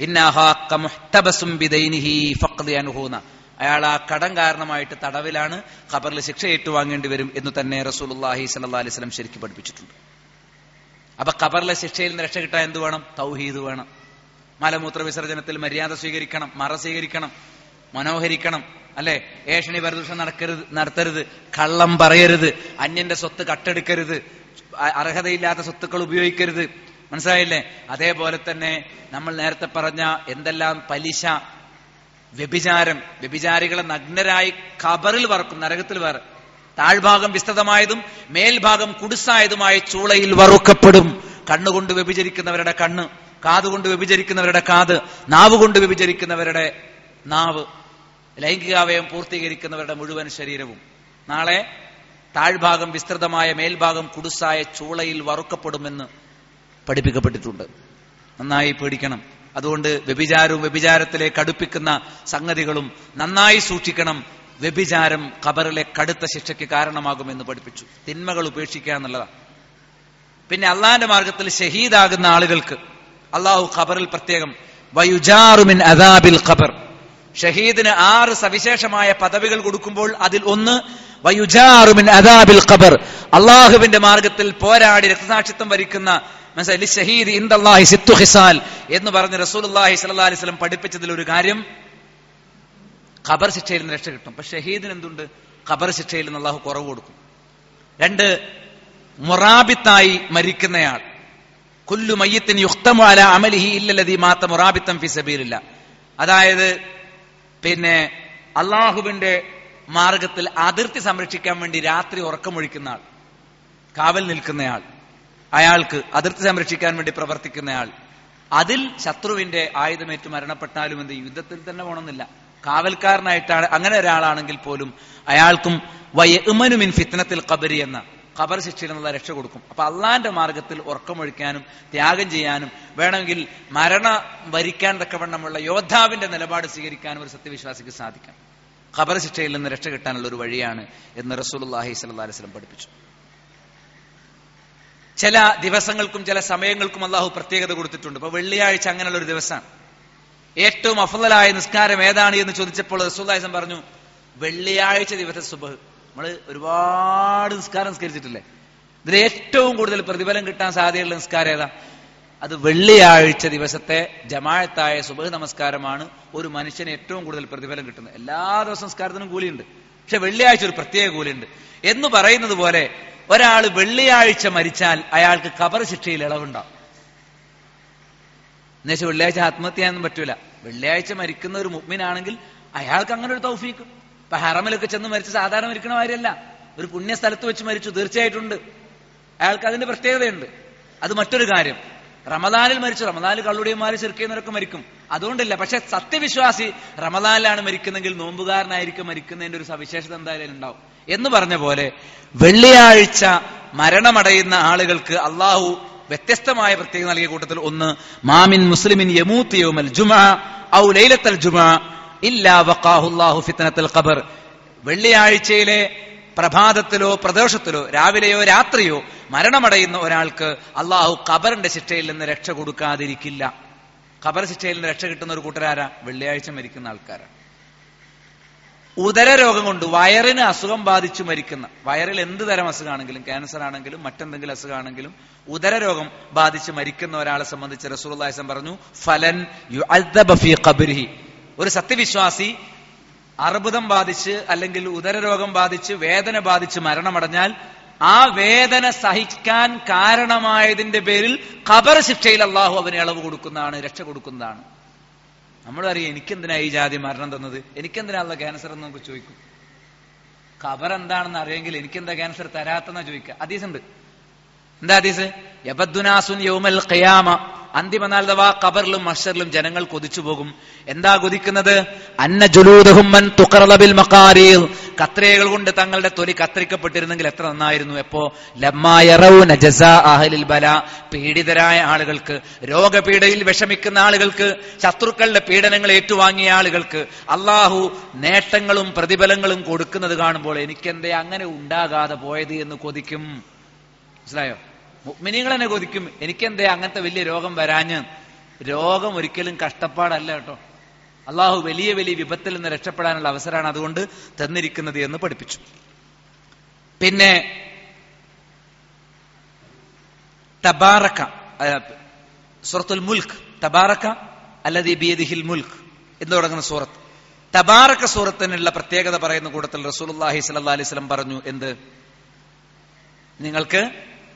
അനുഹൂന്ന അയാൾ ആ കടം കാരണമായിട്ട് തടവിലാണ് ഖബറിൽ ശിക്ഷ ഏറ്റുവാങ്ങേണ്ടി വരും എന്ന് തന്നെ റസൂലുള്ളാഹി സ്വല്ലല്ലാഹി അലൈഹി വസല്ലം ശരിക്കും പഠിപ്പിച്ചിട്ടുണ്ട് അപ്പൊ ഖബറിലെ ശിക്ഷയിൽ നിന്ന് രക്ഷ കിട്ടാൻ എന്ത് വേണം തൗഹീദ് വേണം മലമൂത്ര വിസർജനത്തിൽ മര്യാദ സ്വീകരിക്കണം മറ സ്വീകരിക്കണം മനോഹരിക്കണം അല്ലെ ഏഷണി പരദൂഷണം നടക്കരുത് നടത്തരുത് കള്ളം പറയരുത് അന്യന്റെ സ്വത്ത് കട്ടെടുക്കരുത് അ- അർഹതയില്ലാത്ത സ്വത്തുക്കൾ ഉപയോഗിക്കരുത് മനസ്സിലായില്ലേ അതേപോലെ തന്നെ നമ്മൾ നേരത്തെ പറഞ്ഞ എന്തെല്ലാം പലിശ വ്യഭിചാരം വ്യഭിചാരികളെ നഗ്നരായി ഖബറിൽ വറക്കും നരകത്തിൽ വേർ താഴ്ഭാഗം വിസ്തൃതമായതും മേൽഭാഗം കുടുസായതുമായ ചൂളയിൽ വറുക്കപ്പെടും കണ്ണുകൊണ്ട് വ്യഭിചരിക്കുന്നവരുടെ കണ്ണ് കാതുകൊണ്ട് വ്യഭിചരിക്കുന്നവരുടെ കാത് നാവ് കൊണ്ട് വ്യഭിചരിക്കുന്നവരുടെ നാവ് ലൈംഗികാവയം പൂർത്തീകരിക്കുന്നവരുടെ മുഴുവൻ ശരീരവും നാളെ താഴ്ഭാഗം വിസ്തൃതമായ മേൽഭാഗം കുടുസായ ചൂളയിൽ വറുക്കപ്പെടുമെന്ന് പഠിപ്പിക്കപ്പെട്ടിട്ടുണ്ട് നന്നായി പേടിക്കണം അതുകൊണ്ട് വ്യഭിചാരവും വ്യഭിചാരത്തിലേക്ക് അടുപ്പിക്കുന്ന സംഗതികളും നന്നായി സൂക്ഷിക്കണം വ്യഭിചാരം ഖബറിലെ കടുത്ത ശിക്ഷയ്ക്ക് കാരണമാകുമെന്ന് പഠിപ്പിച്ചു തിന്മകൾ ഉപേക്ഷിക്കുക എന്നുള്ളതാണ് പിന്നെ അള്ളാന്റെ മാർഗത്തിൽ ഷഹീദാകുന്ന ആളുകൾക്ക് അള്ളാഹു ഖബറിൽ പ്രത്യേകം വയുജാറുമിൻ അദാബിൽ ഖബർ ഷഹീദിന് ആറ് സവിശേഷമായ പദവികൾ കൊടുക്കുമ്പോൾ അതിൽ ഒന്ന് വയുജാറുമിൻ അദാബിൽ ഖബർ അള്ളാഹുവിന്റെ മാർഗത്തിൽ പോരാടി രക്തസാക്ഷിത്വം വരിക്കുന്ന മനസ്സിലായി ഷഹീദ് ഇന്ദല്ലാഹി സിത്തു ഹിസാൽ എന്ന് പറഞ്ഞ് റസൂലുള്ളാഹി സ്വല്ലല്ലാഹി അലൈഹി വസല്ലം പഠിപ്പിച്ചതിൽ ഒരു കാര്യം ഖബർ ശിക്ഷയിൽ നിന്ന് രക്ഷ കിട്ടും പക്ഷെ ഷഹീദിന് എന്തുണ്ട് ഖബർ ശിക്ഷയിൽ നിന്ന് അള്ളാഹു കുറവ് കൊടുക്കും രണ്ട് മുറാബിത്തായി മരിക്കുന്നയാൾ കുല്ലു മയ്യത്തിന് യുക്തമു അല അമലിഹി ഇല്ലല്ലതി മാത്ത മുറാബിത്തം ഫി സബീലില്ല അതായത് പിന്നെ അള്ളാഹുവിന്റെ മാർഗത്തിൽ അതിർത്തി സംരക്ഷിക്കാൻ വേണ്ടി രാത്രി ഉറക്കമൊഴിക്കുന്ന ആൾ കാവൽ നിൽക്കുന്നയാൾ അയാൾക്ക് അതിർത്തി സംരക്ഷിക്കാൻ വേണ്ടി പ്രവർത്തിക്കുന്നയാൾ അതിൽ ശത്രുവിന്റെ ആയുധമേറ്റ് മരണപ്പെട്ടാലും എന്ത് യുദ്ധത്തിൽ തന്നെ പോണമെന്നില്ല കാവൽക്കാരനായിട്ടാണ് അങ്ങനെ ഒരാളാണെങ്കിൽ പോലും അയാൾക്കും വയമിൻ ഫിത്നത്തിൽ ഖബരി എന്ന ഖബർ ശിക്ഷയിൽ നിന്നുള്ള രക്ഷ കൊടുക്കും അപ്പൊ അള്ളാന്റെ മാർഗത്തിൽ ഉറക്കമൊഴിക്കാനും ത്യാഗം ചെയ്യാനും വേണമെങ്കിൽ മരണം വരിക്കാൻ തക്കവണ്ണമുള്ള യോദ്ധാവിന്റെ നിലപാട് സ്വീകരിക്കാനും ഒരു സത്യവിശ്വാസിക്ക് സാധിക്കാം ഖബർ ശിക്ഷയിൽ നിന്ന് രക്ഷ കിട്ടാനുള്ള ഒരു വഴിയാണ് എന്ന് റസൂലുള്ളാഹി സ്വല്ലല്ലാഹി അലൈഹി വസല്ലം പഠിപ്പിച്ചു ചില ദിവസങ്ങൾക്കും ചില സമയങ്ങൾക്കും അള്ളാഹു പ്രത്യേകത കൊടുത്തിട്ടുണ്ട് ഇപ്പൊ വെള്ളിയാഴ്ച അങ്ങനെയുള്ള ഒരു ദിവസമാണ് ഏറ്റവും അഫലായ നിസ്കാരം ഏതാണ് എന്ന് ചോദിച്ചപ്പോൾ റസൂല്ലാസം പറഞ്ഞു വെള്ളിയാഴ്ച ദിവസം സുബഹ് നമ്മൾ ഒരുപാട് നിസ്കാരം നിസ്കരിച്ചിട്ടില്ലേ ഇതിൽ ഏറ്റവും കൂടുതൽ പ്രതിഫലം കിട്ടാൻ സാധ്യതയുള്ള നിസ്കാരം ഏതാ അത് വെള്ളിയാഴ്ച ദിവസത്തെ ജമാഴത്തായ സുബഹ് നമസ്കാരമാണ് ഒരു മനുഷ്യന് ഏറ്റവും കൂടുതൽ പ്രതിഫലം കിട്ടുന്നത് എല്ലാ ദിവസവും നിസ്കാരത്തിനും കൂലിയുണ്ട് പക്ഷെ വെള്ളിയാഴ്ച ഒരു പ്രത്യേക കൂലിയുണ്ട് എന്ന് പറയുന്നത് പോലെ ഒരാൾ വെള്ളിയാഴ്ച മരിച്ചാൽ അയാൾക്ക് കബർ ശിക്ഷയിൽ ഇളവുണ്ടാവും എന്നുവെച്ചാൽ വെള്ളിയാഴ്ച ആത്മഹത്യ ചെയ്യാനൊന്നും പറ്റൂല വെള്ളിയാഴ്ച മരിക്കുന്ന ഒരു മുഗ്മിനാണെങ്കിൽ അയാൾക്ക് അങ്ങനെ ഒരു തൗഫീക്ക് ഇപ്പൊ ഹറമിലൊക്കെ ചെന്ന് മരിച്ച സാധാരണ മരിക്കണ കാര്യമല്ല ഒരു പുണ്യ സ്ഥലത്ത് വെച്ച് മരിച്ചു തീർച്ചയായിട്ടുണ്ട് അയാൾക്ക് അതിന്റെ പ്രത്യേകതയുണ്ട് അത് മറ്റൊരു കാര്യം റമദാനിൽ മരിച്ചു റമദാനിൽ കള്ളുടിയന്മാർ ചെറുക്കുന്നവരൊക്കെ മരിക്കും അതുകൊണ്ടില്ല പക്ഷെ സത്യവിശ്വാസി റമദാനിലാണ് മരിക്കുന്നെങ്കിൽ നോമ്പുകാരനായിരിക്കും മരിക്കുന്നതിന്റെ ഒരു സവിശേഷത എന്തായാലും ഉണ്ടാവും എന്ന് പറഞ്ഞ പോലെ വെള്ളിയാഴ്ച മരണമടയുന്ന ആളുകൾക്ക് അള്ളാഹു വ്യത്യസ്തമായ പ്രത്യേകത നൽകിയ കൂട്ടത്തിൽ ഒന്ന് മാമിൻ മുസ്ലിമിൻ യമൂത്ത് യൗമൽ ജുമ ഔ ലൈലത്തൽ ജുമ ഇല്ലാ വഖാഹുല്ലാഹു ഫിത്നത്തുൽ ഖബർ വെള്ളിയാഴ്ചയിലെ പ്രഭാതത്തിലോ പ്രദോഷത്തിലോ രാവിലെയോ രാത്രിയോ മരണമടയുന്ന ഒരാൾക്ക് അള്ളാഹു ഖബറിന്റെ ശിക്ഷയിൽ നിന്ന് രക്ഷ കൊടുക്കാതിരിക്കില്ല ഖബർ ശിക്ഷയിൽ നിന്ന് രക്ഷ കിട്ടുന്ന ഒരു കൂട്ടരാരാ വെള്ളിയാഴ്ച മരിക്കുന്ന ആൾക്കാരാണ് ഉദരരോഗം കൊണ്ട് വയറിന് അസുഖം ബാധിച്ചു മരിക്കുന്ന വയറിൽ എന്ത് തരം അസുഖമാണെങ്കിലും ക്യാൻസർ ആണെങ്കിലും മറ്റെന്തെങ്കിലും അസുഖമാണെങ്കിലും ഉദരരോഗം ബാധിച്ച് മരിക്കുന്ന ഒരാളെ സംബന്ധിച്ച് റസൂൽസം പറഞ്ഞു ഫലൻ യുഅദ്ദബ ഫീ ഖബ്രിഹി ഒരു സത്യവിശ്വാസി അർബുദം ബാധിച്ച് അല്ലെങ്കിൽ ഉദരരോഗം ബാധിച്ച് വേദന ബാധിച്ച് മരണമടഞ്ഞാൽ ആ വേദന സഹിക്കാൻ കാരണമായതിന്റെ പേരിൽ ഖബർ ശിക്ഷയിൽ അള്ളാഹു അവന് ഇളവ് കൊടുക്കുന്നതാണ് രക്ഷ കൊടുക്കുന്നതാണ് നമ്മളറിയാം എനിക്കെന്തിനാ ഈ ജാതി മരണം തന്നത് എനിക്കെന്തിനാ ഉള്ള ക്യാൻസർ എന്ന് നമുക്ക് ചോദിക്കും ഖബർ എന്താണെന്ന് അറിയെങ്കിൽ എനിക്കെന്താ ക്യാൻസർ തരാത്തെന്നാ ചോദിക്കുക ഹദീസ് ഉണ്ട് എന്താ ഹദീസ് യബദ്ദുനാസുൻ യൗമൽ ഖിയാമ അന്തിമനാൾ അഥവാ ഖബറിലും മഷറിലും ജനങ്ങൾ കൊതിച്ചു പോകും എന്താ കൊതിക്കുന്നത് അന്ന ജുലൂദഹും മൻ തുഖറള ബിൽ മഖാരീർ കത്രികകൾ കൊണ്ട് തങ്ങളുടെ തൊലി കത്രിക്കപ്പെട്ടിരുന്നെങ്കിൽ എത്ര നന്നായിരുന്നു എപ്പോ ലമ്മാ യറൗന ജസാ അഹ്ലിൽ ബല പീഡിതരായ ആളുകൾക്ക് രോഗപീഡയിൽ വിഷമിക്കുന്ന ആളുകൾക്ക് ശത്രുക്കളുടെ പീഡനങ്ങൾ ഏറ്റുവാങ്ങിയ ആളുകൾക്ക് അള്ളാഹു നേട്ടങ്ങളും പ്രതിഫലങ്ങളും കൊടുക്കുന്നത് കാണുമ്പോൾ എനിക്കെന്തേ അങ്ങനെ ഉണ്ടാകാതെ പോയത് എന്ന് കൊതിക്കും മനസ്സിലായോ മിനിങ്ങൾ തന്നെ കൊതിക്കും എനിക്കെന്തേ അങ്ങനത്തെ വലിയ രോഗം വരാഞ്ഞ് രോഗം ഒരിക്കലും കഷ്ടപ്പാടല്ല കേട്ടോ അള്ളാഹു വലിയ വലിയ വിപത്തിൽ നിന്ന് രക്ഷപ്പെടാനുള്ള അവസരമാണ് അതുകൊണ്ട് തന്നിരിക്കുന്നത് എന്ന് പഠിപ്പിച്ചു പിന്നെ തബാറക്ക സുറത്തുൽ മുൽക്ക് തബാറക്ക അല്ലതി ബിയദിഹിൽ മുൽക്ക് എന്ന് തുടങ്ങുന്ന സൂറത്ത് തബാറക്ക സൂറത്തിനുള്ള പ്രത്യേകത പറയുന്ന കൂട്ടത്തിൽ റസൂലുള്ളാഹി സ്വല്ലല്ലാഹി അലൈഹി വസല്ലം പറഞ്ഞു എന്ത് നിങ്ങൾക്ക്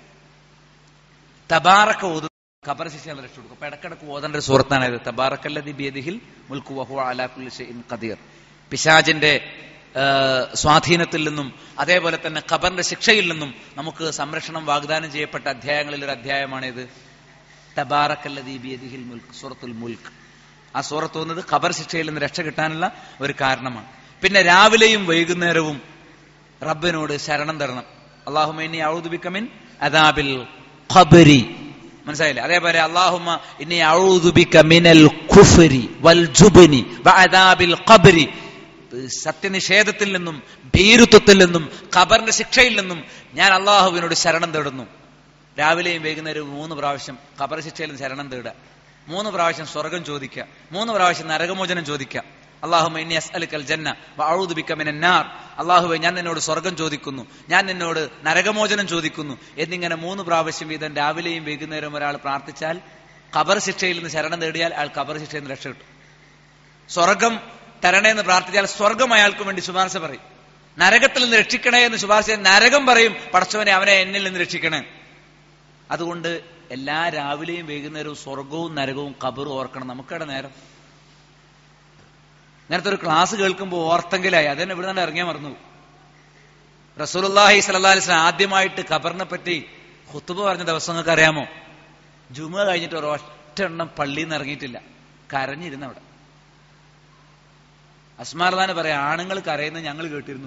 തബാറക്ക ഓതു ഖബർ ശിക്ഷ രക്ഷ കൊടുക്കും അപ്പൊ ഇടക്കിടക്ക് ഓതേണ്ട ഒരു സുഹൃത്താണ് ഇത് തബാറക്കല്ലതി ബിയദിഹിൽ മുൽക്കു വഹു അലാ കുല്ലി ഷൈഇൻ ഖദീർ പിശാജിന്റെ ആ, സ്വാധീനത്തിൽ നിന്നും അതേപോലെ തന്നെ ഖബറിന്റെ ശിക്ഷയിൽ നിന്നും നമുക്ക് സംരക്ഷണം വാഗ്ദാനം ചെയ്യപ്പെട്ട അധ്യായങ്ങളിൽ ഒരു അധ്യായമാണിത് തബാറക്കല്ലതി ബിയദിഹിൽ മുൽക്ക് സൂറത്തുൽ മുൽക്ക് ആ സൂറത്ത് വന്നത് ഖബർ ശിക്ഷയിൽ നിന്ന് രക്ഷ കിട്ടാനുള്ള ഒരു കാരണമാണ് പിന്നെ രാവിലെയും വൈകുന്നേരവും റബ്ബിനോട് ശരണം തരണം അള്ളാഹുമ ഔദുബിക്കമിൻ അദാബിൽ ഖബരി മനസ്സിലായില്ലേ അതേപോലെ അള്ളാഹുമ്മ ഇനി ഔദുബിക മിനൽ ഖുഫരി വൽ ജുബ്നി വഅദാബിൽ ഖബരി സത്യനിഷേധത്തിൽ നിന്നും ഭീരുത്വത്തിൽ നിന്നും ഖബറിന്റെ ശിക്ഷയിൽ നിന്നും ഞാൻ അള്ളാഹുവിനോട് ശരണം തേടുന്നു രാവിലെയും വൈകുന്നേരവും മൂന്ന് പ്രാവശ്യം ഖബർ ശിക്ഷയിൽ നിന്ന് ശരണം തേടുക മൂന്ന് പ്രാവശ്യം സ്വർഗം ചോദിക്കുക മൂന്ന് പ്രാവശ്യം നരകമോചനം ചോദിക്കുക അള്ളാഹുമ ഇനി അസ്അലുക്കൽ ജന്ന വഅഊദുബിക്കമിനാർ അള്ളാഹുവെ ഞാൻ നിന്നോട് സ്വർഗം ചോദിക്കുന്നു ഞാൻ നിന്നോട് നരകമോചനം ചോദിക്കുന്നു എന്നിങ്ങനെ മൂന്ന് പ്രാവശ്യം വീതം രാവിലെയും വൈകുന്നേരവും ഒരാൾ പ്രാർത്ഥിച്ചാൽ ഖബർ ശിക്ഷയിൽ നിന്ന് ശരണം നേടിയാൽ അയാൾ ഖബർ ശിക്ഷയിൽ നിന്ന് രക്ഷ കിട്ടും സ്വർഗം തരണേ എന്ന് പ്രാർത്ഥിച്ചാൽ സ്വർഗം അയാൾക്ക് വേണ്ടി ശുപാർശ പറയും നരകത്തിൽ നിന്ന് രക്ഷിക്കണേ എന്ന് ശുപാർശ ചെയ്താൽ നരകം പറയും പടച്ചവനെ അവനെ എന്നിൽ നിന്ന് രക്ഷിക്കണേ അതുകൊണ്ട് എല്ലാ രാവിലെയും വൈകുന്നേരവും സ്വർഗവും നരകവും കബറും ഓർക്കണം നമുക്കവിടെ നേരം ഇങ്ങനത്തെ ഒരു ക്ലാസ് കേൾക്കുമ്പോൾ ഓർത്തെങ്കിലായി അതന്നെ ഇവിടെ നിന്ന് ഇറങ്ങിയാൽ മറന്നു റസൂലുള്ളാഹി സ്വല്ലല്ലാഹി അലൈഹി വസല്ലം ആദ്യമായിട്ട് ഖബറിനെ പറ്റി ഖുത്തുബ പറഞ്ഞ ദിവസം നിങ്ങൾക്ക് അറിയാമോ ജുമ കഴിഞ്ഞിട്ട് ഒരു ഒറ്റ എണ്ണം പള്ളിയിൽ നിന്ന് ഇറങ്ങിയിട്ടില്ല കരഞ്ഞിരുന്നു അവിടെ അസ്മാർദാന് പറയാം ആണുങ്ങൾ കരയുന്നത് ഞങ്ങൾ കേട്ടിരുന്നു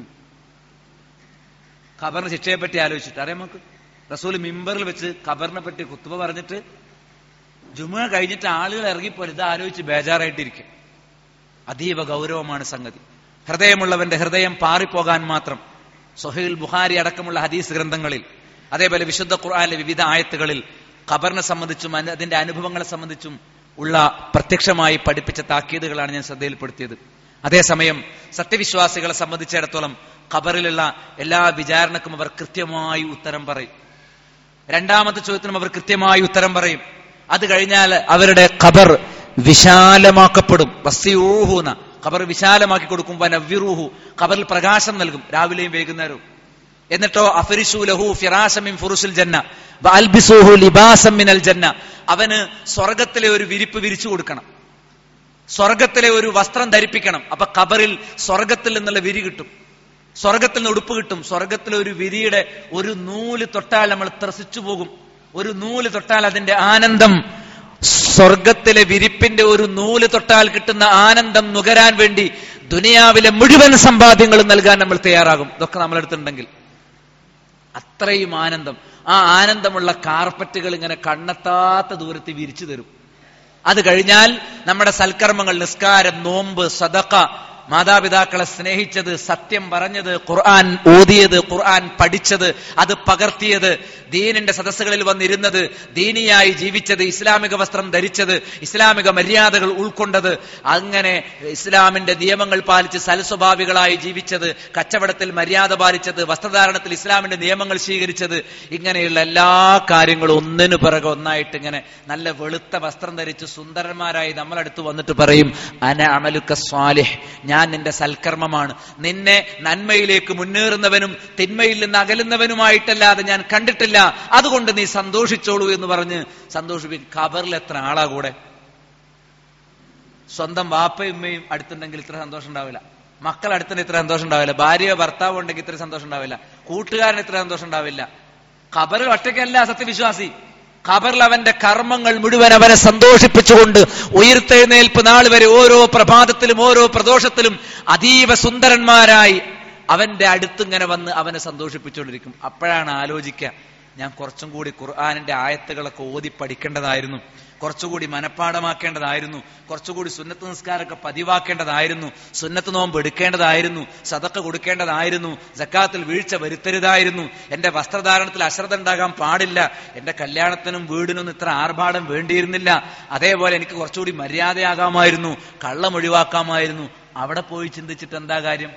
ഖബറിന് ശിക്ഷയെ പറ്റി ആലോചിച്ചിട്ട് അറിയാം നമുക്ക് റസൂൽ മിമ്പറിൽ വെച്ച് ഖബറിനെ പറ്റി കുത്തുബ പറഞ്ഞിട്ട് ജുമ കഴിഞ്ഞിട്ട് ആളുകൾ ഇറങ്ങിപ്പോലെ ഇത് ആലോചിച്ച് ബേജാറായിട്ടിരിക്കും അതീവ ഗൗരവമാണ് സംഗതി ഹൃദയമുള്ളവന്റെ ഹൃദയം പാറിപ്പോകാൻ മാത്രം സൊഹൈൽ ബുഹാരി അടക്കമുള്ള ഹദീസ് ഗ്രന്ഥങ്ങളിൽ അതേപോലെ വിശുദ്ധ ഖുർആാനിലെ വിവിധ ആയത്തുകളിൽ ഖബറിനെ സംബന്ധിച്ചും അന- അതിന്റെ അനുഭവങ്ങളെ സംബന്ധിച്ചും ഉള്ള പ്രത്യക്ഷമായി പഠിപ്പിച്ച താക്കീതുകളാണ് ഞാൻ ശ്രദ്ധയിൽപ്പെടുത്തിയത് അതേസമയം സത്യവിശ്വാസികളെ സംബന്ധിച്ചിടത്തോളം ഖബറിലുള്ള എല്ലാ വിചാരണക്കും അവർ കൃത്യമായി ഉത്തരം പറയും രണ്ടാമത്തെ ചോദ്യത്തിനും അവർ കൃത്യമായി ഉത്തരം പറയും അത് കഴിഞ്ഞാൽ അവരുടെ ഖബർ വിശാലമാക്കപ്പെടും വസ്യൂഹൂന ഖബർ വിശാലമാക്കി കൊടുക്കും വനവ്യുറൂഹു ഖബറിൽ പ്രകാശം നൽകും രാവിലെയും വൈകുന്നേരവും എന്നിട്ടോ അഫരിഷു ലഹു ഫിറാസമിൻ ഫുറുസുൽ ജന്ന വഅൽബിസുഹു ലിബാസം മിനൽ ജന്ന അവന് സ്വർഗത്തിലെ ഒരു വിരിപ്പ് വിരിച്ചു കൊടുക്കണം സ്വർഗത്തിലെ ഒരു വസ്ത്രം ധരിപ്പിക്കണം അപ്പൊ ഖബറിൽ സ്വർഗത്തിൽ നിന്നുള്ള വിരി കിട്ടും സ്വർഗത്തിൽ നിന്ന് ഉടുപ്പ് കിട്ടും സ്വർഗത്തിലെ ഒരു വിരിയുടെ ഒരു നൂല് തൊട്ടാൽ നമ്മൾ ത്രസിച്ചു പോകും ഒരു നൂല് തൊട്ടാൽ അതിന്റെ ആനന്ദം സ്വർഗത്തിലെ വിരിപ്പിന്റെ ഒരു നൂല് തൊട്ടാൽ കിട്ടുന്ന ആനന്ദം നുകരാൻ വേണ്ടി ദുനിയാവിലെ മുഴുവൻ സമ്പാദ്യങ്ങളും നൽകാൻ നമ്മൾ തയ്യാറാകും ഇതൊക്കെ നമ്മളെടുത്തുണ്ടെങ്കിൽ അത്രയും ആനന്ദം ആ ആനന്ദമുള്ള കാർപ്പറ്റുകൾ ഇങ്ങനെ കണ്ണെത്താത്ത ദൂരത്ത് വിരിച്ചു തരും അത് കഴിഞ്ഞാൽ നമ്മുടെ സൽക്കർമ്മങ്ങൾ നിസ്കാരം നോമ്പ് സദക്ക മാതാപിതാക്കളെ സ്നേഹിച്ചത് സത്യം പറഞ്ഞത് ഖുർആൻ ഓതിയത് ഖുർആൻ പഠിച്ചത് അത് പകർത്തിയത് ദീനിന്റെ സദസ്സുകളിൽ വന്നിരുന്നത് ദീനിയായി ജീവിച്ചത് ഇസ്ലാമിക വസ്ത്രം ധരിച്ചത് ഇസ്ലാമിക മര്യാദകൾ ഉൾക്കൊണ്ടത് അങ്ങനെ ഇസ്ലാമിന്റെ നിയമങ്ങൾ പാലിച്ച് സൽസ്വഭാവികളായി ജീവിച്ചത് കച്ചവടത്തിൽ മര്യാദ പാലിച്ചത് വസ്ത്രധാരണത്തിൽ ഇസ്ലാമിന്റെ നിയമങ്ങൾ സ്വീകരിച്ചത് ഇങ്ങനെയുള്ള എല്ലാ കാര്യങ്ങളും ഒന്നിനു പിറകെ ഒന്നായിട്ട് ഇങ്ങനെ നല്ല വെളുത്ത വസ്ത്രം ധരിച്ച് സുന്ദരന്മാരായി നമ്മളടുത്ത് വന്നിട്ട് പറയും അന അമലുക്ക സ്വാലിഹ് ഞാൻ നിന്റെ സൽക്കർമ്മമാണ് നിന്നെ നന്മയിലേക്ക് മുന്നേറുന്നവനും തിന്മയിൽ നിന്ന് അകലുന്നവനുമായിട്ടല്ലാതെ ഞാൻ കണ്ടിട്ടില്ല അതുകൊണ്ട് നീ സന്തോഷിച്ചോളൂ എന്ന് പറഞ്ഞ് സന്തോഷിപ്പിക്കും ഖബറിൽ എത്ര ആളാ കൂടെ സ്വന്തം വാപ്പയും ഉമ്മയും അടുത്തുണ്ടെങ്കിൽ ഇത്ര സന്തോഷം ഉണ്ടാവില്ല മക്കൾ അടുത്തുണ്ടെങ്കിൽ ഇത്ര സന്തോഷം ഉണ്ടാവില്ല ഭാര്യയോ ഭർത്താവോ ഉണ്ടെങ്കിൽ ഇത്ര സന്തോഷം ഉണ്ടാവില്ല കൂട്ടുകാരന് ഇത്ര സന്തോഷം ഉണ്ടാവില്ല ഖബറിൽ ഒറ്റയ്ക്കല്ല സത്യവിശ്വാസി ഖബറിൽ അവന്റെ കർമ്മങ്ങൾ മുഴുവൻ അവനെ സന്തോഷിപ്പിച്ചുകൊണ്ട് ഉയർത്തെഴുന്നേൽപ്പ് നാൾ വരെ ഓരോ പ്രഭാതത്തിലും ഓരോ പ്രദോഷത്തിലും അതീവ സുന്ദരന്മാരായി അവന്റെ അടുത്തിങ്ങനെ വന്ന് അവനെ സന്തോഷിപ്പിച്ചുകൊണ്ടിരിക്കും അപ്പോഴാണ് ആലോചിക്കുക ഞാൻ കുറച്ചും കൂടി ഖുർആാനിന്റെ ആയത്തുകളൊക്കെ ഓതി പഠിക്കേണ്ടതായിരുന്നു കുറച്ചുകൂടി മനഃപ്പാടമാക്കേണ്ടതായിരുന്നു കുറച്ചുകൂടി സുന്നത്ത് നിസ്കാരമൊക്കെ പതിവാക്കേണ്ടതായിരുന്നു സുന്നത്ത് നോമ്പ് എടുക്കേണ്ടതായിരുന്നു സതക്ക കൊടുക്കേണ്ടതായിരുന്നു ജക്കാത്തിൽ വീഴ്ച വരുത്തരുതായിരുന്നു എന്റെ വസ്ത്രധാരണത്തിൽ അശ്രദ്ധ ഉണ്ടാകാൻ പാടില്ല എന്റെ കല്യാണത്തിനും വീടിനും ഇത്ര ആർഭാടം വേണ്ടിയിരുന്നില്ല അതേപോലെ എനിക്ക് കുറച്ചുകൂടി മര്യാദയാകാമായിരുന്നു കള്ളം ഒഴിവാക്കാമായിരുന്നു അവിടെ പോയി ചിന്തിച്ചിട്ട് എന്താ കാര്യം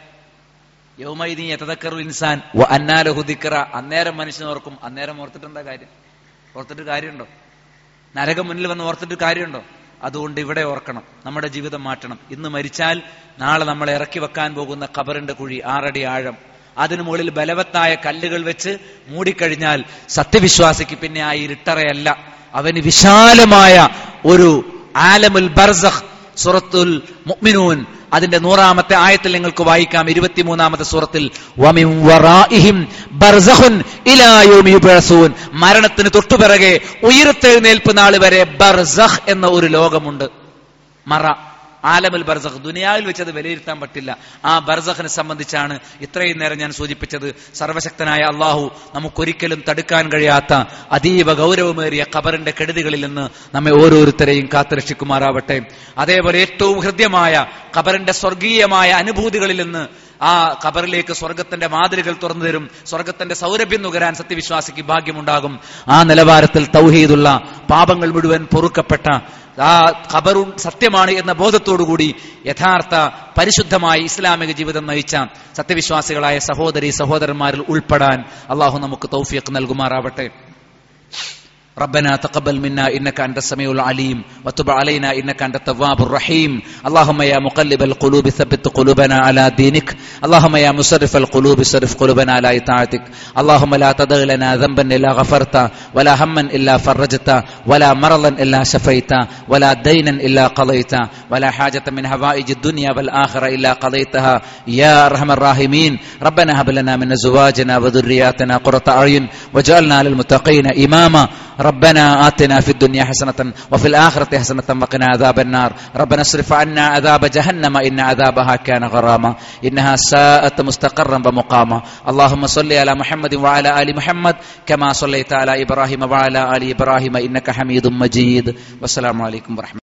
യൗമൈദീ യതദക്കറു ഇൻസാൻ വ അന്നാലഹു ദിക്റ അന്നേരം മനുഷ്യൻ ഓർക്കും അന്നേരം ഓർത്തിട്ട് എന്താ കാര്യം ഓർത്തിട്ട് കാര്യമുണ്ടോ നരകം മുന്നിൽ വന്ന് ഓർത്തിട്ട് കാര്യമുണ്ടോ അതുകൊണ്ട് ഇവിടെ ഓർക്കണം നമ്മുടെ ജീവിതം മാറ്റണം ഇന്ന് മരിച്ചാൽ നാളെ നമ്മളെ ഇറക്കി വെക്കാൻ പോകുന്ന ഖബറിന്റെ കുഴി ആറടി ആഴം അതിനു മുകളിൽ ബലവത്തായ കല്ലുകൾ വെച്ച് മൂടിക്കഴിഞ്ഞാൽ സത്യവിശ്വാസിക്ക് പിന്നെ ആ ഇരുട്ടറയല്ല അവന് വിശാലമായ ഒരു ആലമുൽ ബർസഖ് സുറത്തുൽ മുഅ്മിനൂൻ അതിന്റെ നൂറാമത്തെ ആയത്തിൽ നിങ്ങൾക്ക് വായിക്കാം ഇരുപത്തിമൂന്നാമത്തെ സൂറത്തിൽ വമിൻ വറാഇഹിം ബർസഖുൻ ഇലാ യൗമി യുബ്അസൂൻ മരണത്തിന് തൊട്ടുപിറകെ ഉയർത്തെഴുന്നേൽപ്പ് നാൾ വരെ ബർസഖ് എന്ന ഒരു ലോകമുണ്ട് മറ ആലമുൽ ബർസഖ് ദുനിയാവിൽ വെച്ച് അത് വിലയിരുത്താൻ പറ്റില്ല ആ ബർസഖിനെ സംബന്ധിച്ചാണ് ഇത്രയും നേരം ഞാൻ സൂചിപ്പിച്ചത് സർവശക്തനായ അള്ളാഹു നമുക്കൊരിക്കലും തടുക്കാൻ കഴിയാത്ത അതീവ ഗൗരവമേറിയ ഖബറിന്റെ കെടുതികളിൽ നിന്ന് നമ്മെ ഓരോരുത്തരെയും കാത്തുരക്ഷിക്കുമാറാവട്ടെ അതേപോലെ ഏറ്റവും ഹൃദ്യമായ ഖബറിന്റെ സ്വർഗീയമായ അനുഭൂതികളിൽ നിന്ന് ആ ഖബറിലേക്ക് സ്വർഗത്തിന്റെ മാതൃകൾ തുറന്നു തരും സ്വർഗത്തിന്റെ സൗരഭ്യം നുകരാൻ സത്യവിശ്വാസിക്ക് ഭാഗ്യമുണ്ടാകും ആ നിലവാരത്തിൽ തൗഹീദുള്ള പാപങ്ങൾ മുഴുവൻ പൊറുക്കപ്പെട്ട ആ ഖബറു സത്യമാണ് എന്ന ബോധത്തോടുകൂടി യഥാർത്ഥ പരിശുദ്ധമായ ഇസ്ലാമിക ജീവിതം നയിച്ച സത്യവിശ്വാസികളായ സഹോദരി സഹോദരന്മാരിൽ ഉൾപ്പെടാൻ അള്ളാഹു നമുക്ക് തൗഫീഖ് നൽകുമാറാവട്ടെ ربنا تقبل منا انك انت السميع العليم وتب علينا انك انت التواب الرحيم اللهم يا مقلب القلوب ثبت قلوبنا على دينك اللهم يا مصرف القلوب صرف قلوبنا على اطاعتك اللهم لا تدع لنا ذنبا الا غفرته ولا هما الا فرجته ولا مرضا الا شفيته ولا دينا الا قضيته ولا حاجه من هوائج الدنيا والاخره الا قضيتها يا ارحم الراحمين ربنا هب لنا من ازواجنا وذرياتنا قرة اعين واجعلنا للمتقين اماما ربنا آتنا في الدنيا حسنة وفي الآخرة حسنة وقنا عذاب النار ربنا اصرف عنا عذاب جهنم إن عذابها كان غراما إنها ساءت مستقرا ومقاما اللهم صل على محمد وعلى آل محمد كما صليت على إبراهيم وعلى آل إبراهيم إنك حميد مجيد والسلام عليكم ورحمة